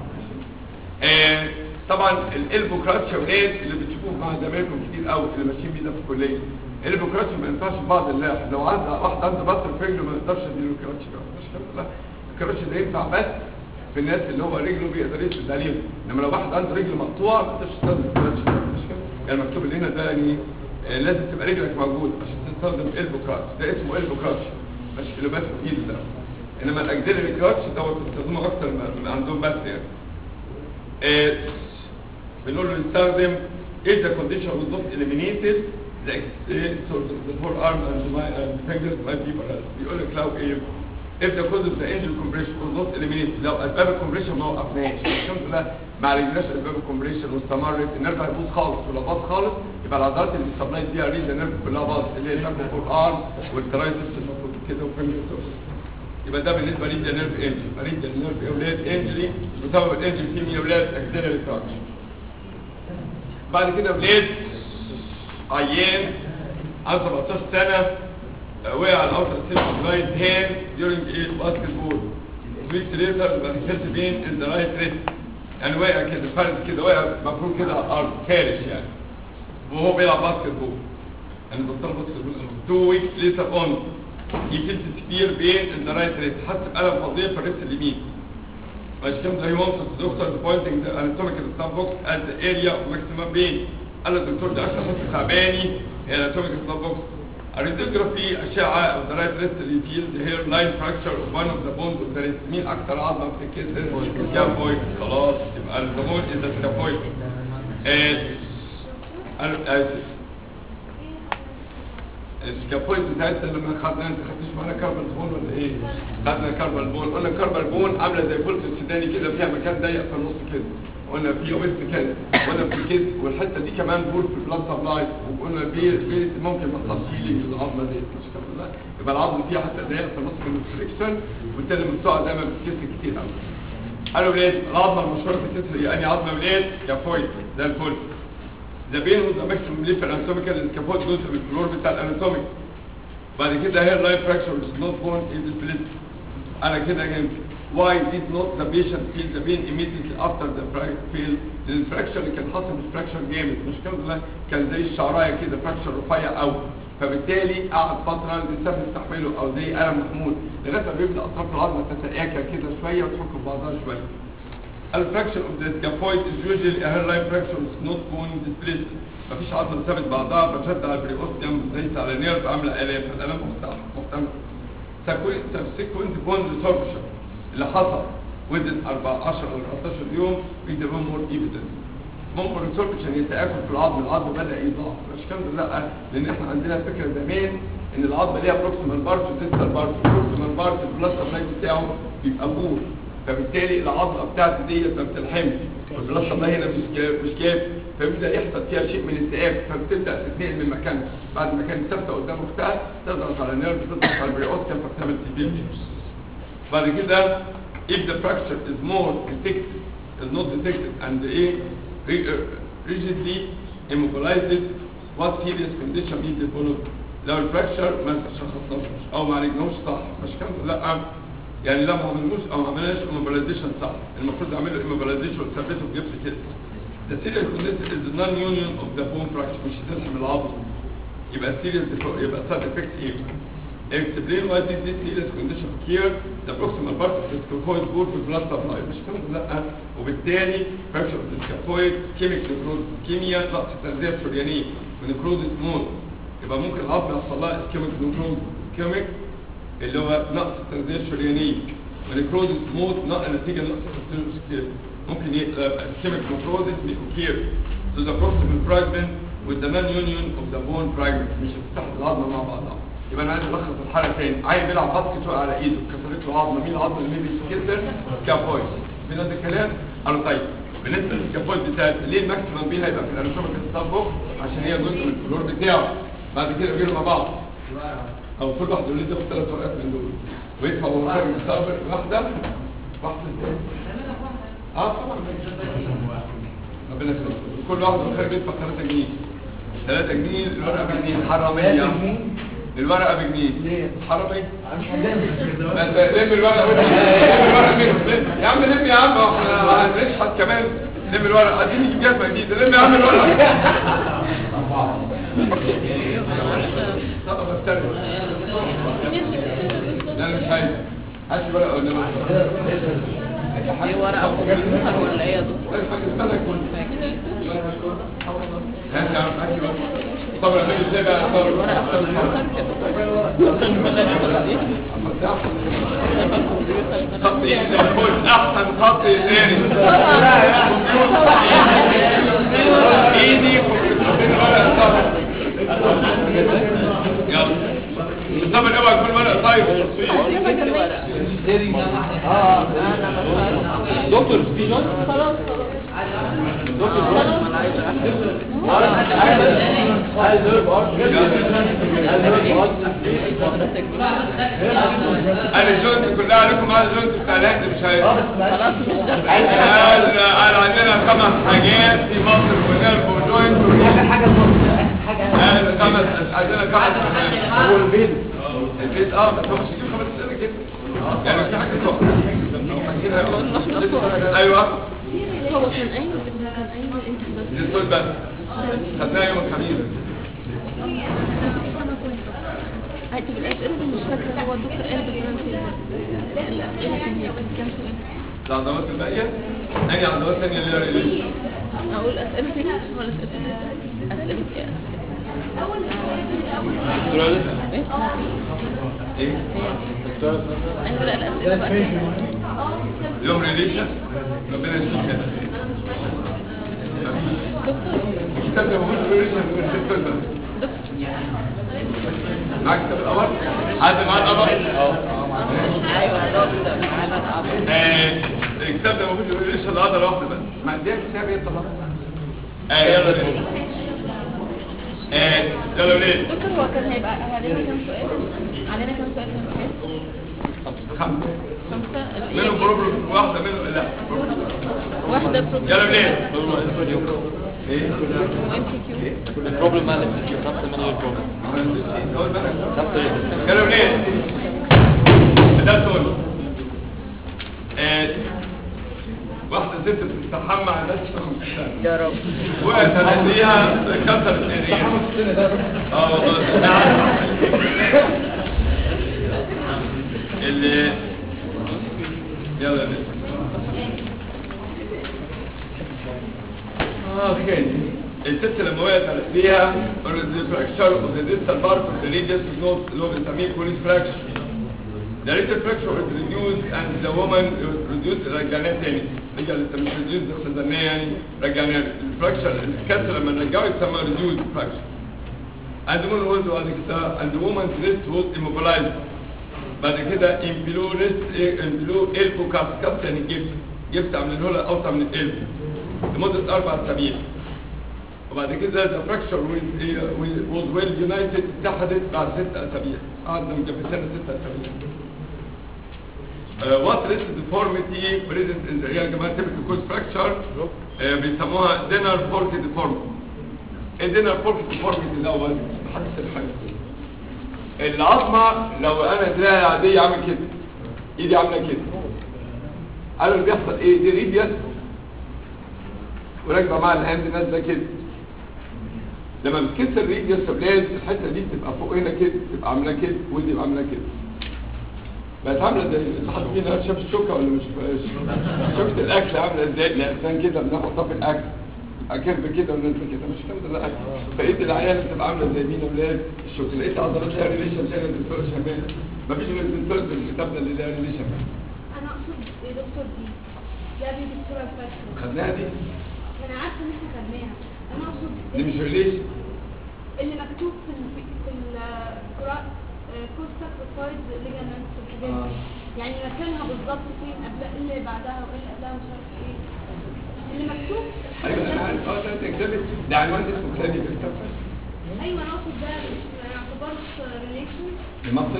آه طبعا الالبو كراتش يا ولاد اللي بتشوفوه مع زمايلكم كتير قوي اللي ماشيين بيه ده في الكليه الالبو كراتش ما ينفعش في بعض اللاح لو عنده واحد عنده بطل في رجله ما يقدرش يديله الكراتش ده مش كده لا الكراتش ده ينفع بس في الناس اللي هو رجله بيقدر يسند عليهم انما لو واحد عنده رجل مقطوعه ما يقدرش يستخدم الكراتش ده مش كده يعني مكتوب اللي هنا ده يعني آه، لازم تبقى رجلك موجود عشان تستخدم البو كراتش ده اسمه البو كراتش مش اللي بس في ايده ده انما الاجزيلري كراتش دوت بيستخدموه اكتر ما ما عندهم بس يعني آه، بنقول له يستخدم if the condition was not eliminated the ex- sort of the forearm and the, mi- and the fingers might be paralyzed بيقول لك لو ايه if the cause of the injury compression was not eliminated لو اسباب الكمبريشن ما وقفناش الحمد لله ما عالجناش اسباب الكمبريشن واستمرت النرف هيبوظ خالص ولو باظ خالص يبقى العضلات اللي بيسبلايز بيها ريد النرف كلها باظت اللي هي النرف فور ارم والترايسبس المفروض كده وفينجرز يبقى ده بالنسبه لي ده نيرف انجري مريض النيرف اولاد انجري بسبب الانجري في مين اولاد اكسلري فراكشر بعد كده اولاد عيان عنده 17 سنه آه، وقع على الاوتر سيلف رايت هاند during ايه باسكت بول ويكس ليتر بقى هيلث بين ان ذا رايت ريست يعني وقع كده فرد كده وقع المفروض كده على الارض كارش يعني وهو بيلعب باسكت بول يعني بطل باسكت بول تو ويكس ليتر اون he feels severe pain in the right wrist حس بألم فظيع في الريست اليمين عشان كده he wants the doctor pointing the anatomical stab box at the area of maximum pain قال له الدكتور ده عشان حس تعباني anatomical stab box الريديوجرافي أشعة of the right wrist revealed the hairline fracture of one of the bones of the wrist مين أكتر عظمة بتتكسر؟ سكافويد خلاص يبقى الزمون is the scaphoid أنا آسف السكابويد بتاعتنا لما خدنا انت خدتش معانا كاربال بون ولا ايه؟ خدنا كاربال بون قلنا كاربال بون عامله زي فولت السوداني كده فيها مكان ضيق في النص كده قلنا في وسط كده قلنا في الكتف والحته دي كمان بول في البلاد سبلاي وقلنا بير بير ممكن ما يحصلش هيلينج للعظمه دي مش كده يبقى العظم فيها حته ضيقه في النص من الفريكشن وبالتالي المستوى دايما بتتكسر كتير قوي قالوا ولاد العظمه المشهوره في الكتف هي انهي عظمه ولاد؟ سكافويد ده الفول ذا بين وذا ماكسيموم ليف الاناتوميكال السكافويد جزء من الفلور بتاع الاناتوميك بعد كده هي اللايف فراكشر is not born in the split انا كده جنت why did not the patient feel the pain immediately after the fra- feel لان الفراكشر اللي كان حاصل مش فراكشر جامد مش كده كان زي الشعرايه كده فراكشر رفيع قوي فبالتالي قعد فتره الانسان يستحمله او زي الم محمود لغايه ما بيبدا اطراف العظمه تتآكل كده شويه وتحك في بعضها شويه الفراكشر اوف ذا سكافويد از يوجوالي a hairline fracture is not bone displaced مفيش عظمه ثابت بعضها فشد على البريوستيوم زي على نيرف عامله الام الالام مفتاح محتمل subsequent bone resorption اللي حصل within 14 او 14 يوم في the one more evidence ممكن resorption يتآكل في العظم العظم بدأ يضعف مش كده لا لان احنا عندنا فكره زمان ان العظم ليها بروكسيمال بارت وديستال بارت البروكسيمال بارت البلاد سبلاي بتاعه بيبقى بور فبالتالي العظمه بتاعتي ديت ما بتلحمش والبلاد سبلاي هنا مش جاب مش جاب فبيبدا يحصل فيها شيء من التئام فبتبدا تتنقل من مكانها بعد ما كانت ثابته قدام اختها تضغط على النيرف تضغط على البريوستيوم فبتعمل سيفير بعد كده if the fracture is more detected is not detected and ايه ri- uh, rigidly immobilized what serious condition is developed لو الفراكشر ما شخصناهوش او ما عالجناهوش صح مش كان لا يعني لا ما عملناش او ما عملناش immobilization صح المفروض نعمل له immobilization وتثبته بجبس كده the serious condition is the non-union of the bone fracture مش هتلحم العظم يبقى serious defo- يبقى side effect ايه explain why did this serious condition occur the proximal part of the scaphoid bore في blood supply مش كده لا وبالتالي fracture of the scaphoid ischemic necrosis ischemia نقص التغذية الشريانية ونكروزس موت يبقى ممكن العظم يحصل لها ischemic necrosis ischemic اللي هو نقص التغذية الشريانية ونكروزس موت نقص نتيجة نقص التغذية ممكن يبقى ischemic necrosis occur to the proximal fragment with the non-union of the bone fragment مش هتتحد العظمة مع بعضها يبقى انا عايز الخص الحاله تاني عيل بيلعب باسكت وقع على ايده كسرت له عظمه مين العظمه اللي بيتكسر سكافويد من هذا الكلام انا طيب بالنسبه للسكافويد بتاعت ليه الماكسيمم بيه هيبقى في الاناتوميكال ستاب بوكس عشان هي جزء من الفلور بتاعه بعد كده بيجوا مع بعض او كل واحد يقول لي تاخد ثلاث ورقات من دول ويدفع وهو خارج الصابر واحده واحده ازاي؟ اه طبعا ربنا يخليك كل واحد وهو خارج يدفع 3 جنيه 3 جنيه الورقه بجنيه حراميه الورقه بجنيه ليه؟ حراميه مش هنعمل ما انت لم الورقه وانت لم الورقه منهم لم. يا عم لم يا عم احنا هنشحت كمان لم الورقه عايزين نجيب جزمه جديده لم يا عم الورقه طب بفترض لا انا مش عايز هات لي ورقه ولا دي ورقة كمبيوتر ولا ايه يا دكتور؟ هات يا عم هات لي ورقه طب اعمل ازاي بقى يا طارق؟ ورقة كمبيوتر كده خط ايه زي الفل احسن خط تاني ايدي لايف تصوير اه انا مثلا دكتور في نوت خلاص خلاص انا جونت كلها عليكم على جونت بتاع الهند مش هي خلاص مش ده قال قال عندنا خمس حاجات في مصر ونيرف وجوينت اخر حاجه المصري اخر حاجه قال خمس عندنا خمس حاجات هو البيض البيت اه بس هو مش هيجيب خمس اسئله كده يعني مش في حاجه تقع ايوه هو كان قايل كان قايل الانت بس دي الصوت بس خدناها يوم الخميس هاي طب الاسئله دي مش فاكره هو الدكتور قال بس انا نسيت الاسئله كان هي كانت كام سؤال العضلات الباقيه انهي عضلات ثانيه اللي هي ريليشن اقول اسئله تاني ولا اسئله اسئله ايه ايه ايه ايوه لا الاسئله بقى يوم ريليشن ربنا يشفيك كده دكتور الكتاب ده موجود في ريليشن في الصوت بس دكتور معاك كتاب القمر حد معاه القمر آه، الكتاب ده موجود في ريليشن العضله واحده بس ما عنديش كتاب يطلع اه يلا بينا اه يلا وليه دكتور هو كان هيبقى علينا كام سؤال علينا كام سؤال في الامتحان خمسه خمسه منهم الايه بروبلم واحده منهم لا problem. واحده بروبلم يلا وليه ايه وام سي كيو البروبلم مالك خمسة من البروبلم يلا وليه ده سؤال آه، واحدة ست بتستحمى مع الناس يا رب وقعت هنديها كسرت ايديها اه والله اللي يلا يا بنت. اوكي الست لما وقعت على ايديها الفراكشر اوف ذا ديستال بارت اوف ذا ريديوس نوت اللي هو بنسميه كوليس فراكشر The radial fracture is reduced and the woman reduced رجعناه تاني رجع لسه مش reduced بس زناه يعني رجعناه الفراكشر الكسر لما نرجعه يتسمى reduced fracture and the woman was بعد كده and the woman's wrist was immobilized بعد كده in below wrist in below elbow cast cast يعني جبس جبس عاملين له اوسع من القلب لمدة أربع أسابيع وبعد كده the fracture with, uh, was well united اتحدت بعد ست أسابيع قعدنا مجبسين ست أسابيع Uh, what risk deformity present in the يا جماعه typical cause fracture uh, بيسموها dinner fork deformity ايه dinner fork deformity الاول محدش الحاجه العظمه لو انا دراعي عاديه عامل كده ايدي عامله كده قالوا اللي بيحصل ايه دي ريديوس وراكبه مع الهاند نازله كده لما بتكسر الريديوس يا بلاد الحته دي بتبقى فوق هنا كده تبقى عامله كده ودي يبقى عامله كده بقت عامله زي حد فينا شاف الشوكه ولا مش شوكه الاكل عامله ازاي الاسنان كده بنحطها في الاكل اكرب كده وننزل كده مش كده لا فايد العيال بتبقى عامله زي مين ولاد الشوكه لقيت عضلات ليها ريليشن تاني يا دكتور شمال مفيش غير الدكتور في الكتاب ده اللي ليها ريليشن انا اقصد يا دكتور دي لا دي دكتوره الفاشن خدناها دي انا عارفه ان احنا خدناها انا اقصد دي مش ريليشن اللي مكتوب في ال في القراء كوستا كروكويد ليجامنتس والحاجات آه. دي يعني مكانها بالظبط فين قبل اللي بعدها وايه اللي قبلها مش عارف ايه اللي مكتوب ايوه انا عارف اه ده اكتبت ده عنوان اسمه كلامي في الكتاب ايوه انا اقصد ده مش ما يعتبرش ريليشن المصل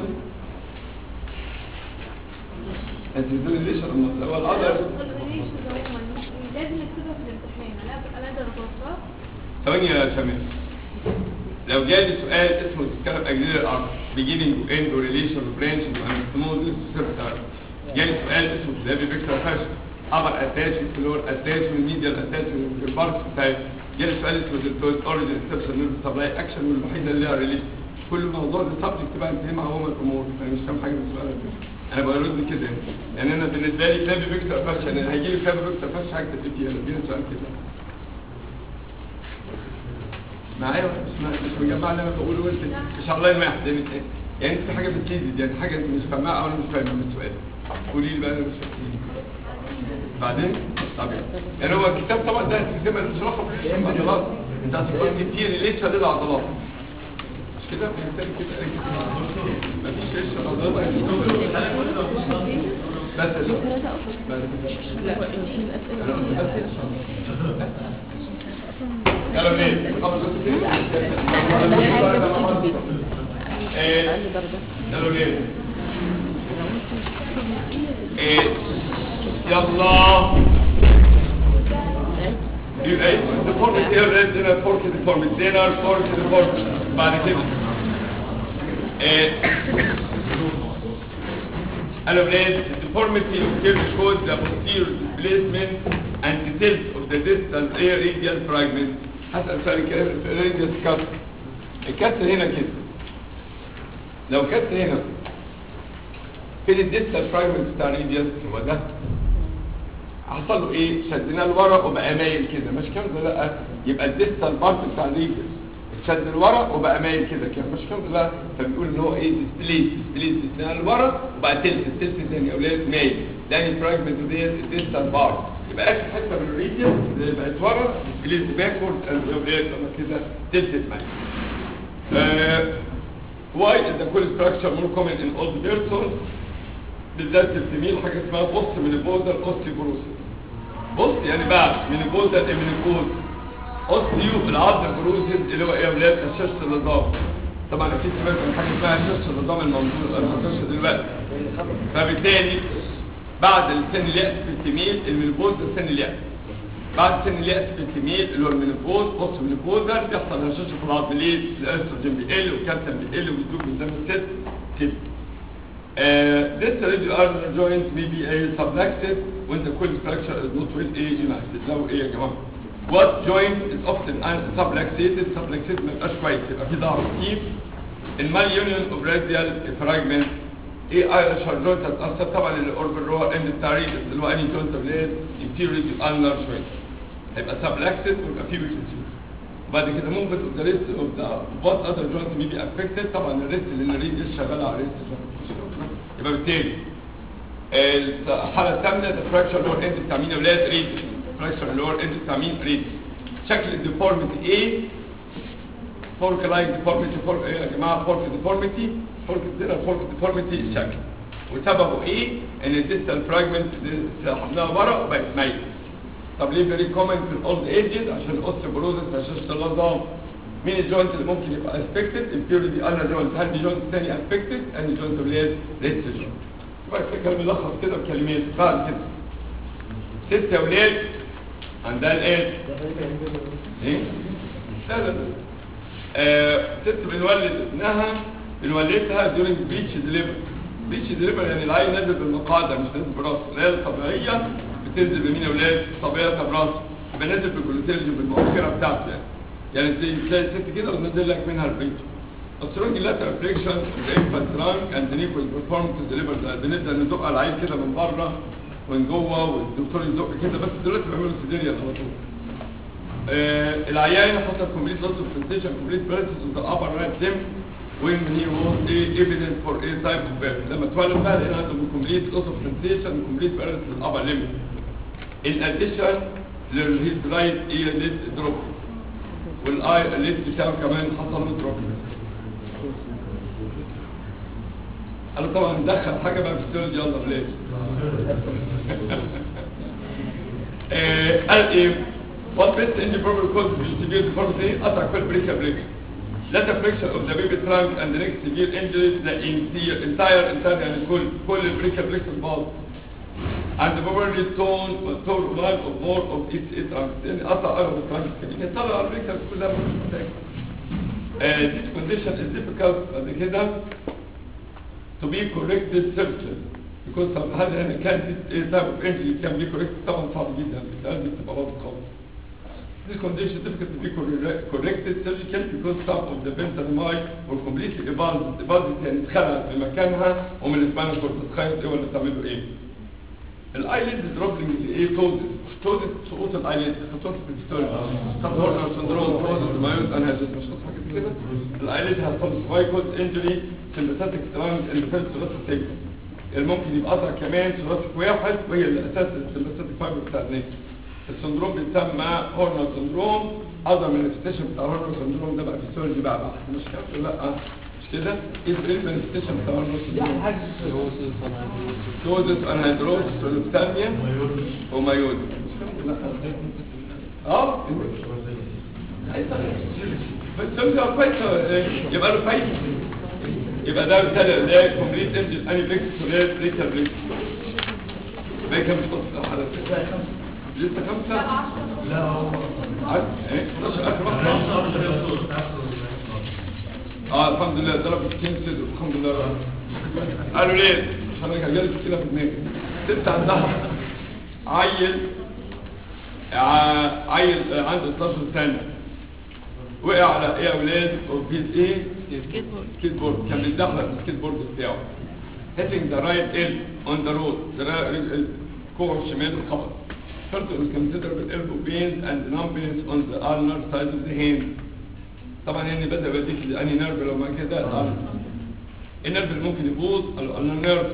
انت بتقول ريليشن المصل هو العضله الريليشن عموما لازم نكتبها في الامتحان انا انا ده ربطها ثواني يا شمال لو جالي سؤال اسمه تتكلم اجزيل الارض beginning end ريليشن برانش انستموزس سيرتر جالي سؤال اسمه كلابي فيكتور فاشن ابر اتاش فلور اتاش والميديال اتاش في البارت بتاعي جالي سؤال اسمه دلتويد اوريجن انسبشن نيرف سبلاي اكشن والوحيده اللي ليها ريليشن كل موضوع ده سبجكت بقى انت مع هو الامور انا مش فاهم حاجه من السؤال ده انا برد كده يعني انا بالنسبه لي كلابي فيكتور فاشن هيجي لي كلابي فيكتور فاشن هكتب ايه فيها اديني سؤال كده معايا ولا مش معايا مش مجمع اللي انا بقوله وانت مش على الله واحد يعني انت يعني انت في حاجه بتزيد يعني حاجه انت مش فاهمها او انا مش فاهمها من السؤال قولي لي بقى انا مش فاهم بعدين طب يعني هو الكتاب طبعا ده زي ما تشرحه في العضلات انت هتقول لي في ريليشن للعضلات مش كده في مثال كده مفيش ايش بس ال- ثلاثة أصلا بس لا مش الأسئلة يلا بيه خمس بس كده ايه أقل درجة يلا بيه ايه يلا يبقى اسمه deformity ايه الريد هنا فورك deformity هنا فورك deformity بعد كده ايه Hello, blade. The deformity occurs because the posterior displacement and the tilt of the distal air radial fragment. هسأل سؤال الكلام في الراديوس كسر. الكسر هنا كده. لو كسر هنا فين الديستال فراجمنت بتاع الراديوس هو ده. حصل له ايه؟ شدناه لورا وبقى مايل كده مش كده ولا لا؟ يبقى الديستال بارت بتاع الراديوس اتشد لورا وبقى مايل كده كده مش كده ولا لا؟ فبيقول ان هو ايه؟ ديسبليس ديسبليس ديسبليس لورا وبقى تلت التلت تاني يا اولاد مايل لان الفراجمنت ديت الديستال بارت يبقى اخر حته من الراديوس اللي بقت ورا ديسبليس باكورد اند اولاد لما كده تلتت مايل. آه why is the cool structure more common in old persons بالذات في الفيميل حاجه اسمها بوست مينيبوزال اوستيوبروسيس بوست يعني بعد مينيبوزال مينيبوز اوستيو العظم البروزيس اللي هو ايه يا ولاد هشاشه النظام طبعا اكيد سمعت عن حاجه اسمها هشاشه النظام الموجود المنتشر دلوقتي فبالتالي بعد السن اليأس في الفيميل المينيبوز ده سن اليأس بعد سن اليأس في الفيميل اللي هو المينيبوز بوست مينيبوزال بيحصل هشاشه في العظم ليه؟ الاستروجين بيقل والكالسيوم بيقل وبيدوب من دم الست كده Uh, this radioulnar joint may be a subluxed when the coil structure is not well a united. لو ايه يا جماعه؟ What joint is often un- subluxated? Subluxated ما يبقاش كويس يبقى في ضعف كتير. الماليونيون اوف راديال فراجمنت ايه ايرشر جوينت هتأثر طبعا الاوربل رو ان التعريض اللي هو اني جوينت بلاد inferior radioulnar joint. هيبقى subluxed ويبقى فيه weakness. وبعد كده ممكن اوف ذا ريست اوف ذا وات اذر جوينت مي بي افكتد طبعا الريست لان الريد شغال على الريست يبقى بالتالي الحاله الثامنه ده فراكشر لور اند بتاع مين يا اولاد ريد فراكشر لور اند بتاع مين ريد شكل الديفورميتي ايه فورك لايك ديفورميتي فورك ايه يا جماعه فورك ديفورميتي فورك دينا فورك ديفورميتي الشكل وسببه ايه ان الديستال فراجمنت سحبناها ورا وبقت ميته طب ليه فيري كومن في الاولد ايجز عشان الاوستيوبروزس هشاشه العظام مين الجوينت اللي ممكن يبقى افكتد البيوريتي انا جوينت هل في جوينت ثاني افكتد اني جوينت ولاد ريست جوينت يبقى الفكره ملخص كده بكلمات بعد كده ست يا ولاد عندها الايه ايه لا لا لا آه ست بنولد ابنها بنولدها دورينج بريتش ديليفر بريتش ديليفر يعني العين نازل بالمقعده مش نازل براسه العيال الطبيعيه بتنزل بمين يا ولاد طبيعتها براسه يبقى نازل بالجلوتيرجن بالمؤخره بتاعته يعني يعني زي تلاقي الست كده ونزل لك منها البريتش السرنج lateral flexion of the infant trunk and the knee will perform to deliver the بنبدا ندق على العين كده من بره ومن جوه والدكتور يزق كده بس دلوقتي بيعملوا سيزيريان على طول آه العيان حصل complete loss of sensation complete paralysis of the upper right limb when he was a evident for a type of birth لما اتولد بقى لقينا عنده complete loss of sensation complete paralysis of the upper limb in addition his right ear lid drop والاي الليد بتاعه كمان حصل له دروب انا طبعا مدخل حاجه بقى في السيولوجي يلا بلاش آه، قال ايه what best injury probably causes the severe deformity قطع كل بريكا بريك lateral friction of the baby trunk and the next severe injury the entire entire entire يعني كل كل البريكا بريكس باظ and the probably torn torn one or more of its its trunks يعني قطع اغلب الترانكس كده طلع البريكا كلها مش محتاجه Uh, this condition is difficult بعد كده to be corrected surgically because some هذا هنا كان this a type of injury can be corrected طبعا صعب جدا لازم تبقى باظت خالص This condition is difficult to be corre- corrected surgically because some of the ventral were completely evaded evaded يعني اتخلعت في مكانها ومن الاسبانيا كورت تخيل ايه ولا تعملوا ايه الايليد دروبلينج اللي ايه توزس توزس سقوط الايليد خطوات في الهيستوري خطوات هورنر سندروم توزس مايوز انهيزس مش خطوه حاجه كده الايليد هتحصل سبايكوز انجري سمباثيك سترانج ان فيرست ثلاثه سيجمنت اللي ممكن يبقى قطع كمان ثلاثي واحد وهي اللي اساس السمباثيك فايبر بتاع النيك السندروم بيتسمى هورنر سندروم other manifestation بتاع هرمون سندروم ده بقى فيسيولوجي بقى بقى مش كده لا مش كده ايه المانيفستيشن بتاع هرمون سندروم سودس انهيدروسس ولوبساميا ومايوز اه بس ده كويس يبقى له فايده يبقى ده مثال ده كومبليت انجل اني بليكس سوليد ريتال بليكس باقي كام شخص على فكره لسه خمسه لا هو ايه 11000 اه الحمد لله ضرب 60 صدر الحمد لله رب. قالوا ليه عشان انا جالي مشكله في دماغي ست عندها عيل ع- عيل آه، عنده 12 سنه وقع على ايه يا اولاد وفي ايه سكيت بورد سكيت بورد كان بيتدخل في السكيت بورد بتاعه hitting the right elbow on the road the right- الكوع الشمال اتخبط first was considerable elbow pains and numbness on the ulnar side of the hand طبعا هنا بدا بديك لاني نيرف لو ما كده الألنر. النيرف اللي ممكن يبوظ الالنر نيرف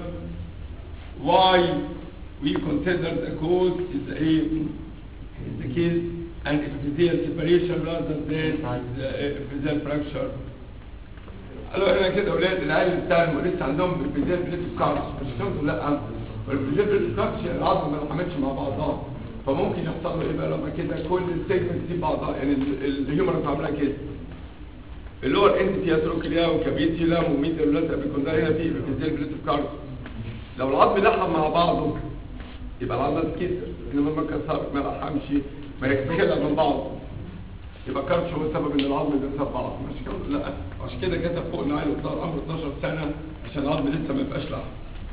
why we consider the cause is a is the case an epithelial separation rather than the epithelial fracture قالوا هنا كده اولاد العيال بتاعهم لسه عندهم epithelial plate كارس مش كده لا والepithelial plate كارس يعني العظم ما انحمتش مع بعضها فممكن يحصل له ايه بقى لما كده كل السيجمنت دي بعضها يعني الهيومرس عاملها كده اللور اند فيها تروكليا وكابيتيلا وميديا ولاتا بيكون هنا في epithelial plate كارس لو العظم لحم مع بعضه يبقى العظم اتكسر انما ما كسر ما لحمش ما يكسرها من بعض يبقى كارتش هو سبب ان العظم بيرتب بعض مش كده لا عشان كده كتب فوق ان عيل صار عمره 12 سنه عشان العظم لسه ما يبقاش لحم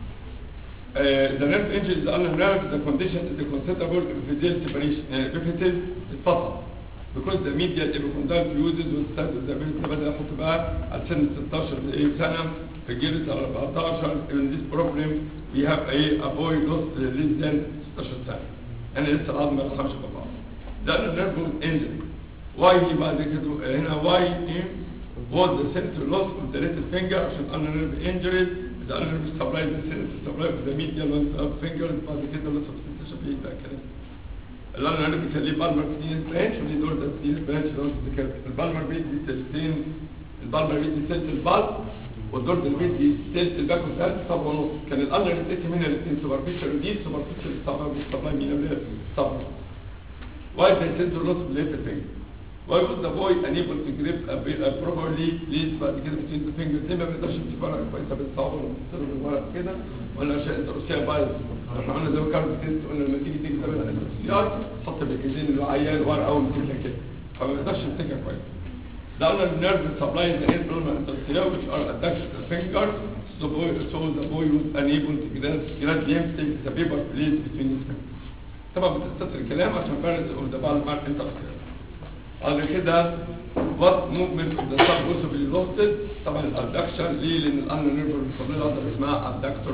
the nerve injury is under nerve the condition is a considerable epithelial separation يعني epithelial اتفصل because the medial epicondyle fuses with side of the epithelial بدأ يحط بقى على سن 16 ايه سنة في الجلد على 14 in this problem we have a, a boy not less than 16 سنة يعني لسه العظم ما لحمش ببعض ده النيرف injury why he بعد كده هنا why ايه was the sensory loss of the little finger عشان ulnar nerve injury the ulnar nerve supply the sensory supply of the medial one of fingers بعد كده loss of sensation في بقى كلام الulnar nerve بيخليه بالمر سينس برانش ودي دور ده سينس برانش لو انت ذكرت البالمر بيدي سلسين البالمر بيدي سلس البال والدور ده بيدي سلس الباك والثالث طب ونص كان الالنر يتقسم هنا الاثنين سوبرفيشال ودي سوبرفيشال سبلاي سبلاي مين اللي طب why the sensor loss of the little finger why was the boy unable to grip a, bit- a properly please بعد كده between the fingers ليه ما بنقدرش نمسك ورقه كويسه بالصعب ولا بنصير بالورق كده ولا عشان التروسيه بايظ احنا قلنا زي ما كارد تيست قلنا لما تيجي تكتب التروسيات حط بالايدين العيان ورقه وامسكها كده فما بنقدرش نمسكها كويس ده قلنا النيرف سبلاي ذا اند نورمال انترسيال which are attached to the fingers so, boy, so the boy was unable to grasp grasp the paper place between his fingers طبعا بتستثر الكلام عشان بارز اوف ذا بالمار انترسيال بعد كده what movement of the sub possibly lost طبعا الابدكشن ليه لان الان نيرف بيصاب لها عضله اسمها ابدكتور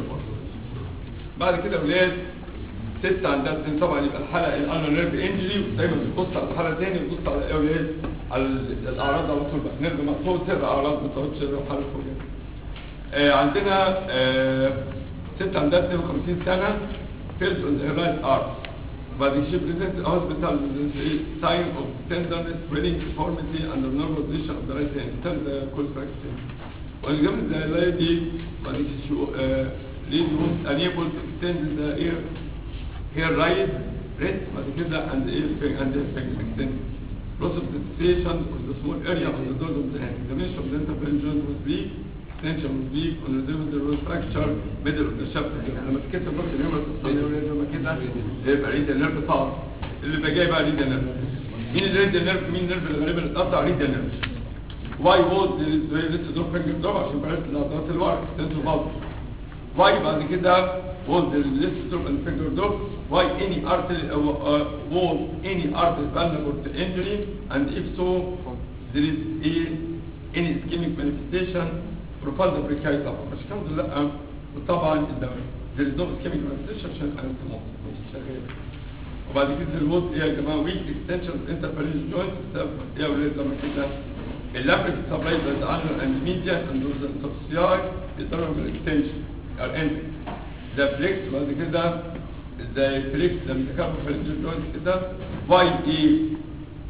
بعد كده ولاد ست عندها اتنين طبعا يبقى الحلقه الان نيرف انجري دايما بتبص على الحلقه تاني بتبص على ايه يا ولاد على الاعراض على طول بقى نيرف مقطوع تقرا اعراض ما تقعدش تقرا الحلقه فوق آه عندنا آه ست عندها 52 سنه فيلد اون ذا رايت ارم but she presents a hospital with a sign of tenderness, swelling, deformity, and the normal position of the right hand. Tell the cold fracture. When given the lady, but she uh, lady was unable to extend the ear, hair right, wrist, بعد كده and the ear finger and the finger extended. Loss of sensation of the small area of the door of the hand. Dimension of the interfacial joint was weak, extension was weak, on the level there was fracture, middle of the shaft. لما تكتب بس اليوم التصنيع لما كده يبقى ريد النيرف طار اللي بقى جاي بقى ريد النيرف مين اللي ريد النيرف مين النيرف اللي غالبا اتقطع ريد النيرف واي وود لسه دور فينجر دروب عشان بلاش العضلات الورق تنسوا بعض واي بعد كده وولد لسه دروب and finger drop why any artery uh, uh, was any artery vulnerable to injury and if so there is a any ischemic manifestation profound brachii طبعا مش الحمد لله وطبعا الدم there is no ischemic manifestation عشان انستموس مش شغال وبعد كده الوود ايه يا جماعه ويك اكستنشن انترفيرنس جوينت بسبب ايه يا ولاد لما كده اللابريك سبلاي بتاعت الانر اند ميديا اند ذا انترسياي يضرب بالاكستنشن اند ذا فليكس بعد كده ذا فليكس لما تكبر في الجوينت كده واي ايه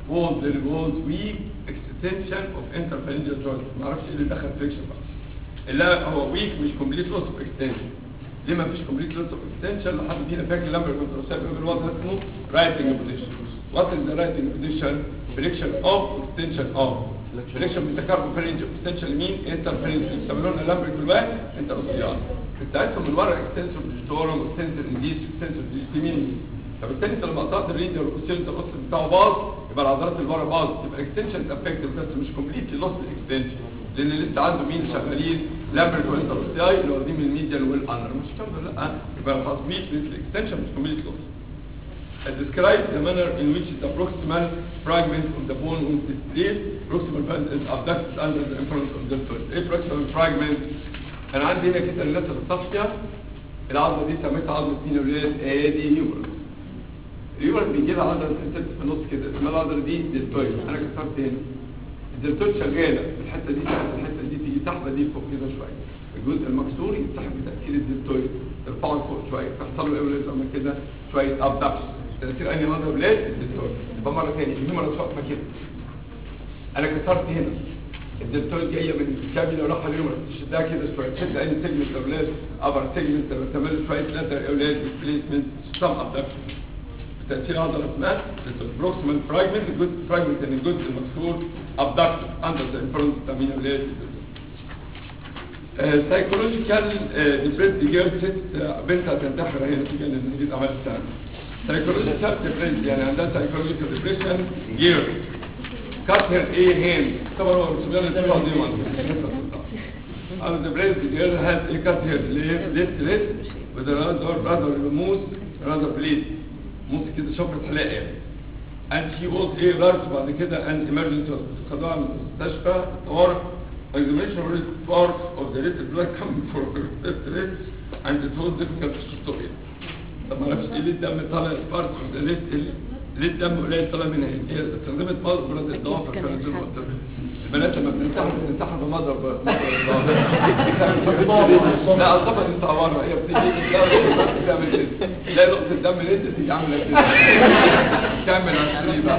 was there was weak extension of interphalangeal joint ما اعرفش ايه اللي دخل فليكشن بقى لا هو weak مش complete loss of extension ليه ما فيش complete loss of extension لو حد فينا فاكر لما الكونتروسيب بيقول الوضع اسمه writing position what is the writing position flexion of extension of flexion metacarpopharyngeal extension لمين interphalangeal بيسموه لنا لامبريك بالواحد انت اوسيان بتاعتهم من ورا extensor digitorum extensor indis extensor digitiminus فبالتالي انت لما قطعت الرينجر والاوسيل انت القص بتاعه باظ يبقى العضلات اللي ورا باظ تبقى اكستنشن افكتد بس مش كومبليتلي لوست اكستنشن لان لسه عنده مين شغالين لامبرت وانتر اوسياي اللي واخدين من الميديال والانر مش كده لا يبقى الخاص بيه الاكستنشن مش كومبليت لوست describe the manner in which the proximal fragment of the bone was displaced. Proximal band is abducted under the influence of the foot. ايه proximal fragment؟ انا عندي هنا كده الناس اللي صافيه العظمه دي سميتها عظمه مين يا ولاد؟ ادي هيومرس. الهيومرس بيجي لها عضله انسلت في النص كده اسمها العضله دي دلتويد انا كسرت هنا. الدلتويد شغاله الحته دي ساعات الحته دي تيجي تحت دي فوق كده شويه. الجزء المكسور يتسحب بتاثير الدلتويد ترفعه لفوق شويه فيحصل له ايه ولاد لما كده شويه ابدكشن تأثير أنهي مصدر بلاد الدلتويد يبقى مرة ثانية الهيومرس واقفة كده أنا كسرت هنا الدلتويد جاية من الكابيلا وراح الهيومرس تشدها كده شوية تشد أي سيجمنت يا أولاد أبر سيجمنت تعمل شوية لاتر يا أولاد ديسبليسمنت سم أبدكشن بتأثير عضلة اسمها بروكسيمال فراجمنت الجزء فراجمنت يعني الجزء المكسور أبدكشن أندر ذا انفلونس بتاع مين يا أولاد سايكولوجيكال ديبريس جيرل ست بنت هتنتحر هنا في جنة نتيجة عمل السنة سايكولوجيكال ديبريس يعني عندها سايكولوجيكال ديبريشن جير كات هير ايه هاند طبعا هو الصبيان اللي بتطلع دي أنا ديبريس جير هاز ايه كات هير ليفت ريست وذ راذر براذر موس راذر بليد موس كده شفرة حلاقة يعني and she was a large بعد كده an emergency hospital خدوها من المستشفى طوارئ examination of parts of the little blood coming from her left wrist and it was difficult to stop it طب ما اعرفش ايه ليه الدم طالع بارت اوف ذا ليفت ليه الدم قليل طالع منها هي استخدمت مضرب الضوافر كانت زي ما قلت لك. البنات لما بتنتحر بتنتحر بمضرب مضرب لا الضفه دي صعبانه هي بتيجي بتلاقي بتعمل كده تلاقي نقطه الدم نزلت تيجي عامله كده كمل عشان بقى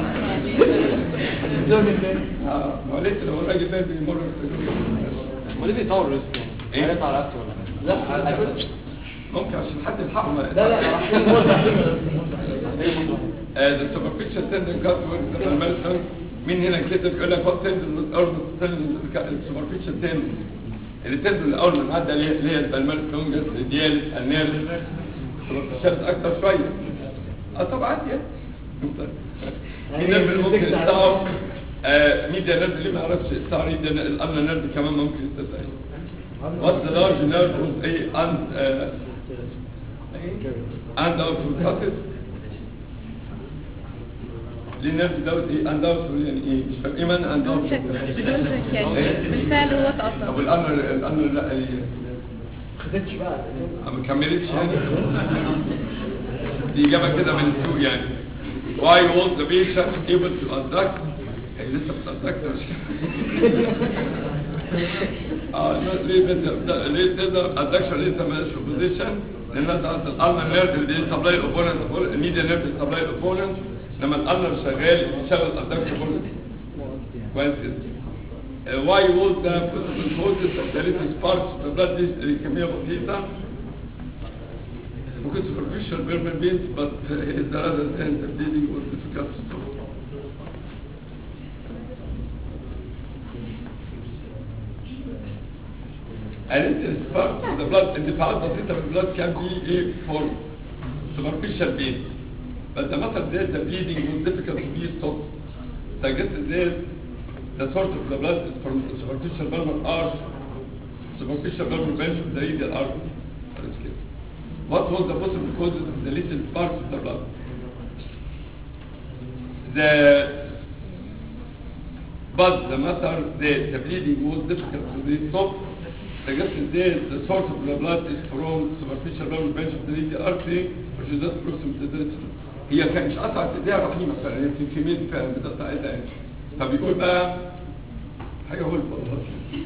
اه ما هو لسه لو الراجل ده بيمر امال ليه بيطور ريسك إيه؟ يعني؟ على راسه ولا لا على فكرة. ممكن عشان حد يلحقه ما لا لا راح يموت the superficial tendon cut works the malfunction مين هنا كده بيقول لك what tendon was out of tendon superficial tendon اللي tendon الاول ما عدى عليه اللي هي البالمالفونجس الديالس النيرف superficial اكتر شويه اه طبعا يعني في نيرف اللي ممكن يستعب ميديا نيرف اللي ما يعرفش يستعب ميديا الامن نيرف كمان ممكن يستدعي What's the large nerve of a and uh, and out of cutted ليه النيرف دوت ايه اند اوت يعني ايه مش فاهم ايه معنى اند اوت بدون شك بدون شك يعني بالفعل هو طب اتقطع الامر الامر لا ايه خدتش بقى ما كملتش يعني دي اجابه كده من السوق يعني why was the patient able to abduct هي لسه بتابدكت مش كده اه ليه تقدر ليه تقدر ادكشن ليه تمشي بوزيشن لان انت عندك الالنر نيرف اللي سبلاي الاوبوننت الميديا نيرف سبلاي الاوبوننت لما الالنر شغال بيشغل الادكشن كويس جدا Uh, why was the possible causes of the little sparks of the blood this كمية بسيطة ممكن superficial verbal means but uh, is the other than the bleeding was difficult to stop A little spark of the blood اندفاعات بسيطة من البلاد can be a form superficial vein but the method that the bleeding was difficult to be stopped suggested that the source of the blood is from the superficial bulbar arch, superficial bulbar bench of the radial artery. That is clear. What was the possible causes of the little sparks of the blood? The but the matter that the bleeding was difficult to be stopped suggested that the source of the blood is from superficial bulbar bench of the radial artery which is just proximate to the retina. هي كانت مش قطعت ايديها رحيمه فعلا هي في كميه فعلا بتقطع ايديها يعني. فبيقول بقى حاجه هو والله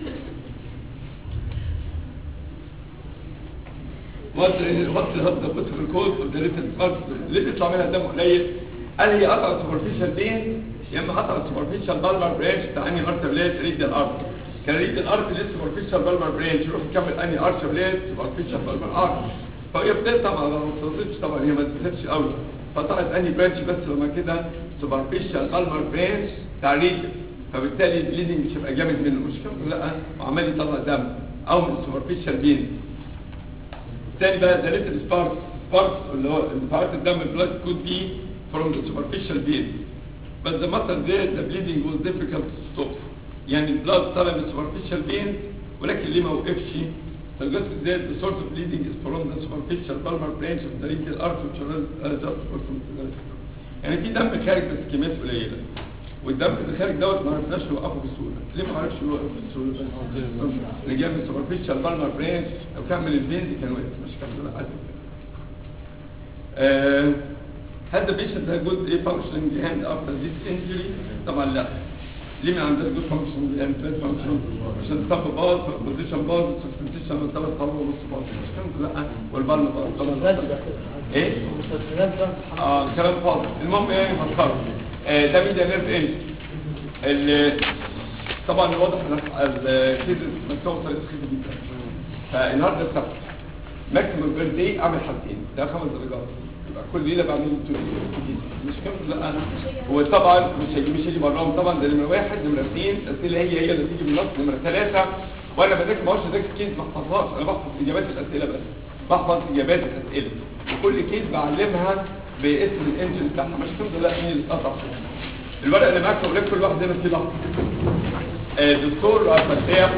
وات وات هذا بص في الكود اوف ذا ليتل بارت ليه بيطلع منها دم قليل قال هي قطعه سوبرفيشال بين يا اما حصل سوبرفيشال بالمر برانش بتاع انهي ارتبليت ريد الارت كان ريد الارت لسه سوبرفيشال بالمر برانش يروح يكمل انهي ارتبليت سوبرفيشال بالمر ارت فهي بتقطع ما وصلتش طبعا هي ما اتفتحتش قوي فطلعت انهي برانش بس لما كده سوبرفيشال بالمر برانش بتاع ريد فبالتالي البليدنج مش هيبقى جامد منه مش كده لا وعمال يطلع دم او من السوبرفيشال بين تاني بقى ده ليتل سباركس سباركس اللي هو انفعالات الدم البلاد could be from the superficial vein but the matter there the bleeding was difficult to stop يعني البلاد طلع من superficial vein ولكن ليه ما وقفش فالجزء ده the source of bleeding is from the superficial palmar branch of the radial arch which runs uh, just bottom to the left. يعني في دم خارج بس كميات قليله والدم اللي خارج دوت ما عرفناش نوقفه بسهوله ليه ما عرفش يوقف بسهوله اللي جاب من superficial palmar branch لو كمل الفينز كان وقف مش كان لا عادي آه، هل the patient had good ايه functioning hand after this injury؟ طبعا لا ليه ما عندهاش good functioning hand bad function؟ عشان الصف باظ البوزيشن باظ السسبنسيشن والثلاث صوابع ونص باظ مش كده لا والبالم باظ طبعا ايه؟ المسلسلات بقى اه كلام فاضي المهم يعني فكروا آه ده ميديا نيرف ايه ال- طبعا واضح ان الكيزز مكتوب بطريقه سخيفه جدا فالنهارده السبت ماكسيمم بير داي اعمل حالتين ده خمس درجات يبقى كل ليله بعمل تو مش كام لا هو طبعا مش هيجي مش هيجي براهم طبعا ده نمره واحد نمره اثنين الاسئله هي هي اللي تيجي من النص نمره ثلاثه وانا بذاكر ما هوش اذاكر كيس ما احفظهاش انا بحفظ اجابات الاسئله بس بحفظ اجابات الاسئله وكل كيس بعلمها باسم الانجن بتاعها مش كده لا مين اللي اتقطع الورقه اللي معاك بقول لك كل واحد هنا فيه لحظه آه، دكتور فتاح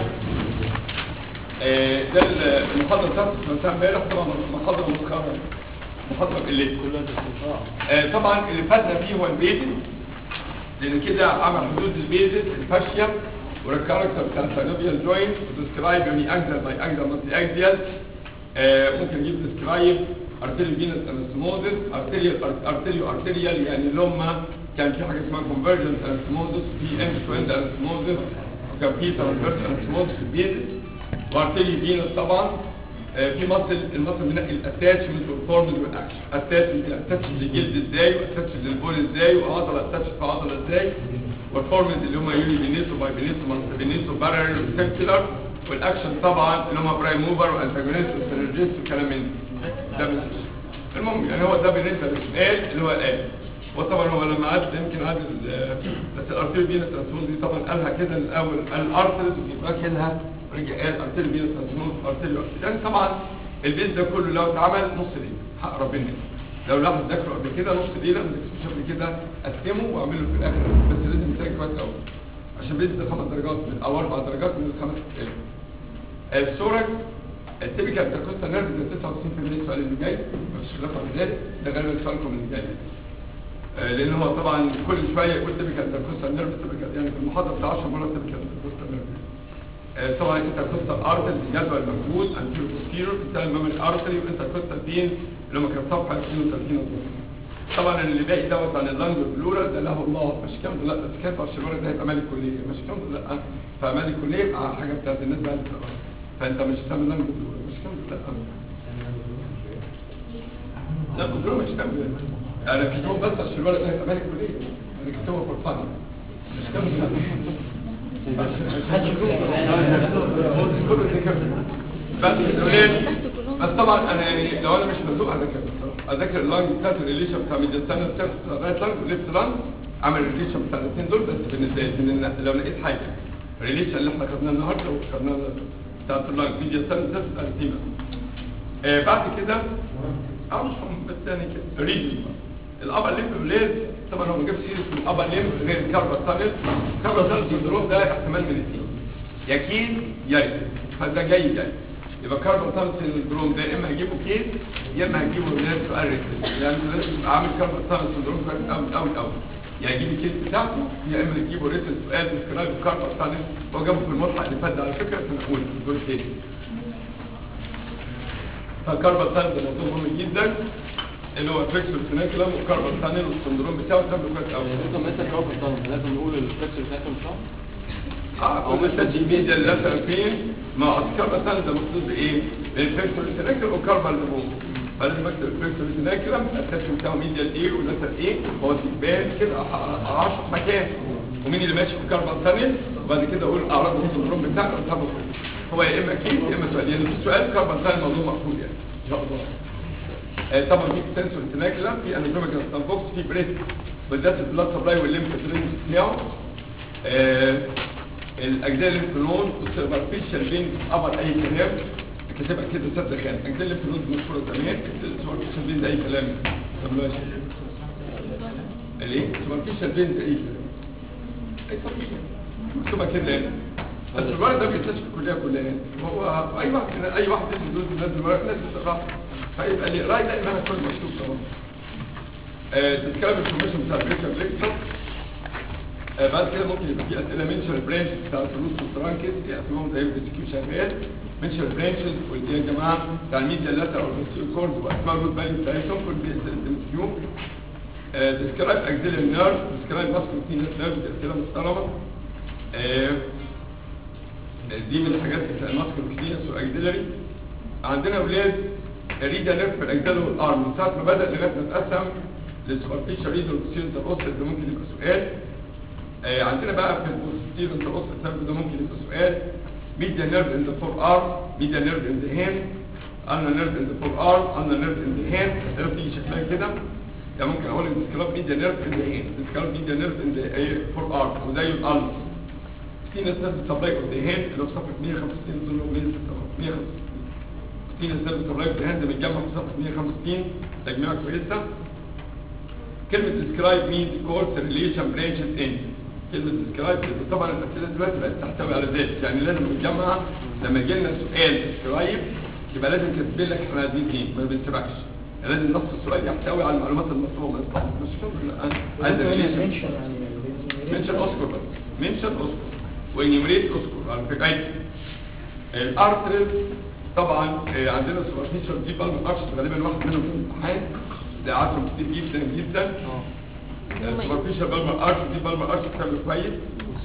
آه، ده المحاضره بتاعته سمعتها امبارح طبعا محاضره مسخره محاضره بالليل آه، طبعا اللي فاتنا فيه هو البيزس لان كده عمل حدود البيزس الفاشيا والكاركتر بتاع السينوبيال جوينت وديسكرايب يعني انجل باي انجل مالتي اكزيال ممكن نجيب ديسكرايب ارتيريو فينس انستموزس ارتيريو ارتيريو ارتيريال يعني لما كان في حاجه اسمها كونفرجنت انستموزس في اند تو اند انستموزس وكان في ترانسفيرس انستموزس في البيزس وارتيريو فينس طبعا آه، في مصل المصل بنقي الاتاتشمنت والفورمز والاكشن اتاتشمنت اتاتش للجلد ازاي واتاتش للبول ازاي وعضله اتاتش في عضله ازاي والفورمز اللي هم يوني بينيتو باي بينيتو مالتي بينيتو بارل وسيركلر والاكشن طبعا اللي هم برايم موفر وانتاجونيست وسينرجيست وكلام من ده بس المهم يعني هو ده بالنسبه للسؤال اللي هو الان وطبعا هو لما عاد يمكن عاد ال- بس الارتيريو فينس ترانسفورم دي طبعا قالها كده الاول قال الارترز وراكنها رجع قال ارتيريو فينس ترانسفورم ارتيريو يعني طبعا البيز ده كله لو اتعمل نص ليله حق ربنا لو الواحد ذاكره قبل كده نص ليله ما ذاكرش قبل كده قسمه واعمله في الاخر بس لازم يذاكر كويس قوي عشان البيز ده خمس درجات من او اربع درجات من الخمس اسئله الثوركس التيبيكال تاكوستا نيرف ده 99% السؤال اللي جاي مفيش خلاف على ذلك ده غالبا سؤالكم اللي جاي آه، لان هو طبعا كل شويه يقول تيبيكال تاكوستا نيرف تيبيكال يعني في المحاضره بتاع 10 مرات تيبيكال تاكوستا نيرف آه، طبعا انت كوستا ارتل الجدول موجود انتيرو بوستيرو بتاع الميموري ارتري وانت كوستا بين اللي هم كانت صفحه 32 اظن طبعا اللي باقي دوت عن اللانج بلورال ده له الله مش كام لا بس كيف عشان الولد ده هيبقى مالك كليه مش كام لا فمالك كليه يبقى حاجه بتاعت الناس بقى اللي بتقراها. فانت مش هتعمل لانج بلورال مش كام لا لا بلورال مش كام انا كتبه بس عشان الولد ده هيبقى مالك كليه انا كتبه فور فن مش كام لا هو كله زي كده بس الولاد بس طبعا انا يعني لو انا مش مسؤول اذاكر بصراحه اذاكر اللانج بتاعت الريليشن بتاع ميديستان رايت لانج وليفت لانج اعمل الريليشن بتاع الاثنين دول بس بالنسبه لي من لو لقيت حاجه الريليشن اللي احنا خدناه النهارده وخدناه بتاعت اللانج ميديستان بالذات بتاع التيمه آه بعد كده اه مش مهم بس يعني كده ريجن الابر ليمب ولاد طبعا هو ما جابش سيريس من الابر ليمب غير الكاربا تانل الكاربا تانل سندروم ده احتمال من الاثنين يا كيس يا ريت فده جاي جاي يبقى كاربا تانل سندروم ده يا اما هجيبه كيس يا اما هجيبه ناس سؤال ريت يعني لازم يبقى عامل كاربا تانل سندروم كويس قوي قوي قوي يا اجيب الكيس بتاعته يا اما تجيبه ريت سؤال ديسكرايب كاربا تانل هو جابه في الملحق اللي فات ده على فكره سنه اولى الدور الثاني فالكاربا تانل ده موضوع مهم جدا اللي هو فيكسور سينيكولم وكاربا تانل والسندروم بتاعه تاخده كويس قوي انت مثلا كوكب الطن لازم نقول الفلكسر بتاعتهم صح؟ اه او مثلا جي ميديا اللي مثلا فين ما هو الكاربا تانل ده مقصود بايه؟ الفيكسور سينيكولم والكاربا اللي فوق فلازم اكتب الفيرتشوال ريتيناكولم الاتاتشمنت بتاعه ميديال ايه واللاتر ايه هو الدبان كده اشرح مكان ومين اللي ماشي في الكربون تانل وبعد كده اقول اعراض السندروم بتاعنا وتابعه هو يا اما كيس يا اما سؤال يعني في سؤال كربون تانل موضوع مقفول يعني ان شاء الله آه، طبعا في سنسور انتناكلا في اناتوميكال ستانفوكس في بريست بالذات البلاد سبلاي والليمف درينج بتاعه آه، الاجزاء الليمفنود والسيرفرفيشال فين ابر اي كلام كاتبها كده سد خان اجزاء الليمفنود مشهوره زمان السيرفرفيشال فين اي كلام طب لا شيء الايه السيرفرفيشال فين اي كلام اي صفيحه مكتوبه كده يعني بس الورق ده بيكتشف الكليه كلها يعني هو اي واحد من اي واحد ينزل دول ينزل ورق الناس بتقرا فيبقى اللي راي دايما هيكون مكتوب طبعا ديسكرايب انفورميشن بتاع البريكر بريكتر آه بعد كده ممكن يبقى في اسئله منشن برانش بتاع الروس والترانكس يقسموهم زي البسكيو شغال منشن برانشز واللي يا جماعه بتاع الميديا لاتر او البسكيو كورد واسماء الروت فاليو بتاعتهم كل دي اسئله البسكيو ديسكرايب اكزيليم نيرف ديسكرايب ماسكولوتينس نيرف دي اسئله محترمه آه دي من الحاجات بتاع الماسكولوتينس واكزيلري عندنا اولاد ريدا نيرف في الاجزاء والارم من ساعه ما بدا لغايه ما اتقسم للسوبرفيشال ريدا والبوستيريور انتروسيت ده ممكن يبقى سؤال آه عندنا بقى في البوستيريور انتروسيت نيرف ده ممكن يبقى سؤال ميديا نيرف ان ذا فور ارم ميديا نيرف ان ذا هاند انا نيرف ان ذا فور ارم انا نيرف ان ذا هاند اسئله بتيجي شكلها كده يعني ممكن اقول لك ديسكراب ميديا نيرف ان ذا هاند ديسكراب ميديا نيرف ان ذا فور ارم وزي الالس في ناس ناس سبلاي اوف ذا هاند اللي هو في صفحه 165 دول 165 في ناس ناس سبلاي اوف ذا هاند بيتجمع في صفحه 165 تجميعه كويسه كلمة describe means course relation branches in كلمة describe طبعا الأسئلة دلوقتي بقت تحتوي على ذات يعني لازم نتجمع لما يجي لنا سؤال describe يبقى لازم كاتبين لك احنا عايزين ايه ما بنسيبكش يعني لازم نص السؤال يحتوي على المعلومات المطلوبة ما يطلعش مش شغل لا عايز relation منشن يعني منشن اذكر بس منشن اذكر وانيمريت اذكر على فكرة عادي الارترز طبعا آه، عندنا سوبرفيشال دي بالم ارش غالبا واحد منهم في الامتحان ده عددهم كتير جدا جدا السوبرفيشال بالمر ارش دي بالمر ارش بتعمل كويس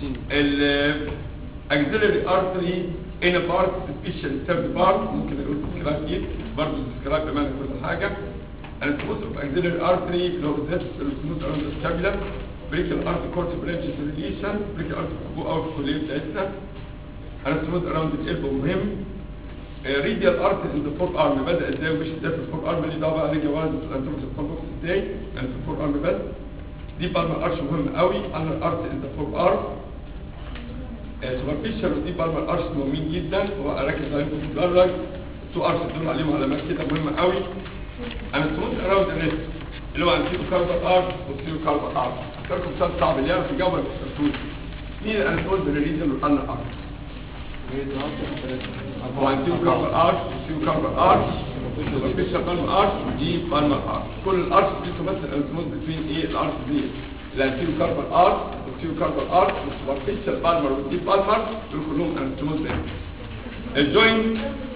الاكسلري ارتري ان بارت سبيشال ثيرد بارت ممكن اقول ديسكرايب ايه برضه ديسكرايب بمعنى كل حاجه انا سموث اوف اكسلري ارتري اللي هو بالذات سموث اراوند السكابيلا بريكال ارت كورت برانشز ريليشن بريكال ارت فوق او في الكليه بتاعتنا انا سموث اراوند الالبو مهم ريديال ارت ان ذا فور ارم بدا ازاي ومش ازاي في الفور ارم اللي ده بقى رجع ورا في الانتروس ستانبوكس ازاي يعني في الفور ارم بس دي بالمر ارش مهم قوي انا الارت ان ذا فور ارم سوبرفيشال ودي بالمر ارش مهمين جدا واركز عليهم في الدرج التو ارش دول عليهم علامات كده مهمه قوي انا سموث اراوند الريست اللي هو انتيرو كاربال ارت وسيرو كاربال ارت اختاركم سؤال صعب اللي يعرف يجاوب ما تختارتوش مين انا سموث بالريديال والانر ارت هو انتيرو كاربال ارش وسيرو كاربال ارش سوبرفيشال بالمر ارش ودي بالمر ارش كل الارش دي تمثل الانسموث بين ايه الارش دي الانتيرو كاربال ارش والسيرو كاربال ارش والسوبرفيشال بالمر والدي بالمر دول كلهم انسموث بين الجوينت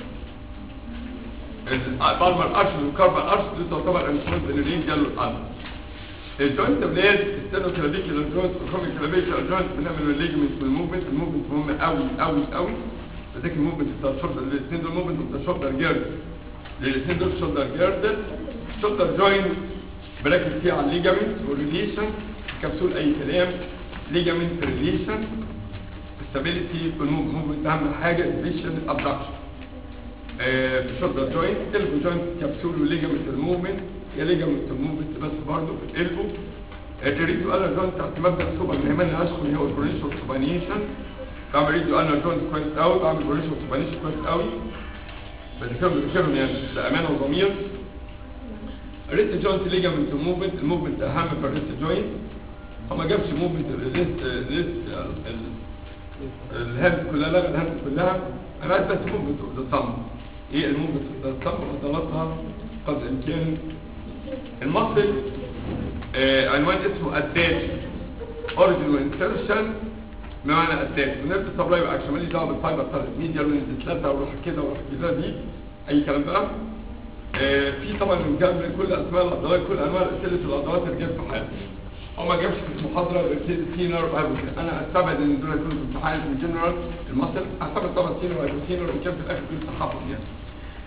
البالمر ارش والكاربال ارش دي تعتبر انسموث بين الرينجل والانر الجوينت بلاد استنو كلابيكال جوينت وكروميك كلابيكال جوينت بنعمل الليجمنت والموفمنت الموفمنت مهم قوي قوي قوي فذاك الموفمنت بتاع الشولدر الاثنين دول موفمنت بتاع الشولدر جيرد الاثنين دول شولدر جيرد شولدر جوينت بركز فيه على الليجامنت والريليشن كبسول اي كلام ليجامنت ريليشن ستابيليتي والموفمنت اهم حاجه سبيشال ابدكشن في شولدر جوينت البو جوينت كبسول وليجامنت الموفمنت يا ليجامنت الموفمنت بس برضه في الالبو الريديو انا جوينت تحت مبدا سوبر مهمني اشكر هو البرونيشن سوبانيشن بعمل ريديو انا جوينت كويس قوي بعمل برونيشن سوبانيشن كويس قوي بذاكرهم بذاكرهم يعني بامانه وضمير الريست جوينت ليجامنت الموفمنت الموفمنت اهم في الريست جوينت هو ما جابش موفمنت الريست الريست الهاند كلها لغى الهاند كلها انا عايز بس موفمنت اوف ذا ثامب ايه الموفمنت اوف ذا ثامب عضلاتها قدر الامكان المصل آه عنوان اسمه اتاتش اوريجن وانسرشن بمعنى اتاتش ونرد سبلاي واكشن ماليش دعوه بالفايبر بتاع الميديا والانزيتلاتا وروح كده وروح كده دي اي كلام بقى آه في طبعا من جنب كل اسماء العضلات كل انواع اسئله العضلات اللي جت في حياتي هو ما جابش في المحاضره غير سينر وهايبوسينر انا استبعد ان دول هيكونوا في امتحان في الجنرال المصل استبعد طبعا سينر وهايبوسينر وان كان في الاخر كل تحفظ يعني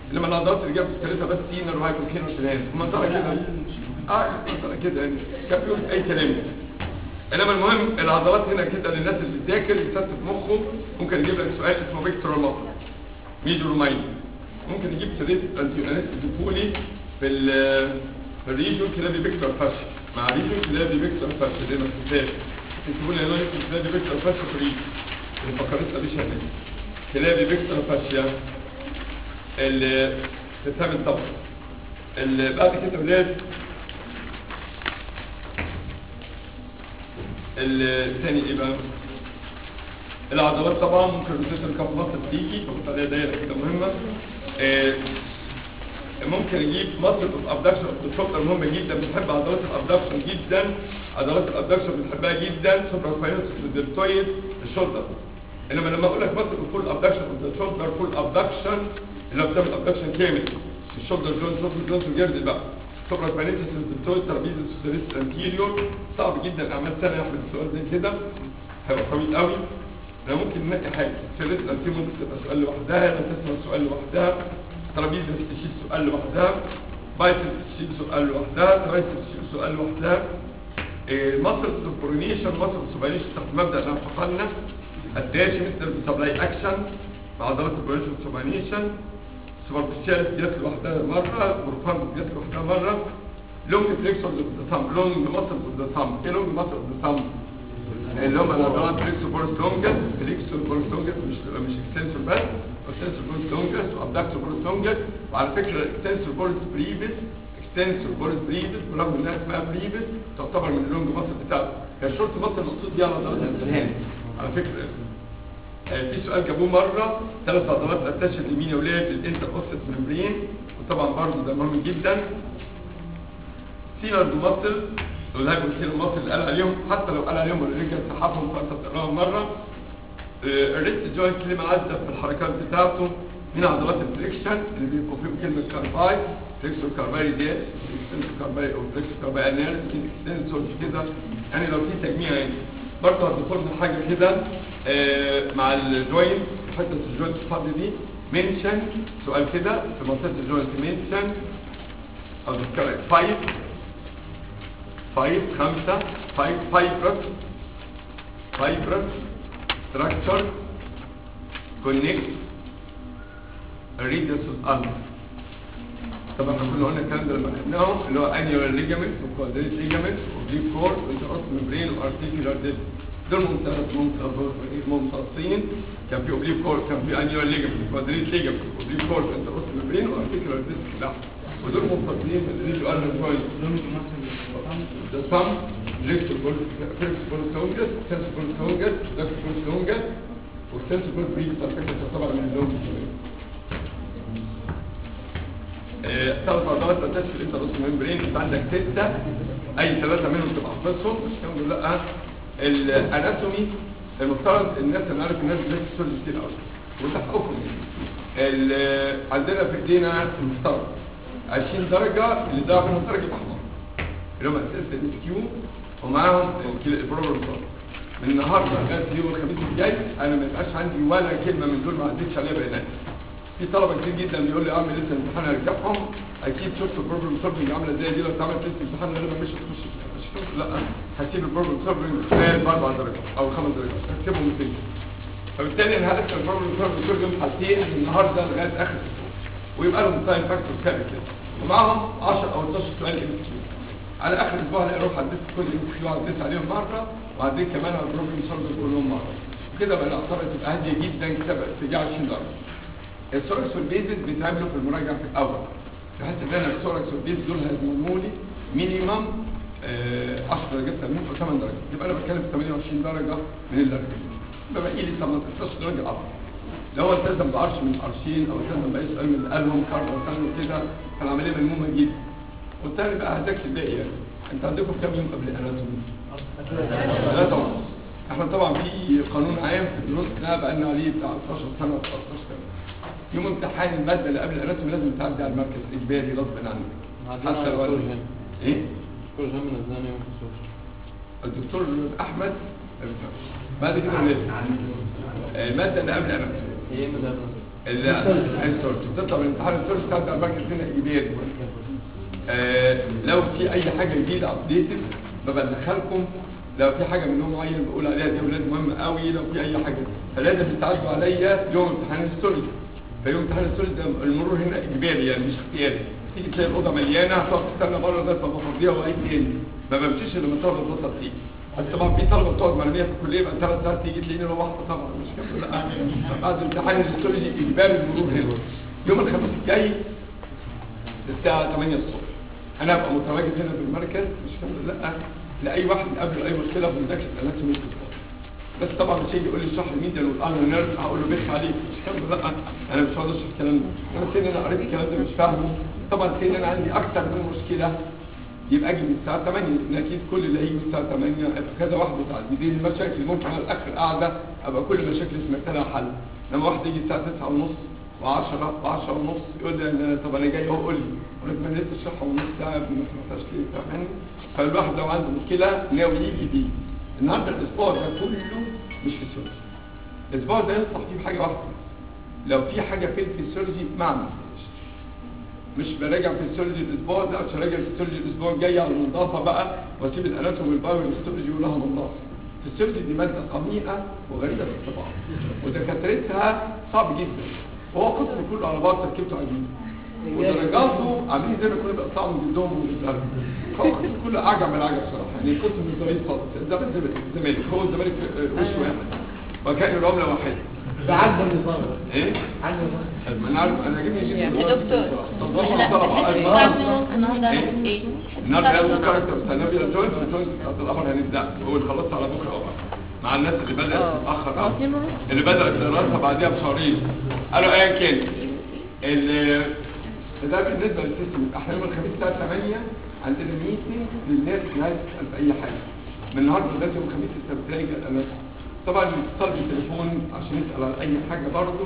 انما العضلات اللي جنب الثلاثه بس سينر وهايبوكينر في الهاند منطقه كده اه منطقه كده يعني كان بيقول اي كلام انما المهم العضلات هنا كده للناس اللي بتذاكر يستف مخه ممكن يجيب لك سؤال اسمه فيكتور ماسل ميجور ماين ممكن يجيب سريت انتيوناليست بولي في ال في الريجون كلابي فيكتور فاش مع ريجون كلابي فيكتور فاش زي ما كتبت تكتبوا لي هنا كلابي فيكتور فاش في الريجون الفقرات دي شهادة كلابي فيكتور فاشيا اللي تتعمل طبعا اللي بعد كده ولاد الثاني ايه بقى العضلات طبعا ممكن روتيشن كاب ماسل تيجي تحط عليها دايره كده مهمه آه، ممكن اجيب ماسل اوف ابدكشن اوف الشولدر مهمه جدا بنحب عضلات الابدكشن جدا عضلات الابدكشن بنحبها جدا سوبر سباينوس دلتويد الشولدر انما لما اقول لك ماسل فول ابدكشن اوف ذا شولدر فول ابدكشن اللي هو بتعمل ابدكشن كامل الشولدر جوينت شولدر جوينت وجرد بقى سوبر سباينوس دلتويد ترابيزس سوسيريس انتيريور صعب جدا اعمال سنه يحمل السؤال زي كده هيبقى طويل قوي انا ممكن نلاقي حاجه سيريس انتيريور ممكن تبقى سؤال لوحدها لا تسمع سؤال لوحدها ترابيزه تشيل سؤال لوحدها بايسبس تشيل سؤال لوحدها ترايسبس تشيل سؤال لوحدها مصر سوبرونيشن مصر سوبرونيشن تحت مبدا اللي فقدنا اتاش مستر سبلاي اكشن مع عضلات البرونيشن سوبرونيشن سوبرفيشال ديت لوحدها مره بروفاند ديت لوحدها مره لونج فليكسور اوف ذا ثامب لونج ماسل اوف ذا ثامب ايه لونج ماسل اوف ذا ثامب اللي هم العضلات فليكسور بورس لونجس فليكسور بورس لونجس مش مش اكستنسور بس اكستنسور بورس لونجس وابدكتور بورس لونجس وعلى فكره اكستنسور بورس بريفيس اكستنسور بورس بريفيس برغم انها اسمها بريفيس تعتبر من اللونج ماسل بتاعته هي الشورت ماسل المقصود بيها عضلات الهاند على فكره آه، في سؤال جابوه مره ثلاث عضلات اتاشن اليمين يا ولاد للانتر اوسيس ممبرين وطبعا برضه ده مهم جدا سينرد ماسل والهايبر سينر ماسل اللي قال عليهم حتى لو قال عليهم الرجال سحبهم فانت بتقراهم مره آه، الريست جوينت اللي معذب في الحركات بتاعته من عضلات الفليكشن اللي بيبقوا فيهم كلمه كارباي فليكسور كارباي ديت اكستنسور كارباي او فليكسور كارباي انيرس اكستنسور كده يعني لو في تجميع يعني برضه هتدخل لنا حاجه كده آه، مع الجوينت حته الجوينت الفاضيه دي منشن سؤال كده في منطقه الجوينت منشن او ذكرك فايف فايف خمسة فايف فايبرس فايبرس ستراكشر كونكت ريدس الألف طبعا احنا كنا قلنا الكلام ده لما خدناهم اللي هو انيولار ليجامنت وكوادريت ليجامنت وبليف كورد وانتراس ممبرين وارتيكولار ديسك دول ممتاز ممتاز ممتصين كان في اوبليف كورد كان في انيولار ليجامنت وكوادريت ليجامنت وبليف كورد وانتراس ممبرين وارتيكولار ديسك لا ودول ممتصين اللي بيجوا قالوا جوينت the thumb, flexible, flexible longus, sensible longus, flexible longus, والsensible breathe على فكرة تعتبر من اللونج كمان. ثلاث عضلات اساس في الانتروس ممبرين انت عندك ستة اي ثلاثة منهم تبقى حافظهم مش كانوا لا الاناتومي المفترض الناس انا عارف الناس بتذاكر سوري كتير قوي وتحققهم ال- عندنا في ايدينا المفترض 20 درجة اللي ضاع منهم درجة احمر اللي هم اسئله الاس كيو ومعاهم البروجرام من النهارده لغايه يوم الخميس الجاي انا ما يبقاش عندي ولا كلمه من دول ما عدتش عليها بيانات في طلبه كتير جدا بيقول لي اعمل لسه امتحان ارجعهم اكيد شفت البروبلم سولفنج عامله ازاي دي لو اتعملت لسه امتحان انا مش هتخش مش هتخش لا هسيب البروبلم سولفنج خلال باربع درجات او خمس درجات هكتبهم فين فبالتالي انا هقسم البروبلم سولفنج كل يوم حالتين من النهارده لغايه اخر الاسبوع ويبقى لهم تايم فاكتور ثابت كده ومعاهم 10 او 12 سؤال ام اس كيو على اخر اسبوع هلاقي اروح عديت كل ام اس كيو عديت عليهم مره وعديت كمان على البروبلم سولفنج كلهم مره كده بقى الاعصاب تبقى هاديه جدا كده اتجاه 20 درجه السوركس والبيزز بيتعملوا في المراجعه في الاول بحيث ان انا السوركس والبيز دول هيضمنوا لي مينيمم 10 درجات تمرين او 8 درجات يبقى انا بتكلم في 28 درجه من ال 40 يبقى باقي لي 18 درجه افضل لو هو التزم بعرش من القرشين او التزم باي سؤال من اللي قالهم كارل وكان كده فالعمليه ملمومه جدا والتاني بقى هذاك الباقي يعني انت عندكم كام يوم قبل الاناتومي؟ ثلاثة ونص احنا طبعا في قانون عام في الدروس ده بقى لنا عليه بتاع 12 سنه 13 سنه يوم امتحان الماده اللي قبل الاناتومي لازم تعدي على المركز اجباري غصب عنك عندنا حتى لو دكتور أنا- جان. ايه دكتور جان منزلنا يوم الصبح الدكتور احمد ما بيفهمش بعد كده لازم الماده اللي قبل الاناتومي هي مدرسة السورس بتطلع من امتحان السورس بتاعت اماكن هنا ايجابيه آه لو في اي حاجه جديده ابديتد بدخلكم لو في حاجه منهم معين بقول عليها دي ولاد مهم قوي لو في اي حاجه فلازم تتعدوا عليا يوم امتحان السورس فيوم امتحان السورس ده المرور هنا اجباري يعني مش اختياري تيجي تلاقي الاوضه مليانه هتقعد تستنى بره لغايه ما بفضيها واي تاني ما بمشيش الا لما الطلبه توصل تيجي بس طبعا في طلبه بتقعد مرميه في الكليه بقى ثلاث ساعات تيجي تلاقيني لو واحده طبعا مش كده لا بعد امتحان الهيستولوجي اجباري المرور هنا يوم الخميس الجاي الساعه 8 الصبح انا ابقى متواجد هنا في المركز مش كده لا لاي واحد قبل اي مشكله في مذاكره الاناتومي في الفصل بس طبعا مش هيجي يقول لي اشرح الميديا والارم نيرف هقول له بخ عليك مش كده لا انا مش هقعد اشرح الكلام ده انا سين انا قريت الكلام ده مش فاهمه طبعا سين انا عندي اكتر من مشكله يبقى اجي من الساعه 8 لان اكيد كل اللي هيجي من الساعه 8 هيبقى كذا واحد متعددين المشاكل ممكن على اخر قاعده ابقى كل مشاكل سمعت لها حل لما واحد يجي الساعه 9 ونص و10 و10 ونص يقول لي انا طب انا جاي اهو قول لي اقول لك ما انا لسه شرحها ونص ساعه يا ابني ما سمعتهاش ليه فاهمني فالواحد لو عنده مشكله ناوي يجي دي النهارده الاسبوع ده كله مش فيسيولوجي الاسبوع ده ينصح فيه بحاجه واحده لو في حاجه في الفيسيولوجي ما عملتهاش مش براجع فيسيولوجي الاسبوع ده عشان راجع فيسيولوجي الاسبوع الجاي على النظافه بقى واسيب الاناتومي والبايو والهيستولوجي ولها نظافه الفيسيولوجي دي ماده قميئه وغريبه في الطباعه ودكاترتها صعب جدا وهو قسم كله على بعض تركيبته عجيبه ودرجاته عاملين زي ما كنا بيقطعوا من جلدهم وبيظهروا هو القسم كله اعجب من العجب صراحه يعني قسم مش ظريف خالص الزمالك الزمالك هو الزمالك آه، وش واحد وكان العمله واحده ده عجب النظام ايه؟ عجب النظام ما انا عارف انا جبني يا دكتور لا النهارده النهارده ايه؟ النهارده هناخد كاركتر بتاع نبيل جوينت والجوينت بتاعت القمر هنبدا هو اللي خلصت على بكره اهو مع الناس اللي بدات تتاخر أوي. اتنين ونص اللي بدات دراسه بعديها بشهرين قالوا ايا كان ال- ده بالنسبه للسيستم احنا يوم الخميس الساعه 8 عندنا ميتنج للناس اللي عايزه تسال في اي حاجه من النهارده لغايه يوم الخميس انت بتراجع الاماكن طبعا الاتصال بالتليفون عشان يسال على اي حاجه برضه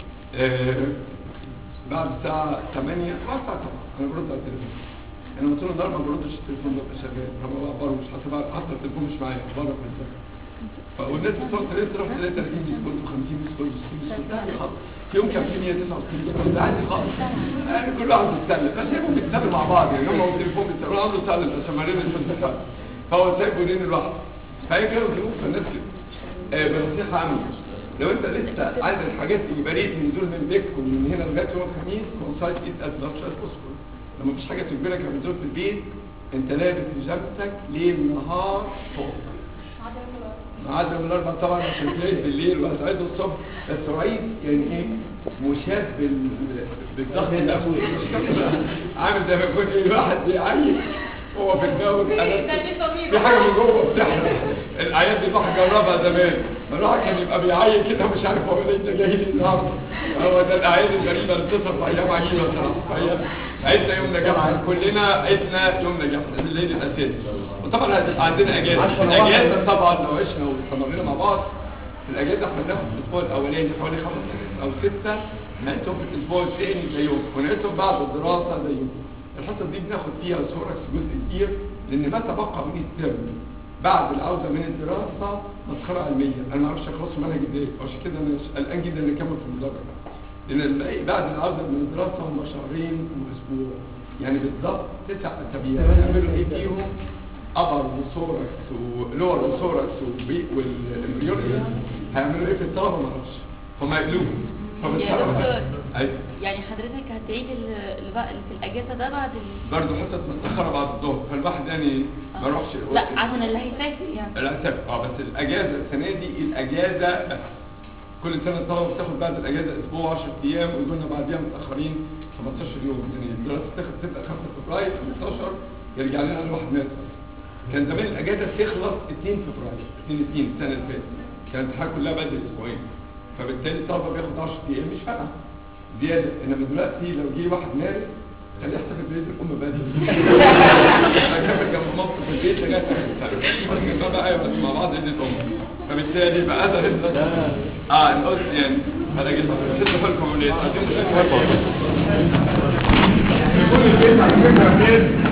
آه بعد الساعه 8 بعد الساعه 7 انا برد على التليفون انا قلت له النهارده ما بردش التليفون ببقى شغال فما بره مش حتى بقى- حتى التليفون مش معايا بره في الزمن فالناس بتوع تلاقي تروح تلاقي 30 ميس كول 50 ميس كول 60 ميس كول ده عادي خالص في يوم كان في 169 ميس كول ده عادي خالص يعني كل واحد بيتسلى بس سايبهم بيتسلوا مع بعض يعني هم والتليفون بيتسلوا انا عامله سلم عشان ما رن التليفون فهو سايبه يرن لوحده فهي كانوا ظروف فالناس كده آه، بنصيحه عامه لو انت لسه عندك حاجات اجباريه نزول من بيتكم من هنا لغايه يوم الخميس كونسايت ايت از ماتش از بوسبل لو مفيش حاجه تجبرك على النزول في البيت انت لابس بيجامتك ليل نهار فوق ما عدا من الاربع طبعا عشان تلاقي بالليل وهتعيد الصبح بس وعيد يعني ايه مشاب بال بالضغط النفسي عامل زي ما يكون ايه واحد بيعيش هو في الجو ده ليه ضمير في حاجه من جوه بتحرق الاعياد دي الواحد جربها زمان ما الواحد كان يبقى بيعيط كده مش عارف هو ليه ده جاي لي النهارده هو ده الاعياد الغريبه اللي بتظهر في ايام عجيبه صراحه في ايام عيدنا يوم نجاحنا كلنا عيدنا يوم نجاحنا الليل الاساسي وطبعا هتبقى عندنا اجازه عشرة الاجازه طبعا لو عشنا واستمرينا مع بعض في الاجازه احنا بناخد الاسبوع الاولاني حوالي خمس حصص او سته نهايتهم في الاسبوع الثاني زيهم ونهايتهم بعد الدراسه زيهم الحصص دي بناخد فيها سوركس جزء كبير لان ما تبقى من الترم بعد العوده من الدراسه مسخره علميه انا ما اعرفش اخلص منهج ازاي عشان كده انا قلقان جدا ان اكمل في المذاكره لان الباقي بعد العوده من الدراسه هم شهرين واسبوع يعني بالظبط تسع اسابيع هنعملوا ايه فيهم ابر وسوركس ولور وسوركس وبي والامبريولوجي هيعملوا ايه في الطلبه ما اعرفش هم يقلوهم يا دكتور. أيوة. يعني حضرتك هتعيد ال- اللي بقى اللي في الاجازه ده بعد ال... برضه حصص متاخره بعد الظهر فالواحد يعني ما يروحش لا عشان اللي هيسافر يعني للاسف اه بس الاجازه السنه دي الاجازه بس كل سنه الطلبه بتاخد بعد الاجازه اسبوع 10 ايام ويقولوا لنا بعديها متاخرين 15 يوم يعني الدراسه تاخد تبقى 5 فبراير 15 يرجع لنا الواحد مات كان زمان الاجازه تخلص 2 فبراير 2 2 السنه اللي فاتت كانت الامتحان كلها بدري اسبوعين فبالتالي الطلبه بياخد 10 ايام مش فارقه زياده انما دلوقتي لو جه واحد مارس خليه يحتفل بعيد الام بدري اكمل جنب مامته في البيت لغايه اخر السنه بس بقى ايوه بس مع بعض عيد الام فبالتالي بقى ده اه القدس يعني انا جيت شدوا حيلكم وليه عايزين مشاكل كل البيت على فكره